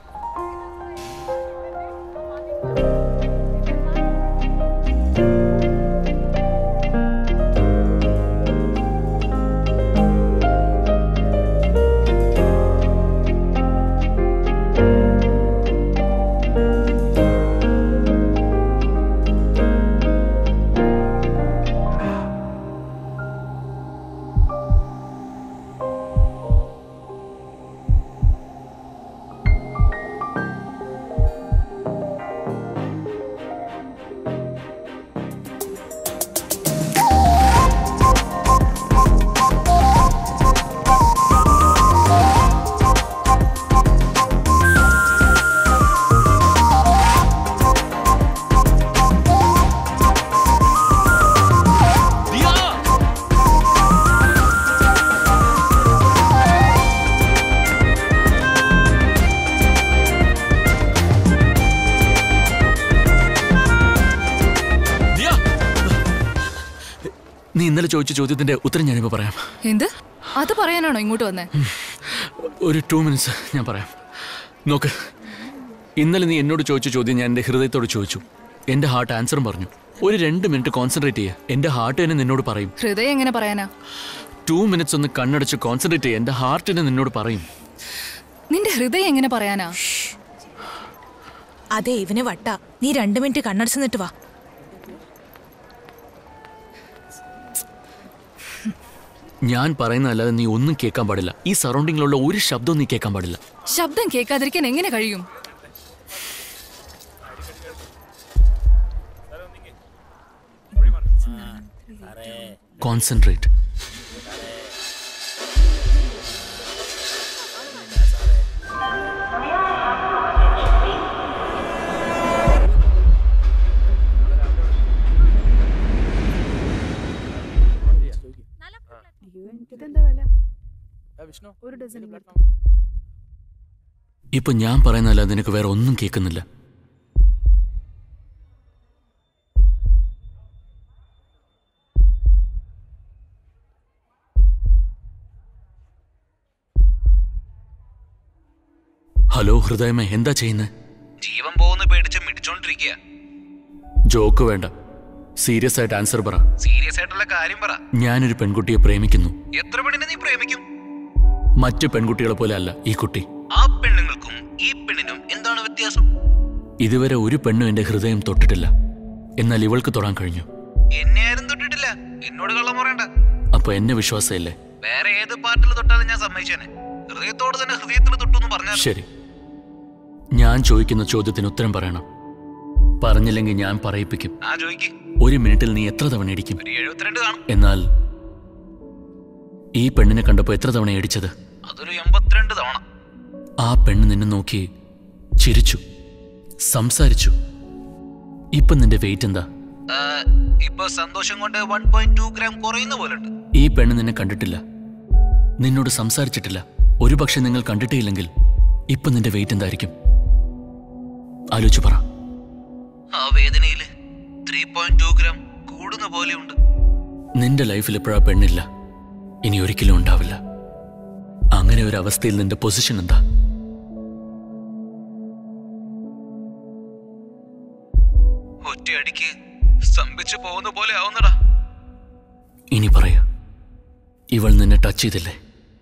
ദിയ നീ ഇന്നലെ ചോദിച്ച ചോദ്യത്തിന്റെ ഉത്തരം ഞാനിപ്പോ പറയാം എന്ത് അത് പറയാനാണോ ഇങ്ങോട്ട് വന്നേ ഒരു ടു മിനിറ്റ്സ് ഞാൻ പറയാം നോക്ക് ഇന്നലെ നീ എന്നോട് ചോദിച്ച ചോദ്യം ഞാൻ എൻ്റെ ഹൃദയത്തോട് ചോദിച്ചു എൻ്റെ ഹാർട്ട് ആൻസറും പറഞ്ഞു ഒരു രണ്ട് മിനിറ്റ് കോൺസെൻട്രേറ്റ് ചെയ്യുക എൻ്റെ ഹാർട്ട് തന്നെ നിന്നോട് പറയും ഹൃദയം എങ്ങനെ പറയാനാ ടു മിനിറ്റ്സ് ഒന്ന് കണ്ണടച്ച് കോൺസെൻട്രേറ്റ് ചെയ്യുക എൻ്റെ ഹാർട്ടിനെ നിന്നോട് പറയും നിന്റെ ഹൃദയം എങ്ങനെ പറയാനാ അതെ ഇവന് വട്ട നീ രണ്ടു മിനിറ്റ് കണ്ണടച്ച് നിന്നിട്ട് വാ ഞാൻ പറയുന്നതല്ലാതെ നീ ഒന്നും കേൾക്കാൻ പാടില്ല ഈ സറൗണ്ടിങ്ങിലുള്ള ഒരു ശബ്ദവും നീ കേൾക്കാൻ പാടില്ല ശബ്ദം കേൾക്കാതിരിക്കാൻ എങ്ങനെ കഴിയും കോൺസെൻട്രേറ്റ് ഒരു ഡസൻ ഇപ്പൊ ഞാൻ പറയുന്നതല്ല നിനക്ക് വേറെ ഒന്നും കേൾക്കുന്നില്ല ഹലോ ഹൃദയമേ എന്താ ചെയ്യുന്നത് ജീവൻ പോകുന്ന പേടിച്ച് മിടിച്ചോണ്ടിരിക്കുക ജോക്ക് വേണ്ട സീരിയസ് ആയിട്ട് ആൻസർ പറ സീരിയസ് ആയിട്ടുള്ള കാര്യം പറ ഞാനൊരു പെൺകുട്ടിയെ പ്രേമിക്കുന്നു എത്ര പെണ്ണിനെ നീ പ്രേമിക്കും മറ്റു പെൺകുട്ടികളെ പോലെ അല്ല ഈ കുട്ടി ആ പെണ്ണുങ്ങൾക്കും ഈ പെണ്ണിനും എന്താണ് വ്യത്യാസം ഇതുവരെ ഒരു പെണ്ണും എന്റെ ഹൃദയം തൊട്ടിട്ടില്ല എന്നാൽ ഇവൾക്ക് തൊടാൻ കഴിഞ്ഞു എന്നെ ആരും തൊട്ടിട്ടില്ല എന്നോട് കള്ളം പറയണ്ട അപ്പൊ എന്നെ വിശ്വാസമില്ലേ വേറെ ഏത് പാർട്ടിൽ തൊട്ടാലും ഞാൻ സമ്മതിച്ചേനെ ഹൃദയത്തോട് തന്നെ ഹൃദയത്തിൽ തൊട്ടു എന്ന് പറഞ്ഞാൽ ശരി ഞാൻ ചോദിക്കുന്ന ചോദ്യത്തിന് ഉത്തരം പറയണം പറഞ്ഞില്ലെങ്കിൽ ഞാൻ പറയിപ്പിക്കും ആ ചോദിക്ക് ഒരു മിനിറ്റിൽ നീ എത്ര തവണ ഇടിക്കും ഒരു എഴുപത്തിരണ്ട് കാണും എന്നാൽ ഈ പെണ്ണിനെ കണ്ടപ്പോ എത്ര തവണ ഇടിച്ചത് അതൊരു എൺപത്തിരണ്ട് തവണ ആ പെണ്ണ് നിന്നെ നോക്കി ചിരിച്ചു സംസാരിച്ചു ഇപ്പൊ നിന്റെ വെയിറ്റ് എന്താ ആ, ഇപ്പൊ സന്തോഷം കൊണ്ട് വൺ പോയിന്റ് ടു ഗ്രാം കുറയുന്ന പോലെ ഉണ്ട് ഈ പെണ്ണ് നിന്നെ കണ്ടിട്ടില്ല നിന്നോട് സംസാരിച്ചിട്ടില്ല ഒരുപക്ഷെ നിങ്ങൾ കണ്ടിട്ടേ ഇല്ലെങ്കിൽ ഇപ്പൊ നിന്റെ വെയിറ്റ് എന്തായിരിക്കും ആലോചിച്ചു പറ ആ വേദനയില് ത്രീ പോയിന്റ് ടു ഗ്രാം കൂടുന്ന പോലെയുണ്ട് നിന്റെ ലൈഫിൽ എപ്പോഴാ പെണ്ണില്ല ഇനി ഒരിക്കലും ഉണ്ടാവില്ല അങ്ങനെ ഒരു അവസ്ഥയിൽ നിന്റെ പൊസിഷൻ എന്താ ഒറ്റയടിക്ക് സ്തംഭിച്ചു പോകുന്ന പോലെ ആവുന്നടാ ഇനി പറയാ ഇവൾ നിന്നെ ടച്ച് ചെയ്തില്ലേ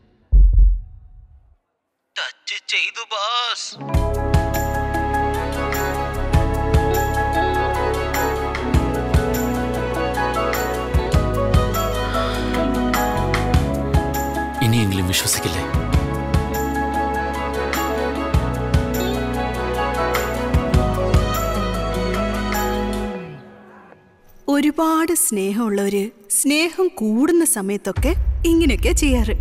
ടച്ച് ചെയ്തു ബാസ് ഇനിയെങ്കിലും വിശ്വസിക്കില്ലേ ഒരുപാട് സ്നേഹമുള്ളവര് സ്നേഹം കൂടുന്ന സമയത്തൊക്കെ ഇങ്ങനെയൊക്കെ ചെയ്യാറ്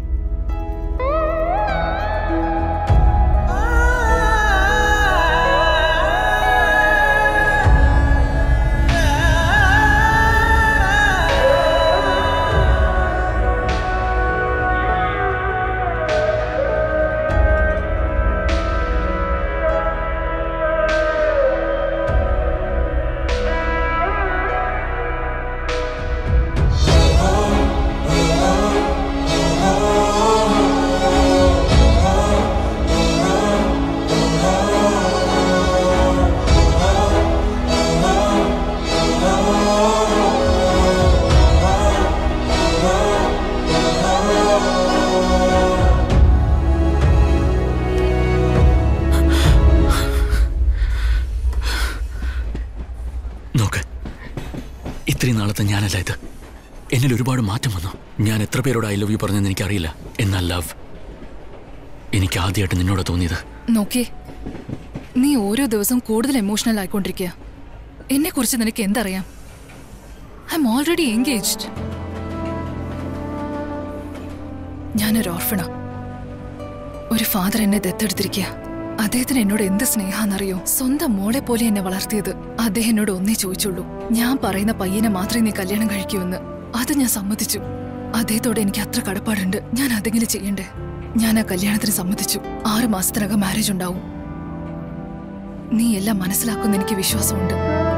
നോക്ക് ഇത്രയും നാളത്തെ ഞാനല്ല ഇത് എന്നിൽ ഒരുപാട് മാറ്റം വന്നു ഞാൻ എത്ര പേരോട് ഐ ലവ് യു പറഞ്ഞെന്ന് എനിക്കറിയില്ല എന്നാൽ ലവ് എനിക്ക് ആദ്യമായിട്ട് നിന്നോട് തോന്നിയത് നോക്കിയേ നീ ഓരോ ദിവസവും കൂടുതൽ എമോഷണൽ ആയിക്കൊണ്ടിരിക്കുക എന്നെ കുറിച്ച് നിനക്ക് എന്തറിയാം ഐ എം ഓൾറെഡി എൻഗേജ്ഡ് ഞാനൊരു ഓർഫണ ഒരു ഫാദർ എന്നെ ദത്തെടുത്തിരിക്കുക അദ്ദേഹത്തിന് എന്നോട് എന്ത് സ്നേഹാന്നറിയോ സ്വന്തം മോളെ പോലെ എന്നെ വളർത്തിയത് അദ്ദേഹം എന്നോട് ഒന്നേ ചോദിച്ചുള്ളൂ ഞാൻ പറയുന്ന പയ്യനെ മാത്രമേ നീ കല്യാണം കഴിക്കൂന്ന് അത് ഞാൻ സമ്മതിച്ചു അദ്ദേഹത്തോട് എനിക്ക് അത്ര കടപ്പാടുണ്ട് ഞാൻ അതെങ്കിലും ചെയ്യണ്ടേ ഞാൻ ആ കല്യാണത്തിന് സമ്മതിച്ചു ആറ് മാസത്തിനകം മാരേജ് ഉണ്ടാവും നീ എല്ലാം മനസ്സിലാക്കുന്ന എനിക്ക് വിശ്വാസമുണ്ട്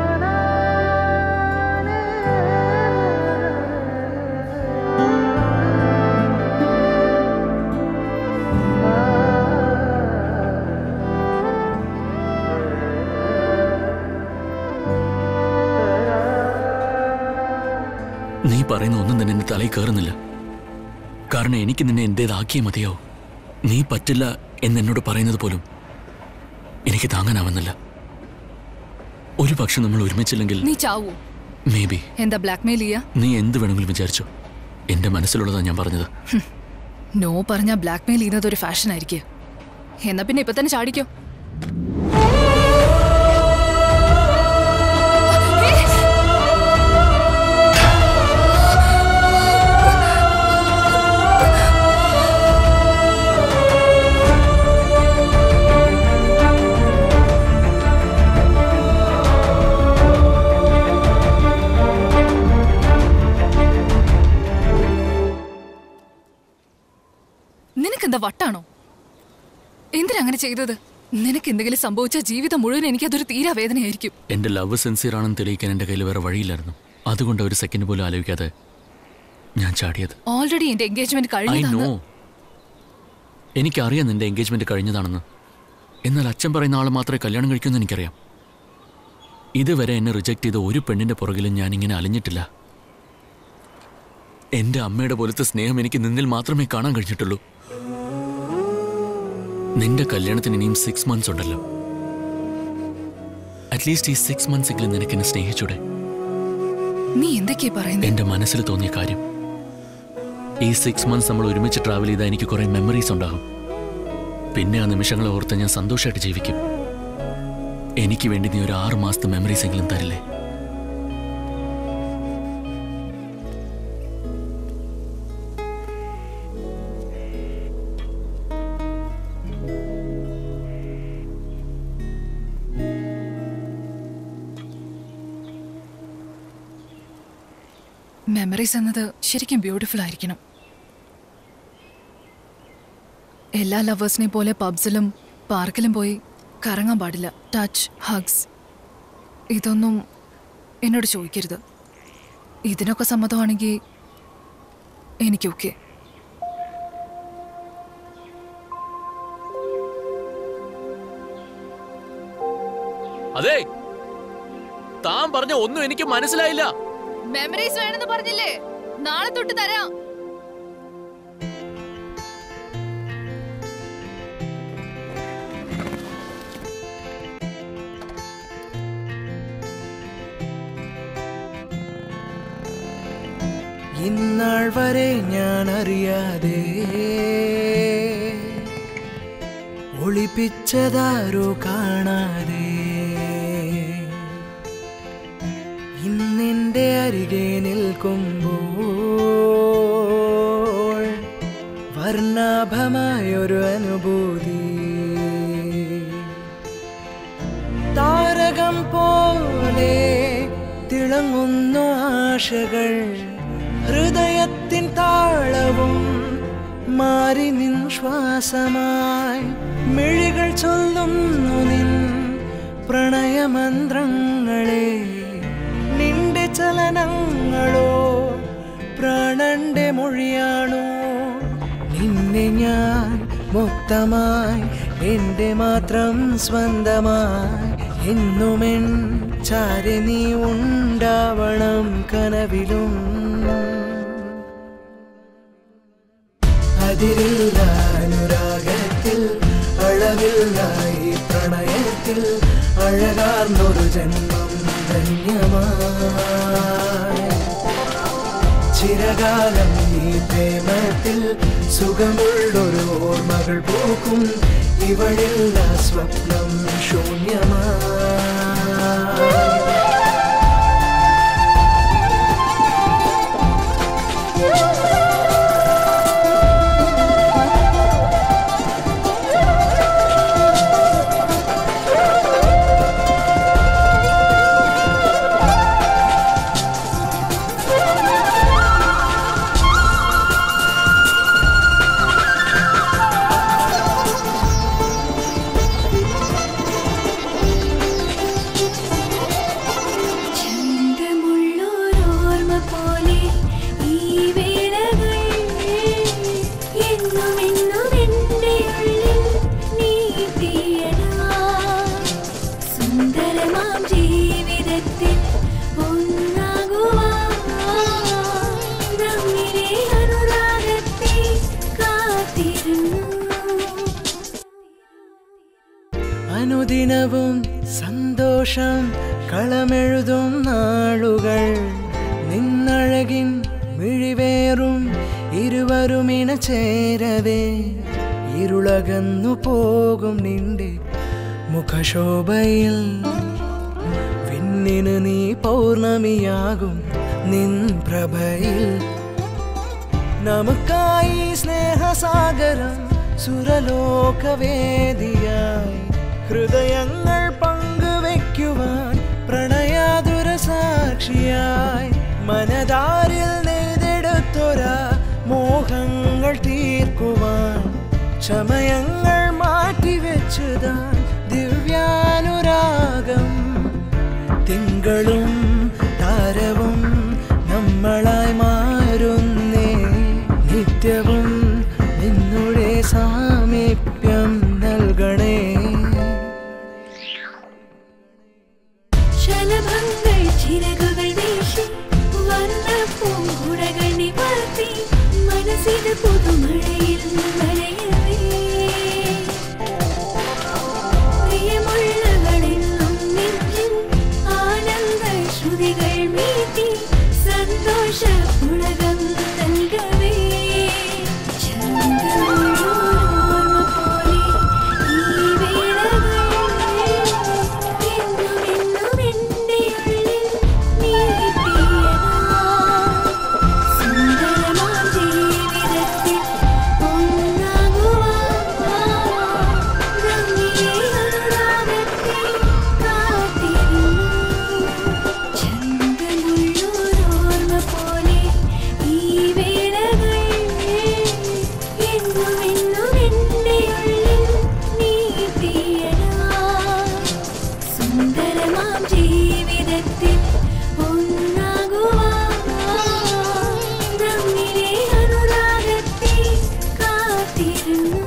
നീ പറയുന്ന ഒന്നും തന്നെ എന്റെ തലയിൽ കയറുന്നില്ല കാരണം എനിക്ക് നിന്നെ എന്റേതാക്കിയേ മതിയാവും നീ പറ്റില്ല എന്ന് എന്നോട് പറയുന്നത് പോലും എനിക്ക് താങ്ങാനാവുന്നില്ല ഒരു പക്ഷെ നമ്മൾ ഒരുമിച്ചില്ലെങ്കിൽ നീ ചാവൂ മേ ബി എന്താ ബ്ലാക്ക്മെയിൽ ചെയ്യാ നീ എന്ത് വേണമെങ്കിലും വിചാരിച്ചോ എന്റെ മനസ്സിലുള്ളതാ ഞാൻ പറഞ്ഞത് നോ പറഞ്ഞാ ബ്ലാക്ക്മെയിൽ ചെയ്യുന്നത് ഒരു ഫാഷൻ ആയിരിക്കും എന്നാ പിന്നെ ഇപ്പൊ തന്നെ ചാടിക്കോ നിനക്കെന്താ വട്ടാണോ എന്തിനാ അങ്ങനെ ചെയ്തത് നിനക്ക് എന്തെങ്കിലും സംഭവിച്ച ജീവിതം മുഴുവൻ എനിക്കതൊരു തീരാ വേദനയായിരിക്കും എന്റെ ലവ് സിൻസിയർ ആണെന്ന് തെളിയിക്കാൻ എന്റെ കയ്യിൽ വേറെ വഴിയില്ലായിരുന്നു അതുകൊണ്ട് ഒരു സെക്കൻഡ് പോലും ആലോചിക്കാതെ ഞാൻ ചാടിയത് ഓൾറെഡി എന്റെ എൻഗേജ്മെന്റ് ഐ നോ കഴിഞ്ഞതാണ് എനിക്കറിയാം നിന്റെ എൻഗേജ്മെന്റ് കഴിഞ്ഞതാണെന്ന് എന്നാൽ അച്ഛൻ പറയുന്ന ആൾ മാത്രമേ കല്യാണം കഴിക്കുമെന്ന് എനിക്കറിയാം ഇതുവരെ എന്നെ റിജക്ട് ചെയ്ത ഒരു പെണ്ണിന്റെ പുറകിലും ഞാൻ ഇങ്ങനെ അലിഞ്ഞിട്ടില്ല എന്റെ അമ്മയുടെ പോലത്തെ സ്നേഹം എനിക്ക് നിന്നിൽ മാത്രമേ കാണാൻ കഴിഞ്ഞിട്ടുള്ളൂ നിന്റെ കല്യാണത്തിന് ഇനിയും സിക്സ് മന്ത്സ് ഉണ്ടല്ലോ അറ്റ്ലീസ്റ്റ് ഈ സിക്സ് മന്ത്സ് എങ്കിലും നിനക്ക് എന്നെ സ്നേഹിച്ചൂടെ നീ എന്തൊക്കെയാ പറയുന്നത് എന്റെ മനസ്സിൽ തോന്നിയ കാര്യം ഈ സിക്സ് മന്ത്സ് നമ്മൾ ഒരുമിച്ച് ട്രാവൽ ചെയ്താൽ എനിക്ക് കുറെ മെമ്മറീസ് ഉണ്ടാകും പിന്നെ ആ നിമിഷങ്ങളെ ഓർത്ത് ഞാൻ സന്തോഷമായിട്ട് ജീവിക്കും എനിക്ക് വേണ്ടി നീ ഒരു ആറ് മാസത്തെ മെമ്മറീസ് എങ്കിലും തരില്ലേ മെമ്മറീസ് എന്നത് ശരിക്കും ബ്യൂട്ടിഫുൾ ആയിരിക്കണം എല്ലാ ലവേഴ്സിനെ പോലെ പബ്സിലും പാർക്കിലും പോയി കറങ്ങാൻ പാടില്ല ടച്ച് ഹഗ്സ് ഇതൊന്നും എന്നോട് ചോദിക്കരുത് ഇതിനൊക്കെ സമ്മതമാണെങ്കിൽ എനിക്കൊക്കെ അതെ താൻ പറഞ്ഞ ഒന്നും എനിക്ക് മനസ്സിലായില്ല മെമ്മറീസ് വേണമെന്ന് പറഞ്ഞില്ലേ നാളെ തൊട്ട് തരാം ഇന്നാൾ വരെ ഞാൻ അറിയാതെ ഒളിപ്പിച്ചതാരോ കാണാതെ ഇന്നെന്റെ അരികെ നിൽക്കുമ്പോൾ വർണ്ണാഭമായൊരു അനുഭൂതി താരകം പോലെ തിളങ്ങുന്നു ആശകൾ ഹൃദയത്തിൻ താളവും മാറി നിൻ ശ്വാസമായി മിഴികൾ ചൊല്ലുന്നു നിൻ പ്രണയമന്ത്രങ്ങളെ നിന്റെ ചലനങ്ങളോ പ്രാണന്റെ മൊഴിയാണോ നിന്നെ ഞാൻ മൊത്തമായി എന്റെ മാത്രം സ്വന്തമായി എന്നുമെൻ ചാരി നീ ഉണ്ടാവണം കനവിലും അതിരില്ല അനുരാഗത്തിൽ അളവില്ല ഈ പ്രണയത്തിൽ അഴകാർന്നൊരു ജന്മം ധന്യമായി ചിരകാലം ഈ പ്രേമത്തിൽ സുഖമുള്ളൊരു ഓർമ്മകൾ പോക്കും ഇവളില്ല സ്വപ്നം ശൂന്യമായി ചന്തമുള്ളോരോർമ്മ പോലെ ഈ വേളകൾ എന്നും എന്നും എൻ്റെ ഉള്ളിൽ നീട്ടിയടാ സുന്ദരമാം ജീവിതത്തിൽ ഒന്നാകുവാൻ നമ്മിലെ അനുരാഗത്തെ കാത്തിരുന്നു അനുദിനവും സന്തോഷം കളമെഴുതും നാളുകൾ നിന്നഴകിൻ മിഴിവേറും ഇരുവരുമിണ ചേരവേ ഇരുളകന്നു പോകും നിന്റെ മുഖശോഭയിൽ വിണ്ണിന് നീ പൗർണമിയാകും നിൻ പ്രഭയിൽ നമുക്കായി സ്നേഹസാഗരം സുരലോകവേദിയായി ഹൃദയങ്ങൾ പങ്കുവെക്കുവാൻ പ്രണയാതുര സാക്ഷിയായി മനതാരിൽ നെയ്തെടുത്തൊരാ മോഹങ്ങൾ തീർക്കുവാൻ സമയങ്ങൾ മാറ്റിവെച്ചതാൻ ദിവ്യാനുരാഗം തിങ്കളും താരവും നമ്മളായി മാറുന്നേ നിത്യവും നിന്നുടെ സാമീപ്യം നൽകണേ ശലഭങ്ങൾ ചിറകുകൾ വീശി വർണ്ണ പൂങ്കുടകൾ നിവർത്തി മനസ്സിന് പുതുമഴയിൽ നനയവേ പ്രിയമുള്ളവളെന്നും നെഞ്ചിൽ ആനന്ദ ശ്രുതികൾ മീട്ടി സന്തോഷ പുളകം നൽകവേ ചന്ദ്രോർമ്മ പോലെ ഈ വേളകൾ എന്നുമെന്നും എൻ്റെ ഉള്ളിൽ നീട്ടിയതാ സുന്ദരമാം ജീവിതത്തിൽ ഒന്നാകുവാൻ നമ്മിലെ അനുരാഗത്തെ കാത്തിരുന്നു ചന്തമുള്ളോരോർമ്മ പോലെ ഈ വേളകൾ എന്നുമെന്നും എൻ്റെ ഉള്ളിൽ നീട്ടിയതാ സുന്ദരമാം ജീവിതത്തിൽ ഒന്നാകുവാൻ നമ്മിലെ അനുരാഗത്തെ കാത്തിരുന്നു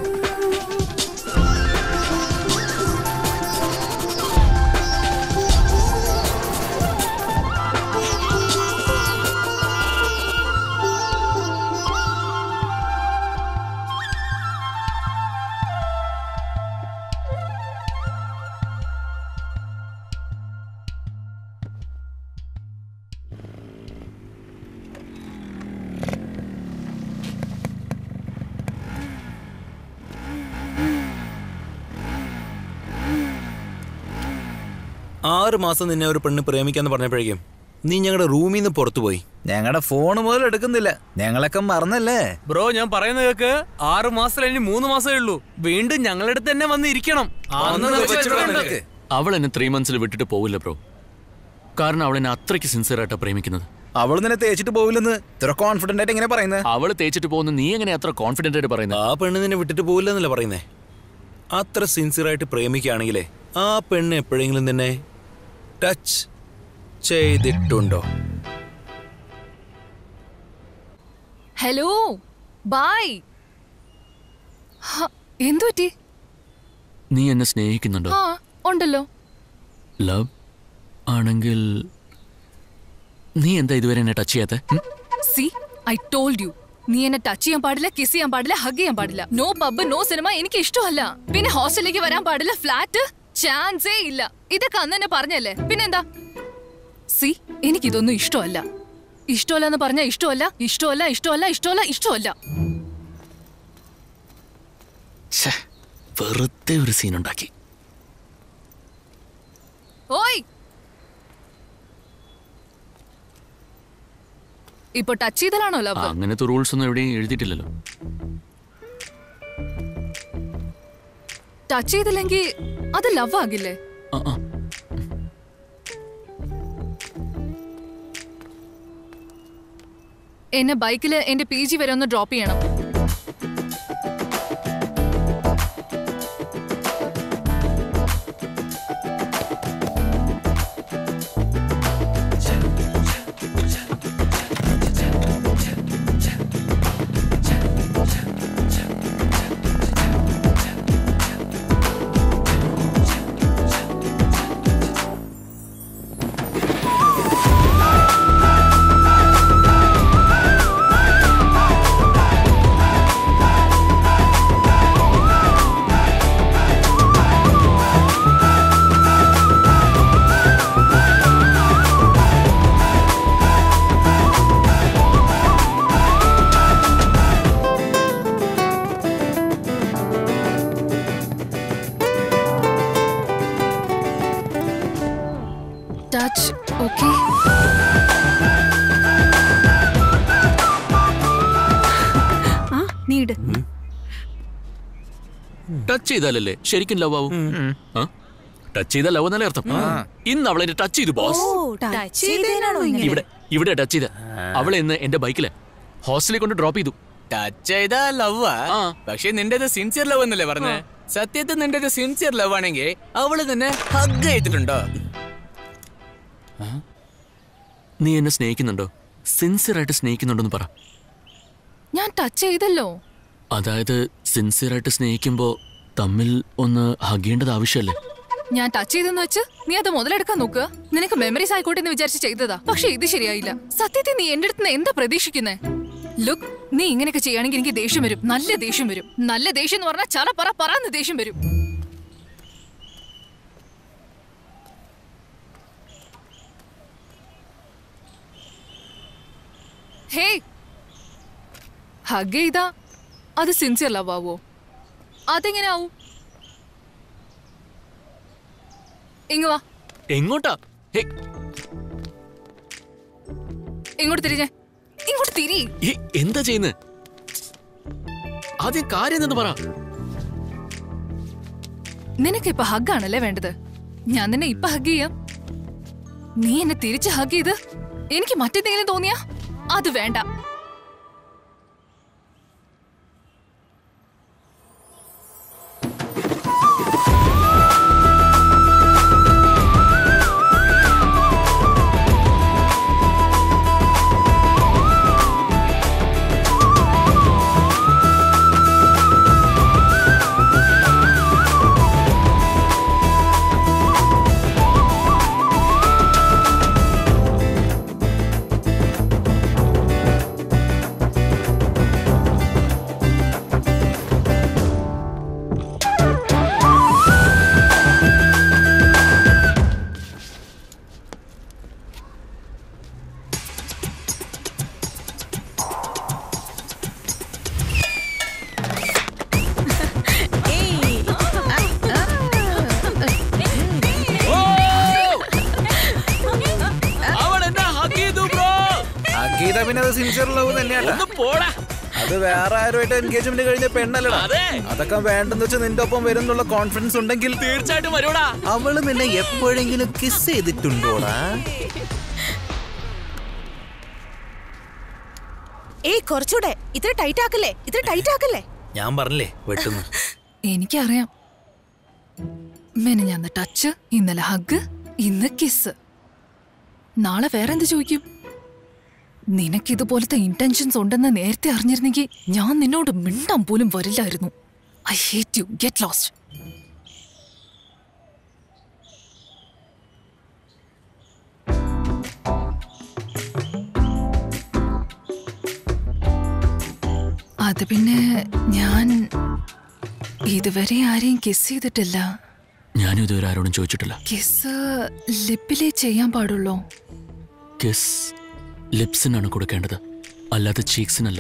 ആറ് മാസം നിന്നെ ഒരു പെണ്ണ് പ്രേമിക്കാന്ന് പറഞ്ഞപ്പോഴേക്കും നീ ഞങ്ങളുടെ റൂമിൽ നിന്ന് പുറത്തു പോയി ഞങ്ങളുടെ ഫോൺ മുതൽ എടുക്കുന്നില്ല ഞങ്ങളൊക്കെ മറന്നല്ലേ ബ്രോ ഞാൻ പറയുന്ന കേക്ക് ആറ് മാസം ഇനി മൂന്ന് മാസമേ ഉള്ളൂ വീണ്ടും ഞങ്ങളുടെ അടുത്ത് തന്നെ വന്ന് ഇരിക്കണം ആണെന്ന് നമുക്ക് വെച്ചിട്ടുണ്ട്. അവൾ എന്നെ ത്രീ മന്ത്സിൽ വിട്ടിട്ട് പോവില്ല ബ്രോ കാരണം അവൾ എന്നെ അത്രയ്ക്ക് സിൻസിയർ ആയിട്ടാ പ്രേമിക്കുന്നത് അവൾ നിന്നെ തേച്ചിട്ട് പോവില്ലെന്ന് ഇത്ര കോൺഫിഡന്റ് ആയിട്ട് എങ്ങനെ പറയുന്നത് അവൾ തേച്ചിട്ട് പോകുന്ന നീ എങ്ങനെ അത്ര കോൺഫിഡന്റ് ആയിട്ട് പറയുന്നത് ആ പെണ്ണ് നിന്നെ വിട്ടിട്ട് പോവില്ലെന്നല്ല പറയുന്നേ അത്ര സിൻസിയർ ആയിട്ട് പ്രേമിക്കുകയാണെങ്കിലേ ആ പെണ്ണ് എപ്പോഴെങ്കിലും നിന്നെ ടച്ച് ചെയ്തിട്ടുണ്ടോ ഹലോ ബായ് എന്തു പറ്റി നീ എന്നെ സ്നേഹിക്കുന്നുണ്ടോ ആ ഉണ്ടല്ലോ ലവ് ആണെങ്കിൽ നീ എന്താ ഇതുവരെ എന്നെ ടച്ച് ചെയ്യാത്ത സി ഐ ടോൾഡ് യു നീ എന്നെ ടച്ച് ചെയ്യാൻ പാടില്ല കിസ് ചെയ്യാൻ പാടില്ല ഹഗ് ചെയ്യാൻ പാടില്ല നോ പബ് നോ സിനിമ എനിക്ക് ഇഷ്ടമല്ല പിന്നെ ഹോസ്റ്റലിലേക്ക് വരാൻ പാടില്ല ഫ്ലാറ്റ് ചാൻസേ ഇല്ല ഇതൊക്കെ അന്ന് തന്നെ പറഞ്ഞല്ലേ പിന്നെന്താ സി എനിക്കിതൊന്നും ഇഷ്ടമല്ല ഇഷ്ടമല്ല എന്ന് പറഞ്ഞാൽ ഇഷ്ടമല്ല ഇഷ്ടമല്ല ഇഷ്ടമല്ല ഇഷ്ടമല്ല ഇഷ്ടമല്ല വെറുതെ ഒരു സീൻ ഉണ്ടാക്കി ഓയ് ഇപ്പൊ ടച്ച് ചെയ്തലാണോ ആ, ലവ് അങ്ങനത്തെ റൂൾസ് ഒന്നും എവിടെയും എഴുതിയിട്ടില്ലല്ലോ ടച്ച് ചെയ്തില്ലെങ്കിൽ അത് ലവ് ആകില്ലേ ആ, ആ. എന്നെ ബൈക്കിൽ എന്റെ പി ജി വരെ ഒന്ന് ഡ്രോപ്പ് ചെയ്യണം ടച്ച് ഓക്കെ ആ നീട് ടച്ച് ചെയ്താലല്ലേ ശരിക്കും ലവ് ആവും ആ? ടച്ച് ചെയ്ത ലവ് എന്നല്ലേ അർത്ഥം ഇന്ന് അവളെ ടച്ച് ചെയ്തു ബോസ് ടച്ച് ചെയ്തേനാണോ ഇങ്ങനെ ഇവിടെ ഇവിടെ ടച്ച് ചെയ്ത അവളെ ഇന്ന് എന്റെ ബൈക്കില് ഹോസ്റ്റലിൽ കൊണ്ട് ഡ്രോപ്പ് ചെയ്തു ടച്ച് ചെയ്ത ലവ് പക്ഷെ നിന്റെ സിൻസിയർ ലവ് എന്നല്ലേ പറഞ്ഞേ സത്യത്തിൽ നിന്റെ സിൻസിയർ ലവ് ആണെങ്കിൽ അവള് നിന്നെ ഹഗ് ചെയ്തിട്ടുണ്ടോ നീ എന്നെ സ്നേഹിക്കുന്നുണ്ടോ സിൻസിയർ ആയിട്ട് സ്നേഹിക്കുന്നുണ്ടെന്ന് പറ ഞാൻ ടച്ച് ചെയ്തല്ലോ അതായത് സിൻസിയർ ആയിട്ട് സ്നേഹിക്കുമ്പോ തമ്മിൽ ഒന്ന് ഹഗ് ചെയ്യേണ്ടത് ആവശ്യമല്ലേ ഞാൻ ടച്ച് ചെയ്തെന്ന് വെച്ച് നീ അത് മുതലെടുക്കാൻ നോക്കുക നിനക്ക് മെമ്മറീസ് ആയിക്കോട്ടെ എന്ന് വിചാരിച്ച് ചെയ്തതാ പക്ഷെ ഇത് ശരിയായില്ല സത്യത്തിൽ നീ എന്റെ അടുത്ത് എന്താ പ്രതീക്ഷിക്കുന്നേ ലുക്ക് നീ ഇങ്ങനെയൊക്കെ ചെയ്യുകയാണെങ്കിൽ എനിക്ക് ദേഷ്യം വരും നല്ല ദേഷ്യം വരും നല്ല ദേഷ്യം എന്ന് പറഞ്ഞാൽ ചറ പറ പറന്ന് ദേഷ്യം വരും ഹേ ഹഗ് ചെയ്താ അത് സിൻസിയർ ലവ് ആവോ അതെങ്ങനെ ആവും ഇങ്ങ് വാ എങ്ങോട്ടാ ഹേ, ഇങ്ങോട്ട് തിരിഞ്ഞേ ഇങ്ങോട്ട് തിരി ഏ, എന്താ ചെയ്യുന്നത് ആദ്യം കാര്യം എന്തെന്ന് പറ നിനക്ക് ഇപ്പൊ ഹഗ്ഗാണല്ലേ വേണ്ടത് ഞാൻ നിന്നെ ഇപ്പൊ ഹഗ് ചെയ്യാം നീ എന്നെ തിരിച്ച് ഹഗ് ചെയ്ത് എനിക്ക് മറ്റെന്തെങ്കിലും തോന്നിയാ അത് വേണ്ട അവൾ എന്നെ ഹഗ് ചെയ്തു ബ്രോ ഗീത പിന്നെ അത് സിൻസിയർ ലവ് തന്നെയാണ് പോടാ അത് വേറെ ആരുമായിട്ട് എൻഗേജ്മെന്റ് കഴിഞ്ഞ പെണ്ണല്ലടാ അതൊക്കെ വേണ്ടെന്ന് വെച്ച് നിന്റെ ഒപ്പം വരുന്നുള്ള കോൺഫിഡൻസ് ഉണ്ടെങ്കിൽ തീർച്ചയായിട്ടും വരൂടാ അവള് നിന്നെ എപ്പോഴെങ്കിലും കിസ് ചെയ്തിട്ടുണ്ടോടാ ഏയ് കുറച്ചുകൂടെ ഇത്ര ടൈറ്റ് ആക്കല്ലേ ഇത്ര ടൈറ്റ് ആക്കല്ലേ ഞാൻ പറഞ്ഞില്ലേ വെട്ടുന്നു എനിക്കറിയാം മെനഞ്ഞാന്ന് ടച്ച് ഇന്നലെ ഹഗ് ഇന്ന് കിസ് നാളെ വേറെന്ത് ചോദിക്കും നിനക്കിതുപോലത്തെ ഇന്റൻഷൻസ് ഉണ്ടെന്ന് നേരത്തെ അറിഞ്ഞിരുന്നെങ്കിൽ ഞാൻ നിന്നോട് മിണ്ടാൻ പോലും വരില്ലായിരുന്നു I hate you get lost അത് പിന്നെ ഞാൻ ഇതുവരെ ആരെയും കിസ് ചെയ്തിട്ടില്ല ഞാനും ഇതുവരെ ആരോടും ചോദിച്ചിട്ടില്ല കിസ് ലിപ്പിലേ ചെയ്യാൻ പാടുള്ളൂ കിസ് ലിപ്സിനാണ് കൊടുക്കേണ്ടത് അല്ലാതെ ചീക്സിനല്ല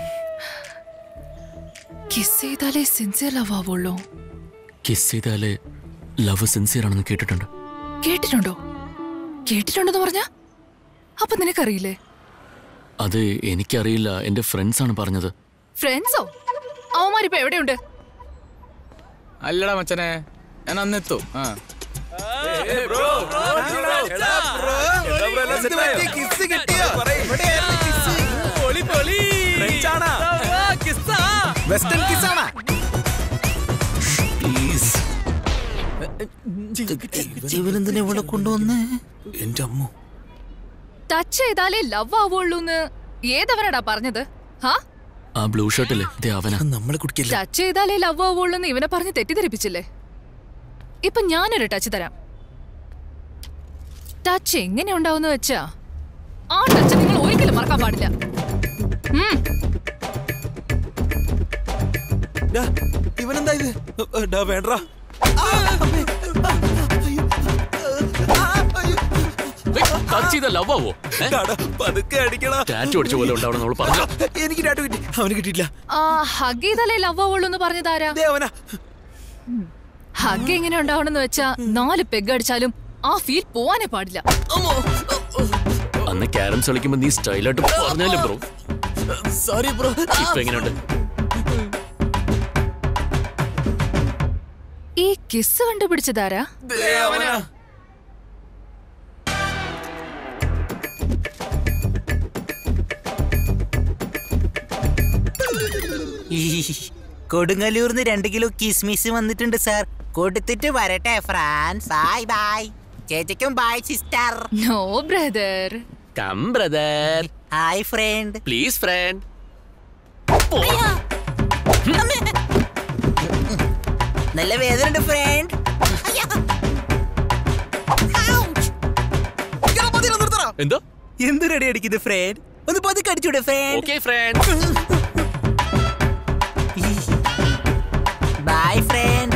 കിസ് ചെയ്താലേ സിൻസിയർ ലവ് ആവുള്ളൂ കിസ് ചെയ്താലേ ലവ് സിൻസിയർ ആണെന്ന് കേട്ടിട്ടുണ്ട് കേട്ടിട്ടുണ്ടോ കേട്ടിട്ടുണ്ടെന്ന് പറഞ്ഞ അപ്പൊ നിനക്കറിയില്ലേ അത് എനിക്കറിയില്ല എന്റെ ഫ്രണ്ട്സ് ആണ് പറഞ്ഞത് ഫ്രണ്ട്സോ അവന്മാരിപ്പോ എവിടെയുണ്ട് അല്ലടാ മച്ചനെ ഞാൻ അന്നെത്തു ആ പൊളി പൊളി വെസ്റ്റേൺ കിസ് ആണാ ഇവനെന്തിനാ ഇവിടെ കൊണ്ടുവന്നേ എന്റെ അമ്മ ടച്ച് ചെയ്താലേ ലവ് ആവുള്ളൂന്ന് ഏതവരാടാ പറഞ്ഞത് ഹാ ആ ബ്ലൂ ഷർട്ടില്ലേ ദേ അവനാ നമ്മളെ കുടിക്കില്ല ടച്ച് ചെയ്താലേ ലവ് ആവുള്ളൂന്ന് ഇവനെ പറഞ്ഞ് തെറ്റിദ്ധരിപ്പിച്ചില്ലേ ഇപ്പൊ ഞാനൊരു ടച്ച് തരാം ടച്ച് എങ്ങനെ ഉണ്ടാവുന്ന വെച്ചാ ആ ടച്ച് നിങ്ങൾ ഒരിക്കലും മറക്കാൻ പാടില്ല ഉം. ഇവനെന്താ ഇത് ഡാ വേണ്ട ടച്ച് ചെയ്ത ലവ് ആവോ പതുക്കെ അടിക്കടാ ടാറ്റു അടിച്ച പോലെ ഉണ്ടാവണം നമ്മൾ പറഞ്ഞു എനിക്ക് ടാറ്റു കിട്ടി അവന് കിട്ടിയില്ല ആ ഹഗ് ചെയ്താലേ ലവ് ആവുള്ളൂ എന്ന് പറഞ്ഞതാരാ ഹഗ് എങ്ങനെ ഉണ്ടാവണമെന്ന് വെച്ചാ നാല് പെഗ് അടിച്ചാലും ആ ഫീൽ പോവാനേ പാടില്ല അന്ന് ക്യാരംസ് കളിക്കുമ്പോ നീ സ്റ്റൈലായിട്ട് പറഞ്ഞാലേ ബ്രോ സോറി ബ്രോ ഇപ്പൊ എങ്ങനെയുണ്ട് ഈ കിസ് കണ്ടുപിടിച്ചതാരാ കൊടുങ്ങല്ലൂർന്ന് രണ്ട് കിലോ കിസ്മിസ് വന്നിട്ടുണ്ട് സാർ കൊടുത്തിട്ട് വരട്ടെ ഫ്രാൻസ് ബൈ ബൈ ചേച്ചിക്കും bye sister no brother come brother hi friend please friend നല്ല വേദന ഉണ്ട് ഫ്രണ്ട് എന്തോ എന്ത് റെഡി അടിക്കുന്നത് ഫ്രണ്ട് ഒന്ന് പതുക്കെ അടിച്ചൂടെ friend okay friend bye friend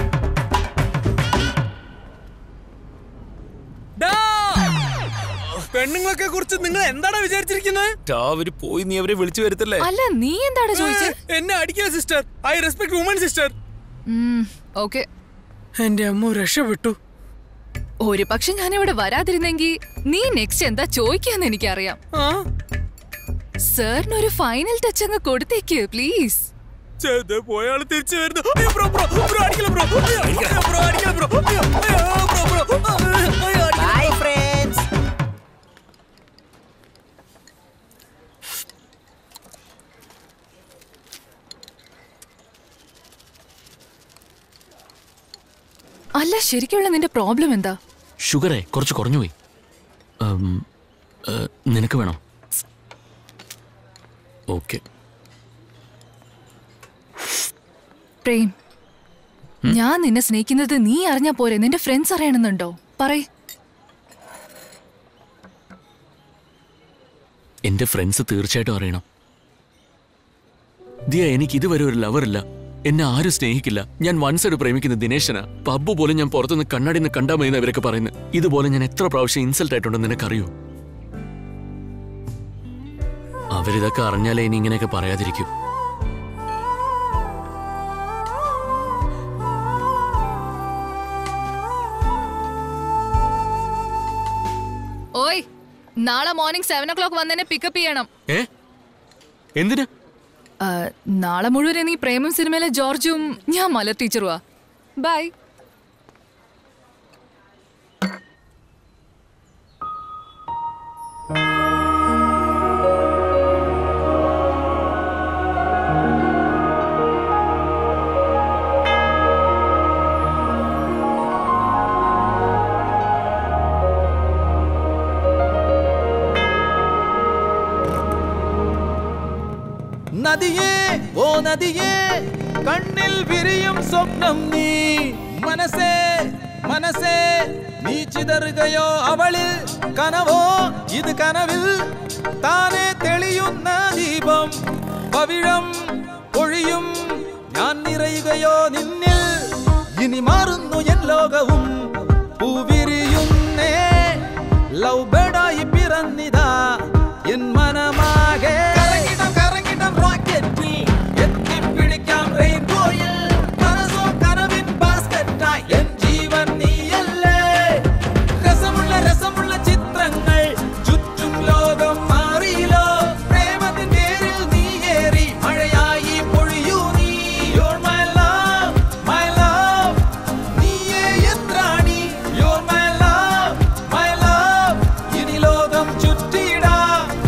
പെണ്ണുങ്ങളൊക്കെ കുറിച്ച് നിങ്ങൾ എന്താണ് വിചാരിച്ചിരിക്കുന്നത് അവര് പോയി നീ അവരെ വിളിച്ചു വരുത്തല്ലേ അല്ല നീ എന്താണ് ചോദിച്ചത് എന്നെ അടിക്കുക sister I respect woman sister okay എന്റെ അമ്മ രക്ഷപ്പെട്ടു ഒരു പക്ഷെ ഞാൻ ഇവിടെ വരാതിരുന്നെങ്കിൽ നീ നെക്സ്റ്റ് എന്താ ചോദിക്കാന്ന് എനിക്കറിയാം സാറിന് ഒരു ഫൈനൽ ടച്ച് അങ്ങ് കൊടുത്തേക്ക് പ്ലീസ് പോയാൾ തിരിച്ചു വരുന്നു അയ്യോ, ബ്രോ, ബ്രോ, ബ്രോ, അടിക്കല, ബ്രോ. അയ്യോ, അയ്യോ, ബ്രോ, അടിക്കല, ബ്രോ. അയ്യോ, അയ്യോ, ബ്രോ, ബ്രോ. അയ്യോ, അടിക്കല, ബൈ ബ്രോ. ഫ്രണ്ട്സ് അല്ല ശരിക്കുള്ള നിന്റെ പ്രോബ്ലം എന്താ ഷുഗറേ കുറച്ച് കുറഞ്ഞു പോയി ഉം, ഏ, നിനക്ക് വേണോ ഓക്കെ പ്രേം ഞാൻ നിന്നെ സ്നേഹിക്കുന്നത് നീ അറിഞ്ഞാ പോരെ നിന്റെ ഫ്രണ്ട്സ് അറിയണമെന്നുണ്ടോ പറയ് എന്റെ ഫ്രണ്ട്സ് തീർച്ചയായിട്ടും അറിയണം ദിയ എനിക്ക് ഇതുവരെ ഒരു ലവറില്ല എന്നെ ആരും സ്നേഹിക്കില്ല ഞാൻ വൺ സൈഡ് പ്രേമിക്കുന്ന ദിനേശന പബ്ബ് പോലും ഞാൻ പുറത്തുനിന്ന് കണ്ണാടിന്ന് കണ്ടാൽ മതി ഇവരൊക്കെ പറയുന്നത് ഇതുപോലെ ഞാൻ എത്ര പ്രാവശ്യം ഇൻസൾട്ട് ആയിട്ടുണ്ടെന്ന് നിനക്കറിയോ അവരിതൊക്കെ അറിഞ്ഞാലേ ഇനി ഇങ്ങനെയൊക്കെ പറയാതിരിക്കും ഓയ് നാളെ മോർണിംഗ് സെവൻ ഒ ക്ലോക്ക് വന്നെന്നെ പിക്കപ്പ് ചെയ്യണം ഏ എന്തിനാ ആ, നാളെ മുഴുവൻ നീ പ്രേമം സിനിമയിലെ ജോർജും ഞാൻ മലർ ടീച്ചറുവാ ബൈ നദിയേ ഓ നദിയേ കണ്ണിൽ വിരിയും സ്വപ്നം നീ മനസ്സേ മനസ്സേ നീ ചിതറുകയോ അവളിൽ കനവോ ഇത് കനവിൽ താനെ തെളിയുന്ന ദീപം പവിഴം പൊഴിയും ഞാൻ നിറയുകയോ നിന്നിൽ ഇനി മാറുന്നു എൻ ലോകവും പൂവിരിയുന്നേ ലവ് ബേഡായി പിറന്നിതാ എൻ മനമാകെ കറങ്ങിടം കറങ്ങിടം റോക്കറ്റിൽ എത്തിപ്പിടിക്കാം റെയിൻബോയിൽ മനസ്സോ കനവിൻ ബാസ്കറ്റായി എൻ ജീവൻ നീയല്ലേ രസമുള്ള രസമുള്ള ചിത്രങ്ങൾ ചുറ്റും ലോകം മാറിയില്ലോ പ്രേമത്തിൻ പേരിൽ നീ ഏറി മഴയായി പൊഴിയൂ നീ You're my love, my love. നീയേ എത്രാണി You're my love, my love. ഇനി ലോകം ചുറ്റിയിടാം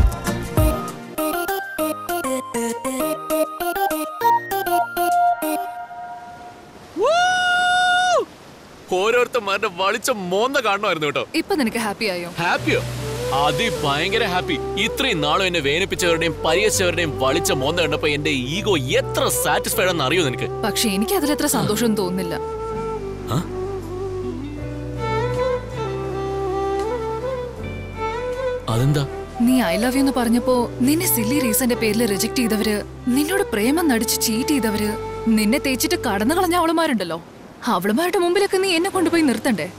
ഓരോരുത്തന്മാരുടെ വളിച്ച മോന്ത കാണണമായിരുന്നു കേട്ടോ ഇപ്പൊ നിനക്ക് ഹാപ്പി ആയോ ഹാപ്പിയോ അതി ഭയങ്കര ഹാപ്പി ഇത്രയും നാളും എന്നെ വേദനിപ്പിച്ചവരുടെയും പരിഹസിച്ചവരുടെയും വളിച്ച മോന്ത കണ്ടപ്പോ എന്റെ ഈഗോ എത്ര സാറ്റിസ്ഫൈഡ് ആണെന്ന് അറിയോ നിനക്ക് പക്ഷെ എനിക്ക് അതിലത്ര സന്തോഷം തോന്നുന്നില്ല ആ? അതെന്താ നീ ഐ ലവ് യു എന്ന് പറഞ്ഞപ്പോ നിന്നെ സില്ലി റീസന്റെ പേരിൽ റിജക്ട് ചെയ്തവര് നിന്നോട് പ്രേമം നടിച്ച് ചീറ്റ് ചെയ്തവര് നിന്നെ തേച്ചിട്ട് കടന്നു കളഞ്ഞ അവളുമാരുണ്ടല്ലോ അവളുമാരുടെ മുമ്പിലൊക്കെ നീ എന്നെ കൊണ്ടുപോയി നിർത്തണ്ടേ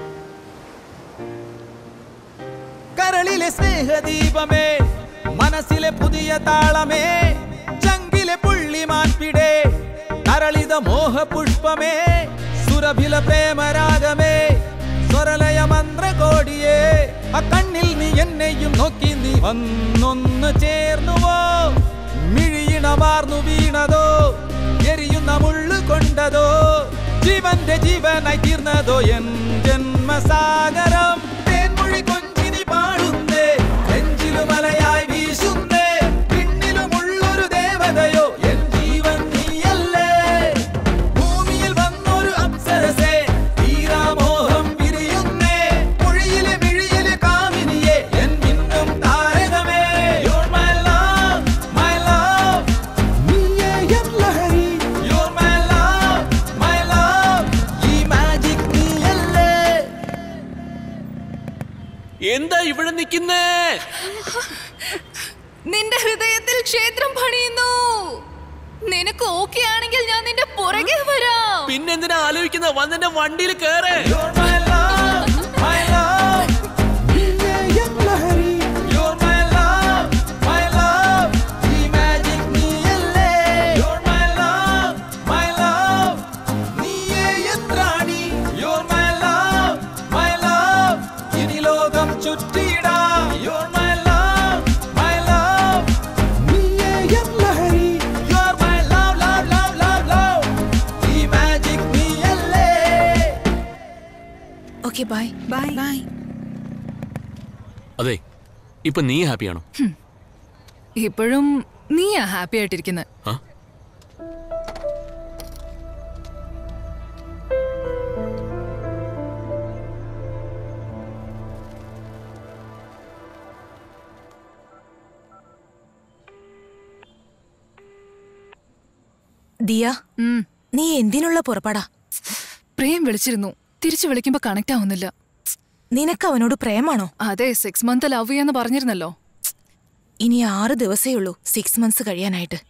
കരളിലെ സ്നേഹദീപമേ മനസ്സിലെ പുതിയ താളമേ ചങ്കിലെ പുള്ളിമാൻപിടേ കരളിത മോഹപുഷ്പമേ സുരഭില പ്രേമരാഗമേ സ്വരലയ മന്ത്രകോടിയേ ആ കണ്ണിൽ നീ എന്നെയും നോക്കി നീ വന്നൊന്ന് ചേർന്നുവോ മിഴിയിണമാർന്നു വീണതോ എരിയുന്ന മുള്ളു കൊണ്ടതോ ജീവന്റെ ജീവനായി തീർന്നതോ എൻ ജന്മസാഗരം തേൻമൊഴി കൊഞ്ചിനി പാടുന്നേ നെഞ്ചിലു മലയായി വീശുന്നേ പിന്നിലുമുള്ളൊരു ദേവതയോ എൻ ജീവൻ നീയല്ല ഇവിടെ നിൽക്കുന്നേ നിന്റെ ഹൃദയത്തിൽ ക്ഷേത്രം പണിയുന്നു നിനക്ക് ഓക്കെ ആണെങ്കിൽ ഞാൻ നിന്റെ പുറകെ വരാം പിന്നെന്തിനാ ആലോചിക്കുന്ന വന്നെന്റെ വണ്ടിയിൽ കേറ് ഓക്കെ ബൈ ബൈ ബൈ അതെ ഇപ്പൊ നീ ഹാപ്പിയാണോ ഇപ്പോഴും നീയാ ഹാപ്പി ആയിട്ടിരിക്കുന്നത് ആ? ദിയ നീ എന്തിനുള്ള പുറപ്പാടാ പ്രേം വിളിച്ചിരുന്നു തിരിച്ചു വിളിക്കുമ്പോ കണക്ട് ആവുന്നില്ല നിനക്ക് അവനോട് പ്രേമാണോ അതെ സിക്സ് മന്ത് ലവ് ചെയ്യാന്ന് പറഞ്ഞിരുന്നല്ലോ ഇനി ആറ് ദിവസേ ഉള്ളൂ സിക്സ് മന്ത്സ് കഴിയാനായിട്ട്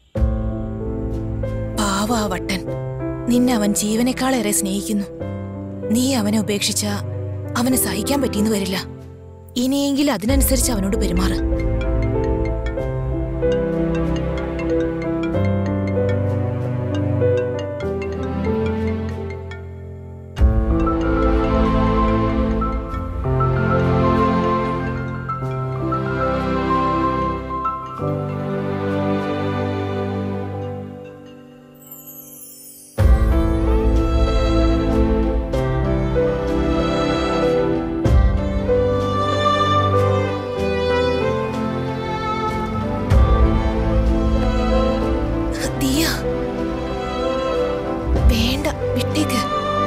പാവ ആ വട്ടൻ നിന്നെ അവൻ ജീവനേക്കാളേറെ സ്നേഹിക്കുന്നു നീ അവനെ ഉപേക്ഷിച്ച അവന് സഹിക്കാൻ പറ്റിയെന്ന് വരില്ല ഇനിയെങ്കിലും അതിനനുസരിച്ച് അവനോട് പെരുമാറ് ദിയ വേണ്ട വിട്ടേക്ക്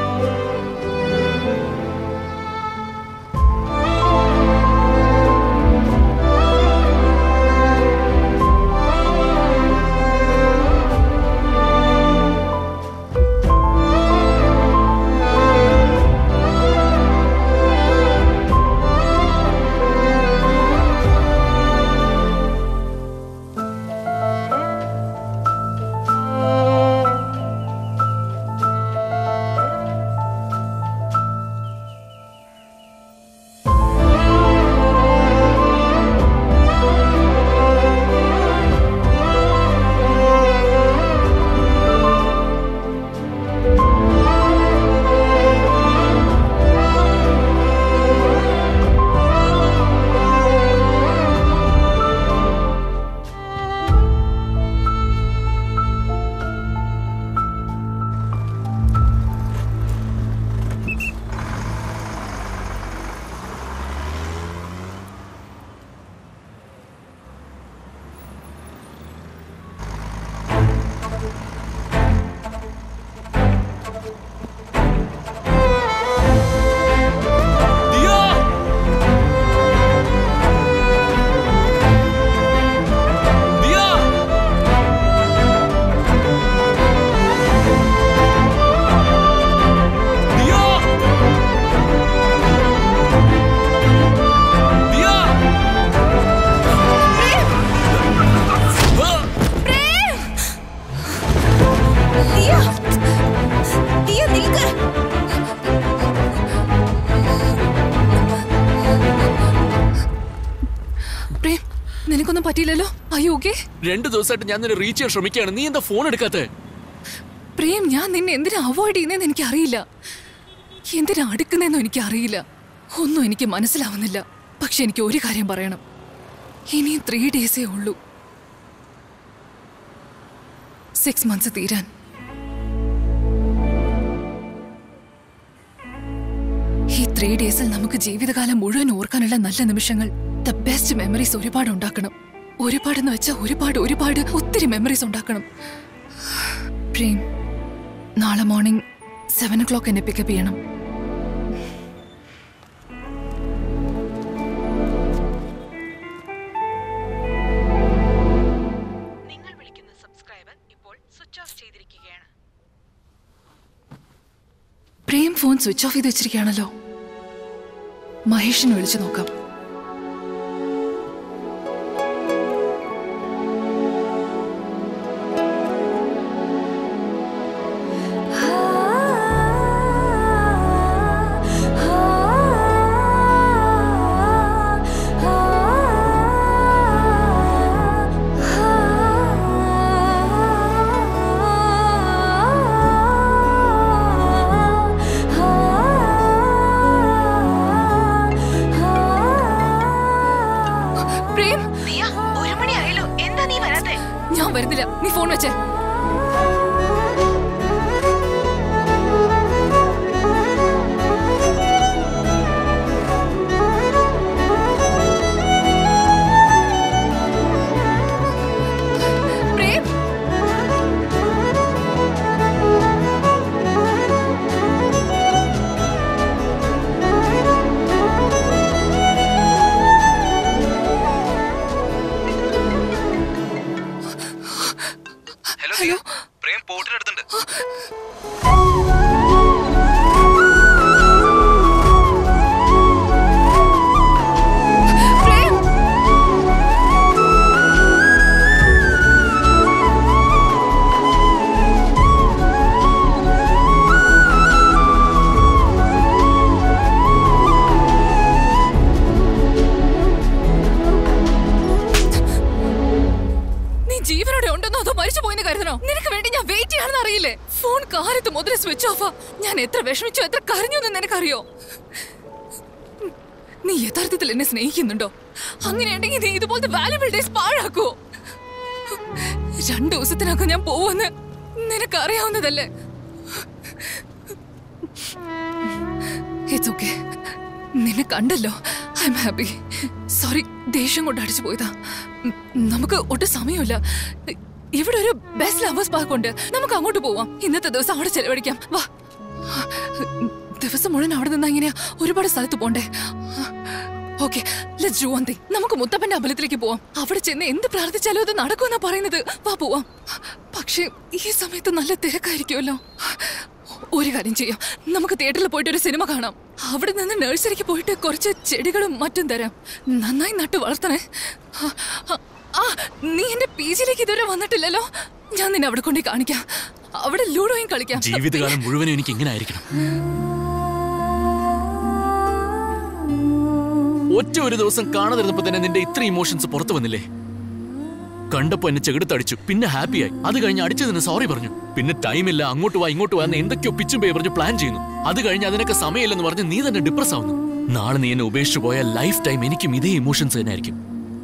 ദിയ ദിയ നിൽക്ക് പ്രേം നിനക്കൊന്നും പറ്റിയില്ലല്ലോ അയ്യോ ഓക്കെ രണ്ടു ദിവസമായിട്ട് ഞാൻ നിന്നെ റീച്ച് ചെയ്യാൻ ശ്രമിക്കുകയാണ് നീ എന്താ ഫോൺ എടുക്കാത്തേ പ്രേം ഞാൻ നിന്നെ എന്തിനാ അവോയ്ഡ് ചെയ്യുന്നതെന്ന് എനിക്ക് അറിയില്ല എന്തിനാ അടുക്കുന്നതെന്നും എനിക്ക് അറിയില്ല ഒന്നും എനിക്ക് മനസ്സിലാവുന്നില്ല പക്ഷെ എനിക്ക് ഒരു കാര്യം പറയണം ഇനി ത്രീ ഡേയ്സേ ഉള്ളൂ സിക്സ് മന്ത്സ് തീരാൻ ഈ ത്രീ ഡേയ്സിൽ നമുക്ക് ജീവിതകാലം മുഴുവൻ ഓർക്കാനുള്ള നല്ല നിമിഷങ്ങൾ ദ ബെസ്റ്റ് മെമ്മറീസ് ഒരുപാട് ഉണ്ടാക്കണം ഒരുപാടെന്ന് വെച്ചാൽ ഒരുപാട് ഒരുപാട് ഒത്തിരി മെമ്മറീസ് ഉണ്ടാക്കണം പ്രേം നാളെ മോർണിംഗ് സെവൻ ഒ ക്ലോക്ക് എന്നെ പിക്കപ്പ് ചെയ്യണം പ്രേം ഫോൺ സ്വിച്ച് ഓഫ് ചെയ്ത് വെച്ചിരിക്കുകയാണല്ലോ മഹേഷിനെ വിളിച്ചു നോക്കാം പ്രേം ഒരു മണി ആയല്ലോ എന്താ നീ വരാത്തെ ഞാൻ വരുന്നില്ല നീ ഫോൺ വെച്ചേ പ്രേം ഹലോ ദിയ പ്രേം പോർട്ടിനടുത്തുണ്ട് നീ ജീവനോടെ ഉണ്ടെന്നോ അതോ മരിച്ചു പോയെന്ന് കരുതണോ നിനക്ക് വേണ്ടി ഞാൻ വെയിറ്റ് ചെയ്യാണെന്ന് അറിയില്ലേ ഫോൺ കാലത്ത് മുതൽ സ്വിച്ച് ഓഫാ ഞാൻ എത്ര വിഷമിച്ചു എത്ര കരഞ്ഞു എന്ന് നിനക്കറിയോ നീ യഥാർത്ഥത്തിൽ എന്നെ സ്നേഹിക്കുന്നുണ്ടോ അങ്ങനെയുണ്ടെങ്കിൽ നീ ഇതുപോലത്തെ വാല്യുബിൾ ഡേയ്സ് പാഴാക്കുവോ രണ്ടു ദിവസത്തിനകം ഞാൻ പോവെന്ന് നിനക്കറിയാവുന്നതല്ലേ ഇറ്റ്സ് ഓക്കെ നിന്നെ കണ്ടല്ലോ ഐ എം ഹാപ്പി സോറി ദേഷ്യം കൊണ്ട് അടിച്ചു പോയതാ ഉം, നമുക്ക് ഒട്ടും സമയമില്ല ഇവിടെ ഒരു ബെസ്റ്റ് ലവേഴ്സ് പാർക്ക് ഉണ്ട് നമുക്ക് അങ്ങോട്ട് പോവാം ഇന്നത്തെ ദിവസം അവിടെ ചെലവഴിക്കാം വാ ദിവസം മുഴുവൻ അവിടെ നിന്നാ ഇങ്ങനെയാ ഒരുപാട് സ്ഥലത്ത് പോണ്ടേ okay let's do one thing നമുക്ക് മുത്തപ്പന്റെ അമ്പലത്തിലേക്ക് പോവാം അവിടെ ചെന്ന് എന്ത് പ്രാർത്ഥിച്ചാലും അത് നടക്കുമെന്നാ പറയുന്നത് വാ പോവാം പക്ഷേ ഈ സമയത്ത് നല്ല തിരക്കായിരിക്കുമല്ലോ ഒരു കാര്യം ചെയ്യാം നമുക്ക് തിയേറ്ററിൽ പോയിട്ട് ഒരു സിനിമ കാണാം അവിടെ നിന്ന് നഴ്സറിക്ക് പോയിട്ട് കുറച്ച് ചെടികളും മറ്റും തരാം നന്നായി നട്ടു വളർത്തണേ ആ, ആ, ആ നീ എന്റെ പി ജിയിലേക്ക് ഇതുവരെ വന്നിട്ടില്ലല്ലോ ഞാൻ നിന്നെ അവിടെ കൊണ്ടേ കാണിക്കാം അവിടെ ലൂഡോയും കളിക്കാം ജീവിതകാലം മുഴുവനും എനിക്ക് ഇങ്ങനെ ആയിരിക്കണം ഒറ്റ ഒരു ദിവസം കാണാതിരുന്നപ്പോ തന്നെ നിന്റെ ഇത്ര ഇമോഷൻസ് പുറത്തു വന്നില്ലേ കണ്ടപ്പോ എന്നെ ചെകിടത്തടിച്ചു പിന്നെ ഹാപ്പിയായി അത് കഴിഞ്ഞ് അടിച്ചതിന് സോറി പറഞ്ഞു പിന്നെ ടൈമില്ല അങ്ങോട്ട് വാ ഇങ്ങോട്ട് വാ എന്ന് എന്തൊക്കെയോ പിച്ചും പേ പറഞ്ഞ് പ്ലാൻ ചെയ്യുന്നു അത് കഴിഞ്ഞ് അതിനൊക്കെ സമയമില്ലെന്ന് പറഞ്ഞ് നീ തന്നെ ഡിപ്രസ് ആവുന്നു നാളെ നീ എന്നെ ഉപേക്ഷിച്ചു പോയാൽ ലൈഫ് ടൈം എനിക്കും ഇതേ ഇമോഷൻസ് തന്നെ ആയിരിക്കും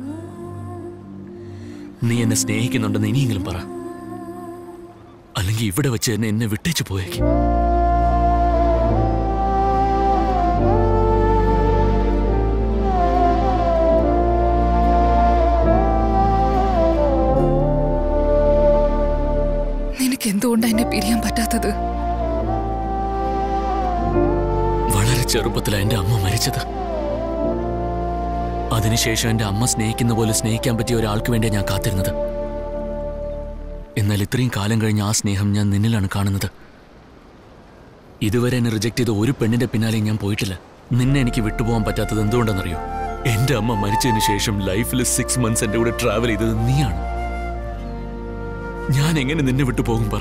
നീ എന്നെ സ്നേഹിക്കുന്നുണ്ടെന്ന് ഇനിയെങ്കിലും പറ അല്ലെങ്കിൽ ഇവിടെ വെച്ച് തന്നെ എന്നെ വിട്ടേച്ചു പോയേക്കും നിനക്ക് എന്തുകൊണ്ടാ എന്നെ പിരിയാൻ പറ്റാത്തത് വളരെ ചെറുപ്പത്തിലാണ് എന്റെ അമ്മ മരിച്ചത് അതിനുശേഷം എന്റെ അമ്മ സ്നേഹിക്കുന്ന പോലെ സ്നേഹിക്കാൻ പറ്റിയ ഒരാൾക്ക് വേണ്ടിയാണ് ഞാൻ കാത്തിരുന്നത് എന്നാൽ ഇത്രയും കാലം കഴിഞ്ഞ് ആ സ്നേഹം ഞാൻ നിന്നിലാണ് കാണുന്നത് ഇതുവരെ എന്നെ റിജക്ട് ചെയ്ത ഒരു പെണ്ണിന്റെ പിന്നാലെ ഞാൻ പോയിട്ടില്ല നിന്നെ എനിക്ക് വിട്ടുപോകാൻ പറ്റാത്തത് എന്തുകൊണ്ടാണെന്നറിയോ എന്റെ അമ്മ മരിച്ചതിന് ശേഷം ലൈഫിൽ സിക്സ് മന്ത്സ് എന്റെ കൂടെ ട്രാവൽ ചെയ്തത് നീയാണ് ഞാൻ എങ്ങനെ നിന്നെ വിട്ടു പോകും പറ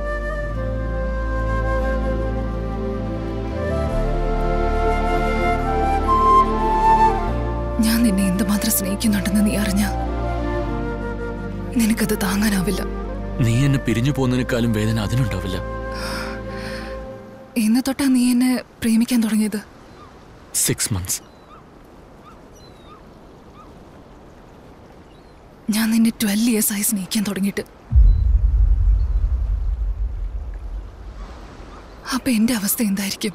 ഞാൻ നിന്നെ എന്തുമാത്രം സ്നേഹിക്കുന്നുണ്ടെന്ന് നീ അറിഞ്ഞ നിനക്കത് താങ്ങാനാവില്ല നീ എന്നെ പിരിഞ്ഞു പോകുന്നതിനേക്കാളും വേദന അതിനുണ്ടാവില്ല എന്ന് തൊട്ടാ നീ എന്നെ പ്രേമിക്കാൻ തുടങ്ങിയത് സിക്സ് മന്ത്സ് ഞാൻ നിന്നെ ട്വൽവ് ഇയേഴ്സ് ആയി സ്നേഹിക്കാൻ തുടങ്ങിയിട്ട് അപ്പൊ എന്റെ അവസ്ഥ എന്തായിരിക്കും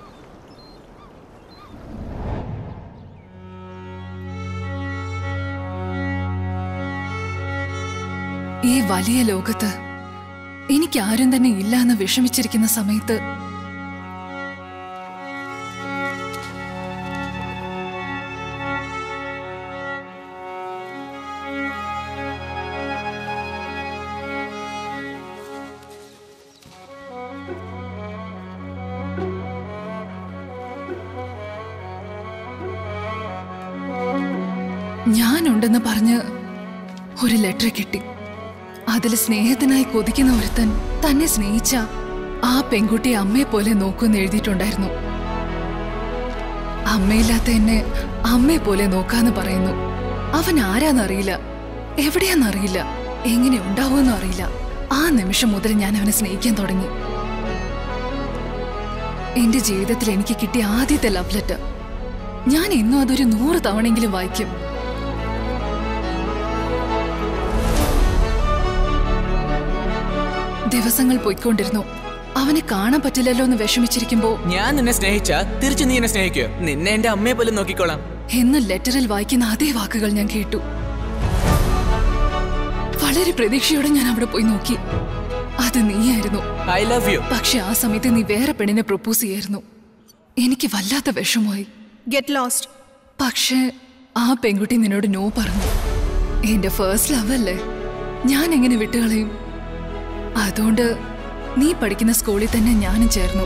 ഈ വലിയ ലോകത്ത് എനിക്ക് ആരും തന്നെ ഇല്ല എന്ന് വിഷമിച്ചിരിക്കുന്ന സമയത്ത് ഞാനുണ്ടെന്ന് പറഞ്ഞ് ഒരു ലെറ്റർ കിട്ടി അതിൽ സ്നേഹത്തിനായി കൊതിക്കുന്ന ഒരുത്തൻ തന്നെ സ്നേഹിച്ച ആ പെൺകുട്ടി അമ്മയെ പോലെ നോക്കുമെന്ന് എഴുതിയിട്ടുണ്ടായിരുന്നു അമ്മയില്ലാത്ത എന്നെ അമ്മയെ പോലെ നോക്കാന്ന് പറയുന്നു അവൻ ആരാന്നറിയില്ല എവിടെയാന്നറിയില്ല എങ്ങനെ ഉണ്ടാവുമെന്നും അറിയില്ല ആ നിമിഷം മുതൽ ഞാൻ അവനെ സ്നേഹിക്കാൻ തുടങ്ങി എന്റെ ജീവിതത്തിൽ എനിക്ക് കിട്ടിയ ആദ്യത്തെ ലവ് ലെറ്റർ ഞാൻ എന്നും അതൊരു നൂറ് തവണയെങ്കിലും വായിക്കും ദിവസങ്ങൾ പോയിക്കൊണ്ടിരുന്നു അവനെ കാണാൻ പറ്റില്ലല്ലോ എന്ന് വിഷമിച്ചിരിക്കുമ്പോ ഞാൻ നിന്നെ സ്നേഹിച്ച തിരിച്ചു നീ എന്നെ സ്നേഹിക്കോ നിന്നെ എന്റെ അമ്മയെ പോലും നോക്കിക്കോളാം എന്ന് ലെറ്ററിൽ വായിക്കുന്ന അതേ വാക്കുകൾ ഞാൻ കേട്ടു വളരെ പ്രതീക്ഷയോടെ ഞാൻ അവിടെ പോയി നോക്കി അത് നീയായിരുന്നു ഐ ലവ് യു പക്ഷെ ആ സമയത്ത് നീ വേറെ പെണ്ണിനെ പ്രൊപ്പോസ് ചെയ്യായിരുന്നു എനിക്ക് വല്ലാത്ത വിഷമമായി ഗെറ്റ് ലോസ്റ്റ് പക്ഷേ ആ പെൺകുട്ടി നിന്നോട് നോ പറഞ്ഞു എന്റെ ഫേസ്റ്റ് ലവ് അല്ലേ ഞാൻ എങ്ങനെ വിട്ടുകളയും അതുകൊണ്ട് നീ പഠിക്കുന്ന സ്കൂളിൽ തന്നെ ഞാനും ചേർന്നു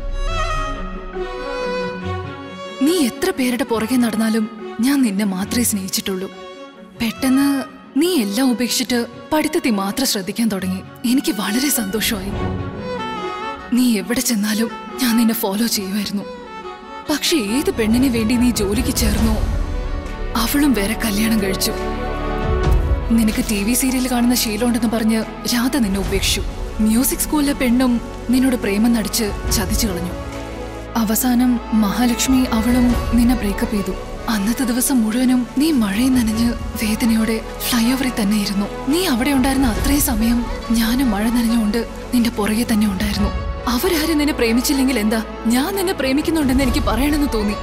നീ എത്ര പേരുടെ പുറകെ നടന്നാലും ഞാൻ നിന്നെ മാത്രമേ സ്നേഹിച്ചിട്ടുള്ളൂ പെട്ടെന്ന് നീ എല്ലാം ഉപേക്ഷിച്ചിട്ട് പഠിത്തത്തിൽ മാത്രം ശ്രദ്ധിക്കാൻ തുടങ്ങി എനിക്ക് വളരെ സന്തോഷമായി നീ എവിടെ ചെന്നാലും ഞാൻ നിന്നെ ഫോളോ ചെയ്യുമായിരുന്നു പക്ഷെ ഏത് പെണ്ണിനെ വേണ്ടി നീ ജോലിക്ക് ചേർന്നോ അവളും വേറെ കല്യാണം കഴിച്ചു നിനക്ക് ടി വി സീരിയൽ കാണുന്ന ശീലമുണ്ടെന്ന് പറഞ്ഞ് രാധ നിന്നെ ഉപേക്ഷിച്ചു മ്യൂസിക് സ്കൂളിലെ പെണ്ണും നിന്നോട് പ്രേമം നടിച്ച് ചതിച്ചു കളഞ്ഞു അവസാനം മഹാലക്ഷ്മി അവളും നിന്നെ ബ്രേക്കപ്പ് ചെയ്തു അന്നത്തെ ദിവസം മുഴുവനും നീ മഴയിൽ നനഞ്ഞ് വേദനയോടെ ഫ്ലൈ ഓവറിൽ തന്നെ ഇരുന്നു നീ അവിടെ ഉണ്ടായിരുന്ന അത്രയും സമയം ഞാനും മഴ നനഞ്ഞുകൊണ്ട് നിന്റെ പുറകെ തന്നെ ഉണ്ടായിരുന്നു അവരാരും നിന്നെ പ്രേമിച്ചില്ലെങ്കിൽ എന്താ ഞാൻ നിന്നെ പ്രേമിക്കുന്നുണ്ടെന്ന് എനിക്ക് പറയണമെന്ന് തോന്നി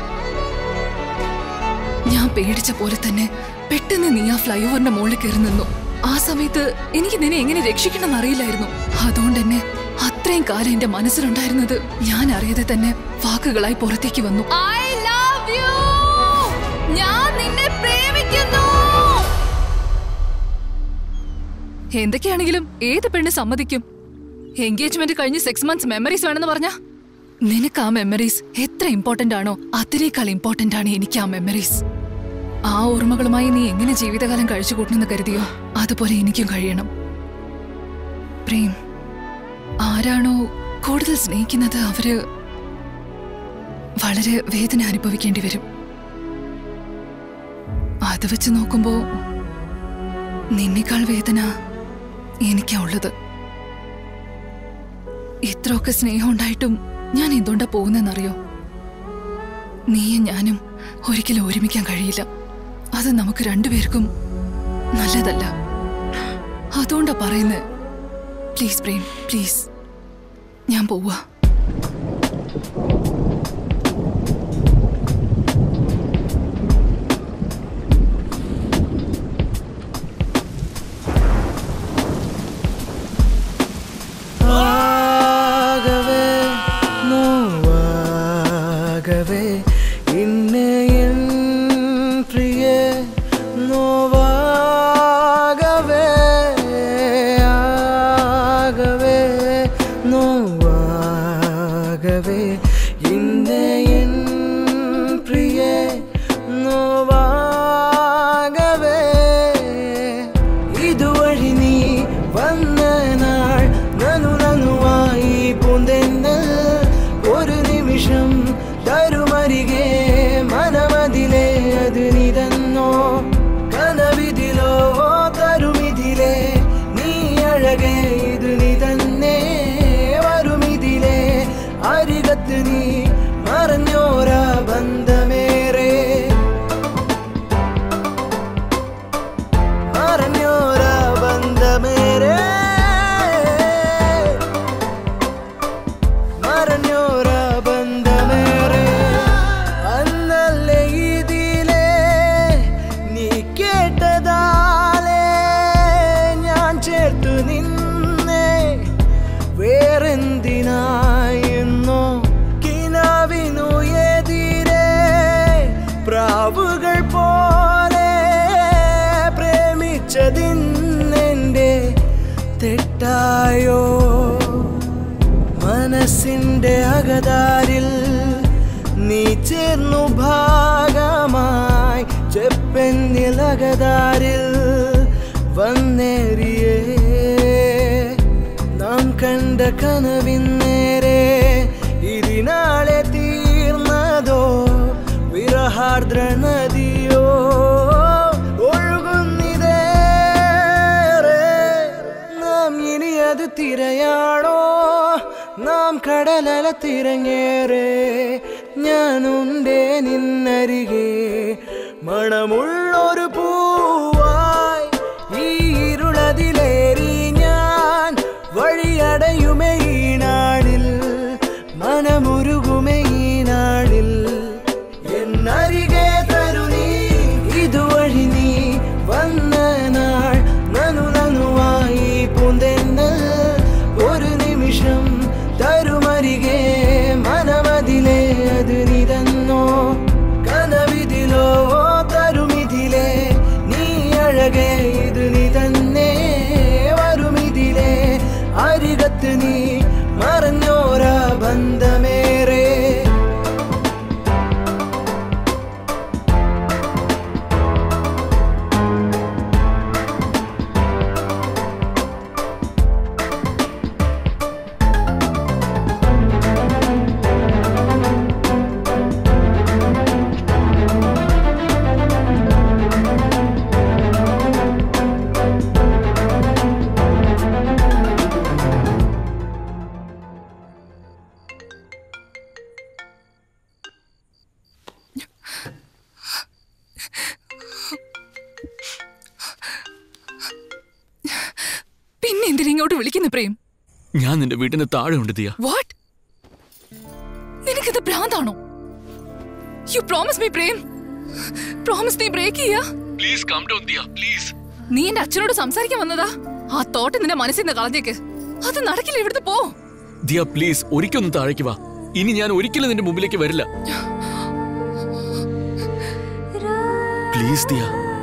ഞാൻ പേടിച്ച പോലെ തന്നെ പെട്ടെന്ന് നീ ആ ഫ്ലൈ ഓവറിന്റെ മുകളിൽ കയറി നിന്നു ആ സമയത്ത് എനിക്ക് നിന്നെ എങ്ങനെ രക്ഷിക്കണം എന്നറിയില്ലായിരുന്നു അതുകൊണ്ട് തന്നെ അത്രയും കാലം എന്റെ മനസ്സിലുണ്ടായിരുന്നത് ഞാൻ അറിയാതെ തന്നെ വാക്കുകളായി പുറത്തേക്ക് വന്നു ഐ ലവ് യു ഞാൻ നിന്നെ പ്രേമിക്കുന്നു എന്തൊക്കെയാണെങ്കിലും ഏത് പെണ്ണ് സമ്മതിക്കും എൻഗേജ്മെന്റ് കഴിഞ്ഞ് സിക്സ് മന്ത്സ് മെമ്മറീസ് വേണമെന്ന് പറഞ്ഞ നിനക്ക് ആ മെമ്മറീസ് എത്ര ഇമ്പോർട്ടന്റ് ആണോ അതിനേക്കാൾ ഇമ്പോർട്ടന്റ് ആണ് എനിക്ക് ആ മെമ്മറീസ് ആ ഓർമ്മകളുമായി നീ എങ്ങനെ ജീവിതകാലം കഴിച്ചു കൂട്ടണമെന്ന് കരുതിയോ അതുപോലെ എനിക്കും കഴിയണം പ്രേം ആരാണോ കൂടുതൽ സ്നേഹിക്കുന്നത് അവര് വളരെ വേദന അനുഭവിക്കേണ്ടി വരും അത് വെച്ച് നോക്കുമ്പോ നിന്നേക്കാൾ വേദന എനിക്കാ ഉള്ളത് ഇത്രയൊക്കെ സ്നേഹം ഉണ്ടായിട്ടും ഞാൻ എന്തുകൊണ്ടാ പോകുന്നെന്നറിയോ നീയും ഞാനും ഒരിക്കലും ഒരുമിക്കാൻ കഴിയില്ല അത് നമുക്ക് രണ്ടുപേർക്കും നല്ലതല്ല അതുകൊണ്ടാ പറയുന്നത് പ്ലീസ് പ്രേം പ്ലീസ് ഞാൻ പോവാ ஆகவே நோவாகவே இன்னே என் பிரிய நோவாகவே ஆகவே நோவாகவே இன்னே என் பிரிய നോവാകവേ ഇതുവഴി നീ വന്ന നാൾ നനു നനുവായി പൂന്തെന്ന് ഒരു നിമിഷം തരുമരികെ മനമതിലെ അത് നിതന്നോ കനവിതിലോ തരുമിതിലെ നീ അഴകെ ഇത് നീ തന്നെ വരുമിതിലെ അരികത്ത് നീ മറഞ്ഞോരാ ബന്ധമേറെ മറഞ്ഞോരാ ബന്ധമേറെ മറഞ്ഞോരാ ബന്ധമേറെ അന്നല്ലേ ഇതിലെ നീ കേട്ടതാലേ ഞാൻ ചേർത്തു നിന്നെ വേറെന്തിനായെന്നോ കിനാവിനു എതിരെ പ്രാവുകൾ പോലെ പ്രേമിച്ചതിന്നെന്റെ തെറ്റായോ മനസ്സിന്റെ അകതാരിൽ നീ ചേർന്നു ഭാഗമായി ചെപ്പെന്നിലകതാരിൽ വന്നേറിയേ നാം കണ്ട കനവിന്നേരെ ഇതിനാളെ തീർന്നതോ വിരഹാർദ്ര നദിയോ ഒഴുകുന്നിതേറെ നാം ഇനി അത് തിരയാണോ നാം കടലല തിരങ്ങേറെ ഞാനുണ്ടേ നിന്നരികെ മണമുള്ളൊരു പൂവായി ഈ ഇരുളതിലേറി ഞാൻ വഴി അഴകേ ഇത് നീ തന്നെ വരുമിതിലെ അരികത്ത് നീ മറഞ്ഞോരാ ബന്ധമേറെ പിന്നെ എന്തിനാ ഇങ്ങോട്ട് വിളിക്കുന്നു പ്രേം ഞാൻ നിന്റെ വീട്ടിന് താഴെ ഉണ്ട് ദിയ വാട്ട് നിനക്കിത് ഭ്രാന്താണോ you promise me Prem promise നീ ബ്രേക്ക് ചെയ്യാ please come down Diya please നീ എന്റെ അച്ഛനോട് സംസാരിക്കാൻ വന്നതാ ആ തോട്ട് നിന്റെ മനസ്സിൽ നിന്ന് കളഞ്ഞേക്ക് അത് നടക്കില്ല ഇവിടുത്തെ പോ ദിയ പ്ലീസ് ഒരിക്കലൊന്ന് താഴേക്ക് വാ ഇനി ഞാൻ ഒരിക്കലും നിന്റെ മുമ്പിലേക്ക് വരില്ല പ്ലീസ് ദിയ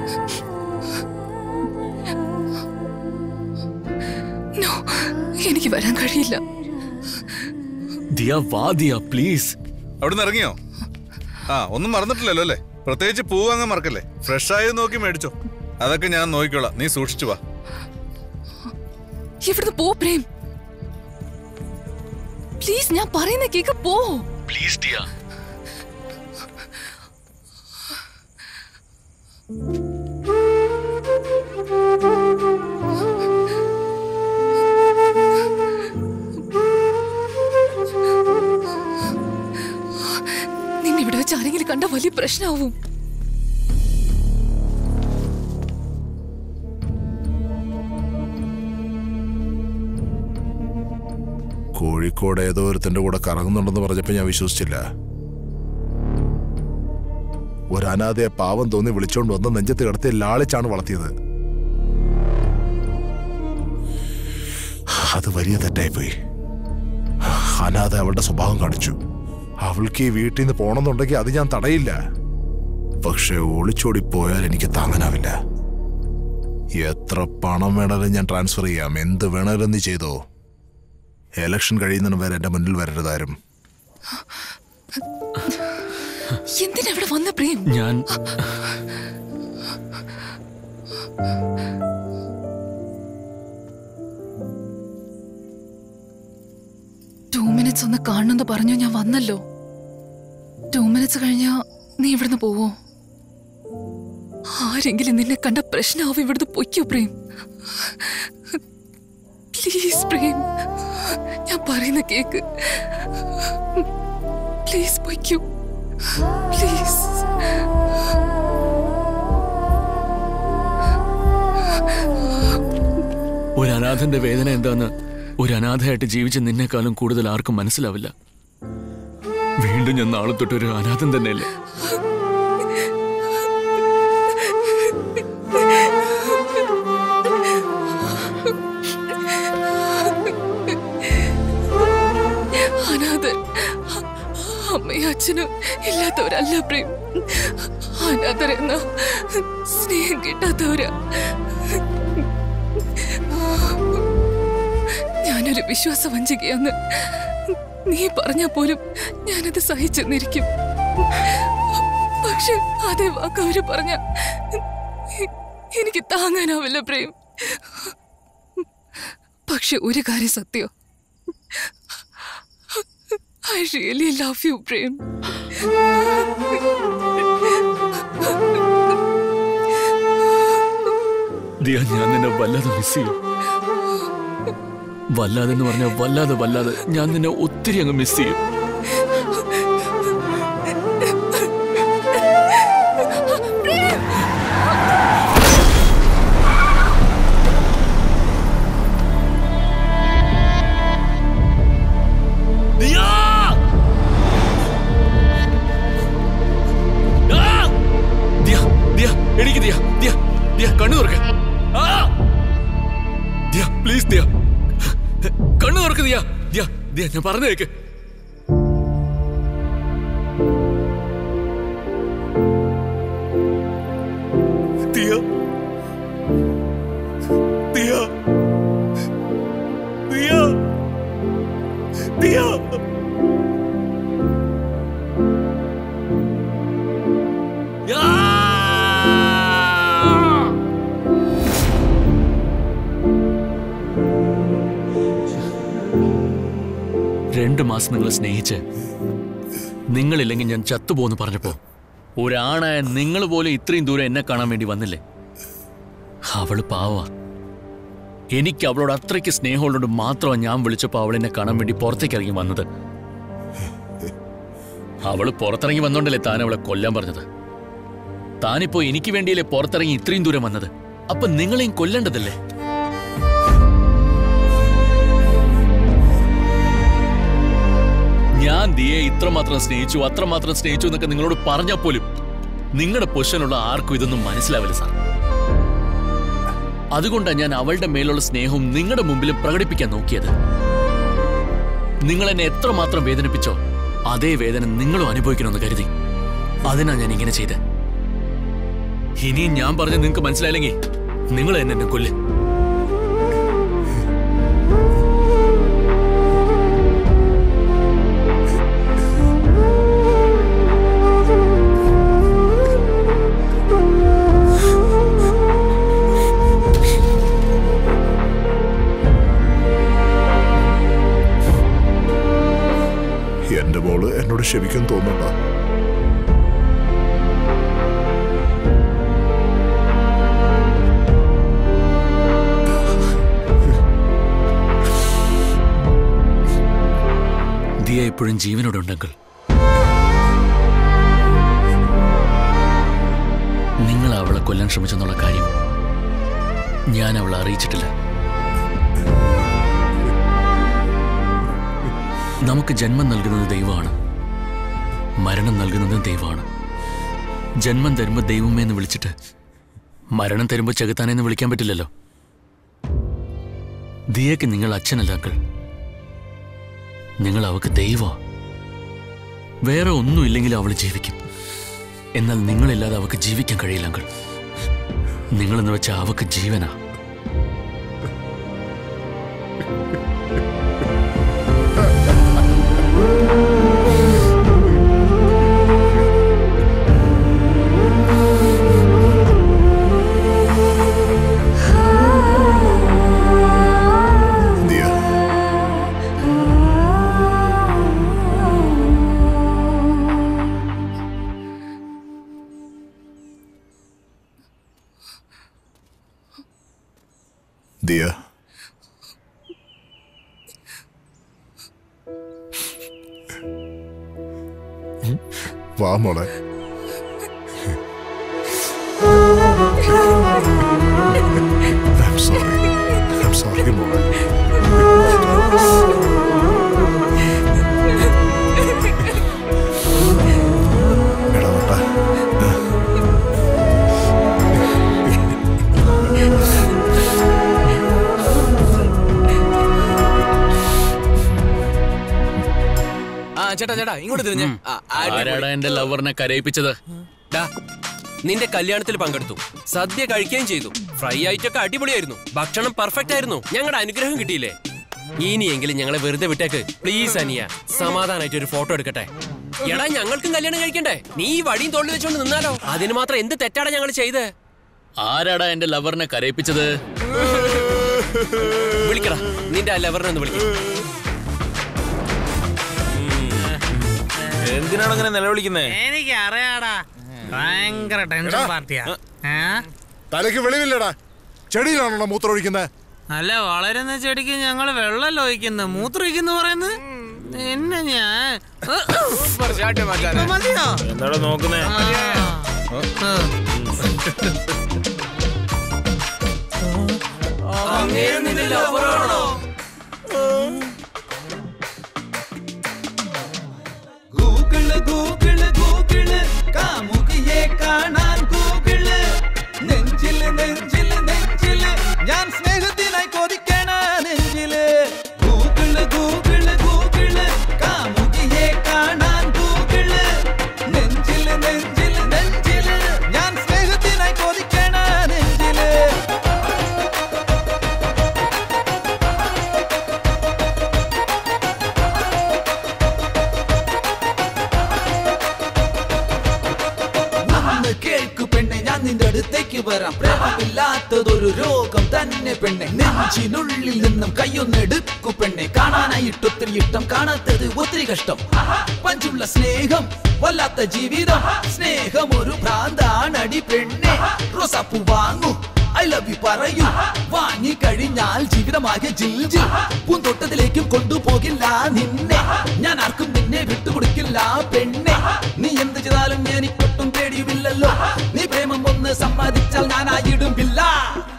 നോ എനിക്ക് വരാൻ കഴിയില്ല ദിയ വാ ദിയ പ്ലീസ് അവിടുന്ന് ഇറങ്ങിയോ ആ ഒന്നും മറന്നിട്ടില്ലല്ലോ അല്ലേ പ്രത്യേകിച്ച് പൂവ് അങ്ങ് മറക്കല്ലേ ഫ്രഷ് ആയത് നോക്കി മേടിച്ചോ അതൊക്കെ ഞാൻ നോക്കിക്കോളാം നീ സൂക്ഷിച്ചു വാ ഇവിടുന്ന് പോ പ്രേം പ്ലീസ് ഞാൻ പറയുന്ന കേക്ക് പോ പ്ലീസ് ദിയ നിന്നെ ഇവിടെ വെച്ച് ആരെങ്കിലും കണ്ട വലിയ പ്രശ്നമാവും കോഴിക്കോട് ഏതോ ഒരുത്തന്റെ കൂടെ കറങ്ങുന്നുണ്ടെന്ന് പറഞ്ഞപ്പോ ഞാൻ വിശ്വസിച്ചില്ല ഒരു അനാഥയെ പാവം തോന്നി വിളിച്ചോണ്ട് വന്ന് നെഞ്ചത്ത് കിടത്തി ലാളിച്ചാണ് വളർത്തിയത് അത് വലിയ തെറ്റായിപ്പോയി അനാഥ അവളുടെ സ്വഭാവം കാണിച്ചു അവൾക്ക് ഈ വീട്ടിൽ നിന്ന് പോണമെന്നുണ്ടെങ്കിൽ അത് ഞാൻ തടയില്ല പക്ഷെ ഒളിച്ചോടി പോയാൽ എനിക്ക് താങ്ങാനാവില്ല എത്ര പണം വേണേലും ഞാൻ ട്രാൻസ്ഫർ ചെയ്യാം എന്ത് വേണേലും നീ ചെയ്തോ എലക്ഷൻ കഴിയുന്നതിന് വരെ എന്റെ മുന്നിൽ വരരുതാരും എന്തിനാ ഇവിടെ വന്ന പ്രേം ഞാൻ ടു മിനിറ്റ്സ് ഒന്ന് കാണണമെന്ന് പറഞ്ഞു ഞാൻ വന്നല്ലോ ടു മിനിറ്റ്സ് കഴിഞ്ഞാ നീ ഇവിടുന്ന് പോവോ ആരെങ്കിലും നിന്നെ കണ്ട പ്രശ്നമാവും ഇവിടുന്ന് പൊയ്ക്കോ പ്രേം പ്ലീസ് പ്രേം ഞാൻ പറയുന്ന കേക്ക് പ്ലീസ് പൊയ്ക്കോ പ്ലീസ് ഒരു അനാഥന്റെ വേദന എന്താന്ന് ഒരു അനാഥയായിട്ട് ജീവിച്ച നിന്നെക്കാളും കൂടുതൽ ആർക്കും മനസ്സിലാവില്ല വീണ്ടും ഞാൻ നാളെ തൊട്ട് ഒരു അനാഥൻ തന്നെയല്ലേ അനാഥൻ അമ്മയും അച്ഛനും ഇല്ലാത്തവരല്ല പ്രേം അനാഥരെന്ന സ്നേഹം കിട്ടാത്തവരാ ഞാനൊരു വിശ്വാസ വഞ്ചികയാന്ന് നീ പറഞ്ഞ പോലും ഞാനത് സഹിച്ചെന്നിരിക്കും പക്ഷെ അതേ വാക്ക് അവര് പറഞ്ഞ എനിക്ക് താങ്ങാനാവില്ല പ്രേം പക്ഷെ ഒരു കാര്യം സത്യം I really love you Prem Diya ഞാൻ നിന്നെ വല്ലാതെ മിസ് ചെയ്യും വല്ലാതെ എന്ന് പറഞ്ഞാൽ വല്ലാതെ വല്ലാതെ ഞാൻ നിന്നെ ഒത്തിരി അങ്ങ് മിസ് ചെയ്യും ദിയ ദിയ എനിക്ക് ദിയ ദിയ ദിയ കണ്ണു തുറക്ക ആ! ദിയ പ്ലീസ് ദിയ കണ്ണു തുറക്ക് ദിയ ദിയ ദിയ ഞാൻ പറഞ്ഞു കേക്ക് ദിയ മാസം നിങ്ങൾ സ്നേഹിച്ച് നിങ്ങളില്ലെങ്കിൽ ഞാൻ ചത്തുപോന്ന് പറഞ്ഞപ്പോ ഒരാണായ നിങ്ങൾ പോലും ഇത്രയും ദൂരം എന്നെ കാണാൻ വേണ്ടി വന്നില്ലേ അവള് പാവ എനിക്ക് അവളോട് അത്രയ്ക്ക് സ്നേഹമുള്ളതുകൊണ്ട് മാത്രമാണ് ഞാൻ വിളിച്ചപ്പോൾ അവൾ എന്നെ കാണാൻ വേണ്ടി പുറത്തേക്ക് ഇറങ്ങി വന്നത് അവള് പുറത്തിറങ്ങി വന്നോണ്ടല്ലേ താൻ അവളെ കൊല്ലാൻ പറഞ്ഞത് താനിപ്പോ എനിക്ക് വേണ്ടിയല്ലേ പുറത്തിറങ്ങി ഇത്രയും ദൂരം വന്നത് അപ്പൊ നിങ്ങളെയും കൊല്ലേണ്ടതല്ലേ ഞാൻ ദിയെ ഇത്രമാത്രം സ്നേഹിച്ചു അത്രമാത്രം സ്നേഹിച്ചു എന്നൊക്കെ നിങ്ങളോട് പറഞ്ഞാൽ പോലും നിങ്ങളുടെ പൊസിഷനുള്ള ആർക്കും ഇതൊന്നും മനസ്സിലാവില്ല സാർ അതുകൊണ്ടാണ് ഞാൻ അവളുടെ മേലുള്ള സ്നേഹവും നിങ്ങളുടെ മുമ്പിലും പ്രകടിപ്പിക്കാൻ നോക്കിയത് നിങ്ങൾ എന്നെ എത്രമാത്രം വേദനിപ്പിച്ചോ അതേ വേദന നിങ്ങളും അനുഭവിക്കണമെന്ന് കരുതി അതിനാ ഞാൻ ഇങ്ങനെ ചെയ്തത് ഇനിയും ഞാൻ പറഞ്ഞ നിങ്ങൾക്ക് മനസ്സിലായില്ലെങ്കിൽ നിങ്ങൾ എന്നെ എന്നെ കൊല്ല് എന്റെ മോള് എന്നോട് ക്ഷമിക്കാൻ തോന്നുന്നുണ്ടോ ദിയ എപ്പോഴും ജീവനോടെ ഉണ്ടെങ്കിൽ നിങ്ങൾ അവളെ കൊല്ലാൻ ശ്രമിച്ചെന്നുള്ള കാര്യം ഞാൻ അവളെ അറിയിച്ചിട്ടില്ല നമുക്ക് ജന്മം നൽകുന്നത് ദൈവമാണ് മരണം നൽകുന്നത് ദൈവമാണ് ജന്മം തരുമ്പോൾ ദൈവമേ എന്ന് വിളിച്ചിട്ട് മരണം തരുമ്പോൾ ചെകുത്താനെന്ന് വിളിക്കാൻ പറ്റില്ലല്ലോ ദിയക്ക് നിങ്ങൾ അച്ഛനല്ല അങ്കിൾ നിങ്ങൾ അവക്ക് ദൈവ വേറെ ഒന്നുമില്ലെങ്കിൽ അവൾ ജീവിക്കും എന്നാൽ നിങ്ങളില്ലാതെ അവക്ക് ജീവിക്കാൻ കഴിയില്ല അങ്കിൾ നിങ്ങളെന്ന് വെച്ചാൽ അവക്ക് ജീവനാ ദിയ ദിയ വാ മോളെ I'm sorry. I'm sorry, മോളെ എടാ വട്ടാ ആ ചേട്ടാ ചേട്ടാ ഇങ്ങോട്ട് തിരിഞ്ഞ് ആ, അടിപൊളി. ആരാടാ എന്റെ ലവറിനെ കരയിപ്പിച്ചത് ഡാ, നിന്റെ കല്യാണത്തിൽ പങ്കെടുത്തു സദ്യ കഴിക്കുകയും ചെയ്തു ഫ്രൈ ആയിട്ടൊക്കെ അടിപൊളിയായിരുന്നു ഭക്ഷണം പെർഫെക്റ്റ് ആയിരുന്നു ഞങ്ങളുടെ അനുഗ്രഹം കിട്ടിയില്ലേ ഇനിയെങ്കിലും ഞങ്ങളെ വെറുതെ വിട്ടേക്ക് പ്ലീസ് അനിയ സമാധാനായിട്ട് ഒരു ഫോട്ടോ എടുക്കട്ടെ എടാ ഞങ്ങൾക്കും കല്യാണം കഴിക്കണ്ടേ നീ ഈ വടിയും തോളിൽ വെച്ചോണ്ട് നിന്നാലോ അതിന് മാത്രം എന്ത് തെറ്റാടാ ഞങ്ങൾ ചെയ്ത് ആരാടാ എന്റെ ലവറിനെ കരയിപ്പിച്ചത് വിളിക്കടാ നിന്റെ ആ ലെവറിനെ ഒന്ന് വിളിക്കും എന്തിനാണ് അങ്ങനെ നിലവിളിക്കുന്നേ എനിക്ക് അറിയാടാ ഭയങ്കര ടെൻഷൻ പാർട്ടിയാ ഏ? തലയ്ക്ക് വെളിവില്ലടാ ചെടിയിലാണോ മൂത്രമൊഴിക്കുന്നത് അല്ല വളരുന്ന ചെടിക്ക് ഞങ്ങള് വെള്ളമല്ല ഒഴിക്കുന്നത് മൂത്രമൊഴിക്കുന്നു പറയുന്നത് എന്നെ ഞാൻ ഇപ്പൊ മതിയോ എന്താടാ നോക്കുന്നേ ഗൂഗിള് ഗൂഗിള് ഗൂഗിള് കാമുകിയെ കാണാൻ ഗൂഗിള് നെഞ്ചില് നെഞ്ചില് നെഞ്ചില് ഞാൻ സ്നേഹത്തിനായി കൊതിക്കണ നെഞ്ചില് ഗൂഗിള് ഗൂഗിള് ഗൂഗിള് കാമുകിയെ കാണാൻ ഗൂഗിള് നെഞ്ചില് നെഞ്ചില് നെഞ്ചില് ഞാൻ സ്നേഹത്തിനായി കൊതിക്കണ നെഞ്ചില് മാറ്റമില്ലാത്തതൊരു രോഗം തന്നെ പെണ്ണെ നെഞ്ചിനുള്ളിൽ നിന്നും കയ്യൊന്നെടുക്കു പെണ്ണെ കാണാനായിട്ട് ഒത്തിരി ഇഷ്ടം കാണാത്തത് ഒത്തിരി കഷ്ടം പഞ്ചുള്ള സ്നേഹം വല്ലാത്ത ജീവിതം സ്നേഹം ഒരു ഭ്രാന്താണടി പെണ്ണെ റോസാപ്പു വാങ്ങൂ ഐ ലവ് യു പറയൂ വാങ്ങി കഴിഞ്ഞാൽ ജീവിതമാകെ ജിൽ ജിൽ പൂന്തോട്ടത്തിലേക്കും കൊണ്ടുപോകില്ല നിന്നെ ഞാൻ ആർക്കും നിന്നെ വിട്ടുകൊടുക്കില്ല പെണ്ണെ നീ എന്ത് ചെയ്താലും എനിക്കൊട്ടും പേടിയുമില്ലല്ലോ നീ പ്രേമം ഒന്ന് സമ്മതിച്ചാൽ ഞാനായിടും പില്ല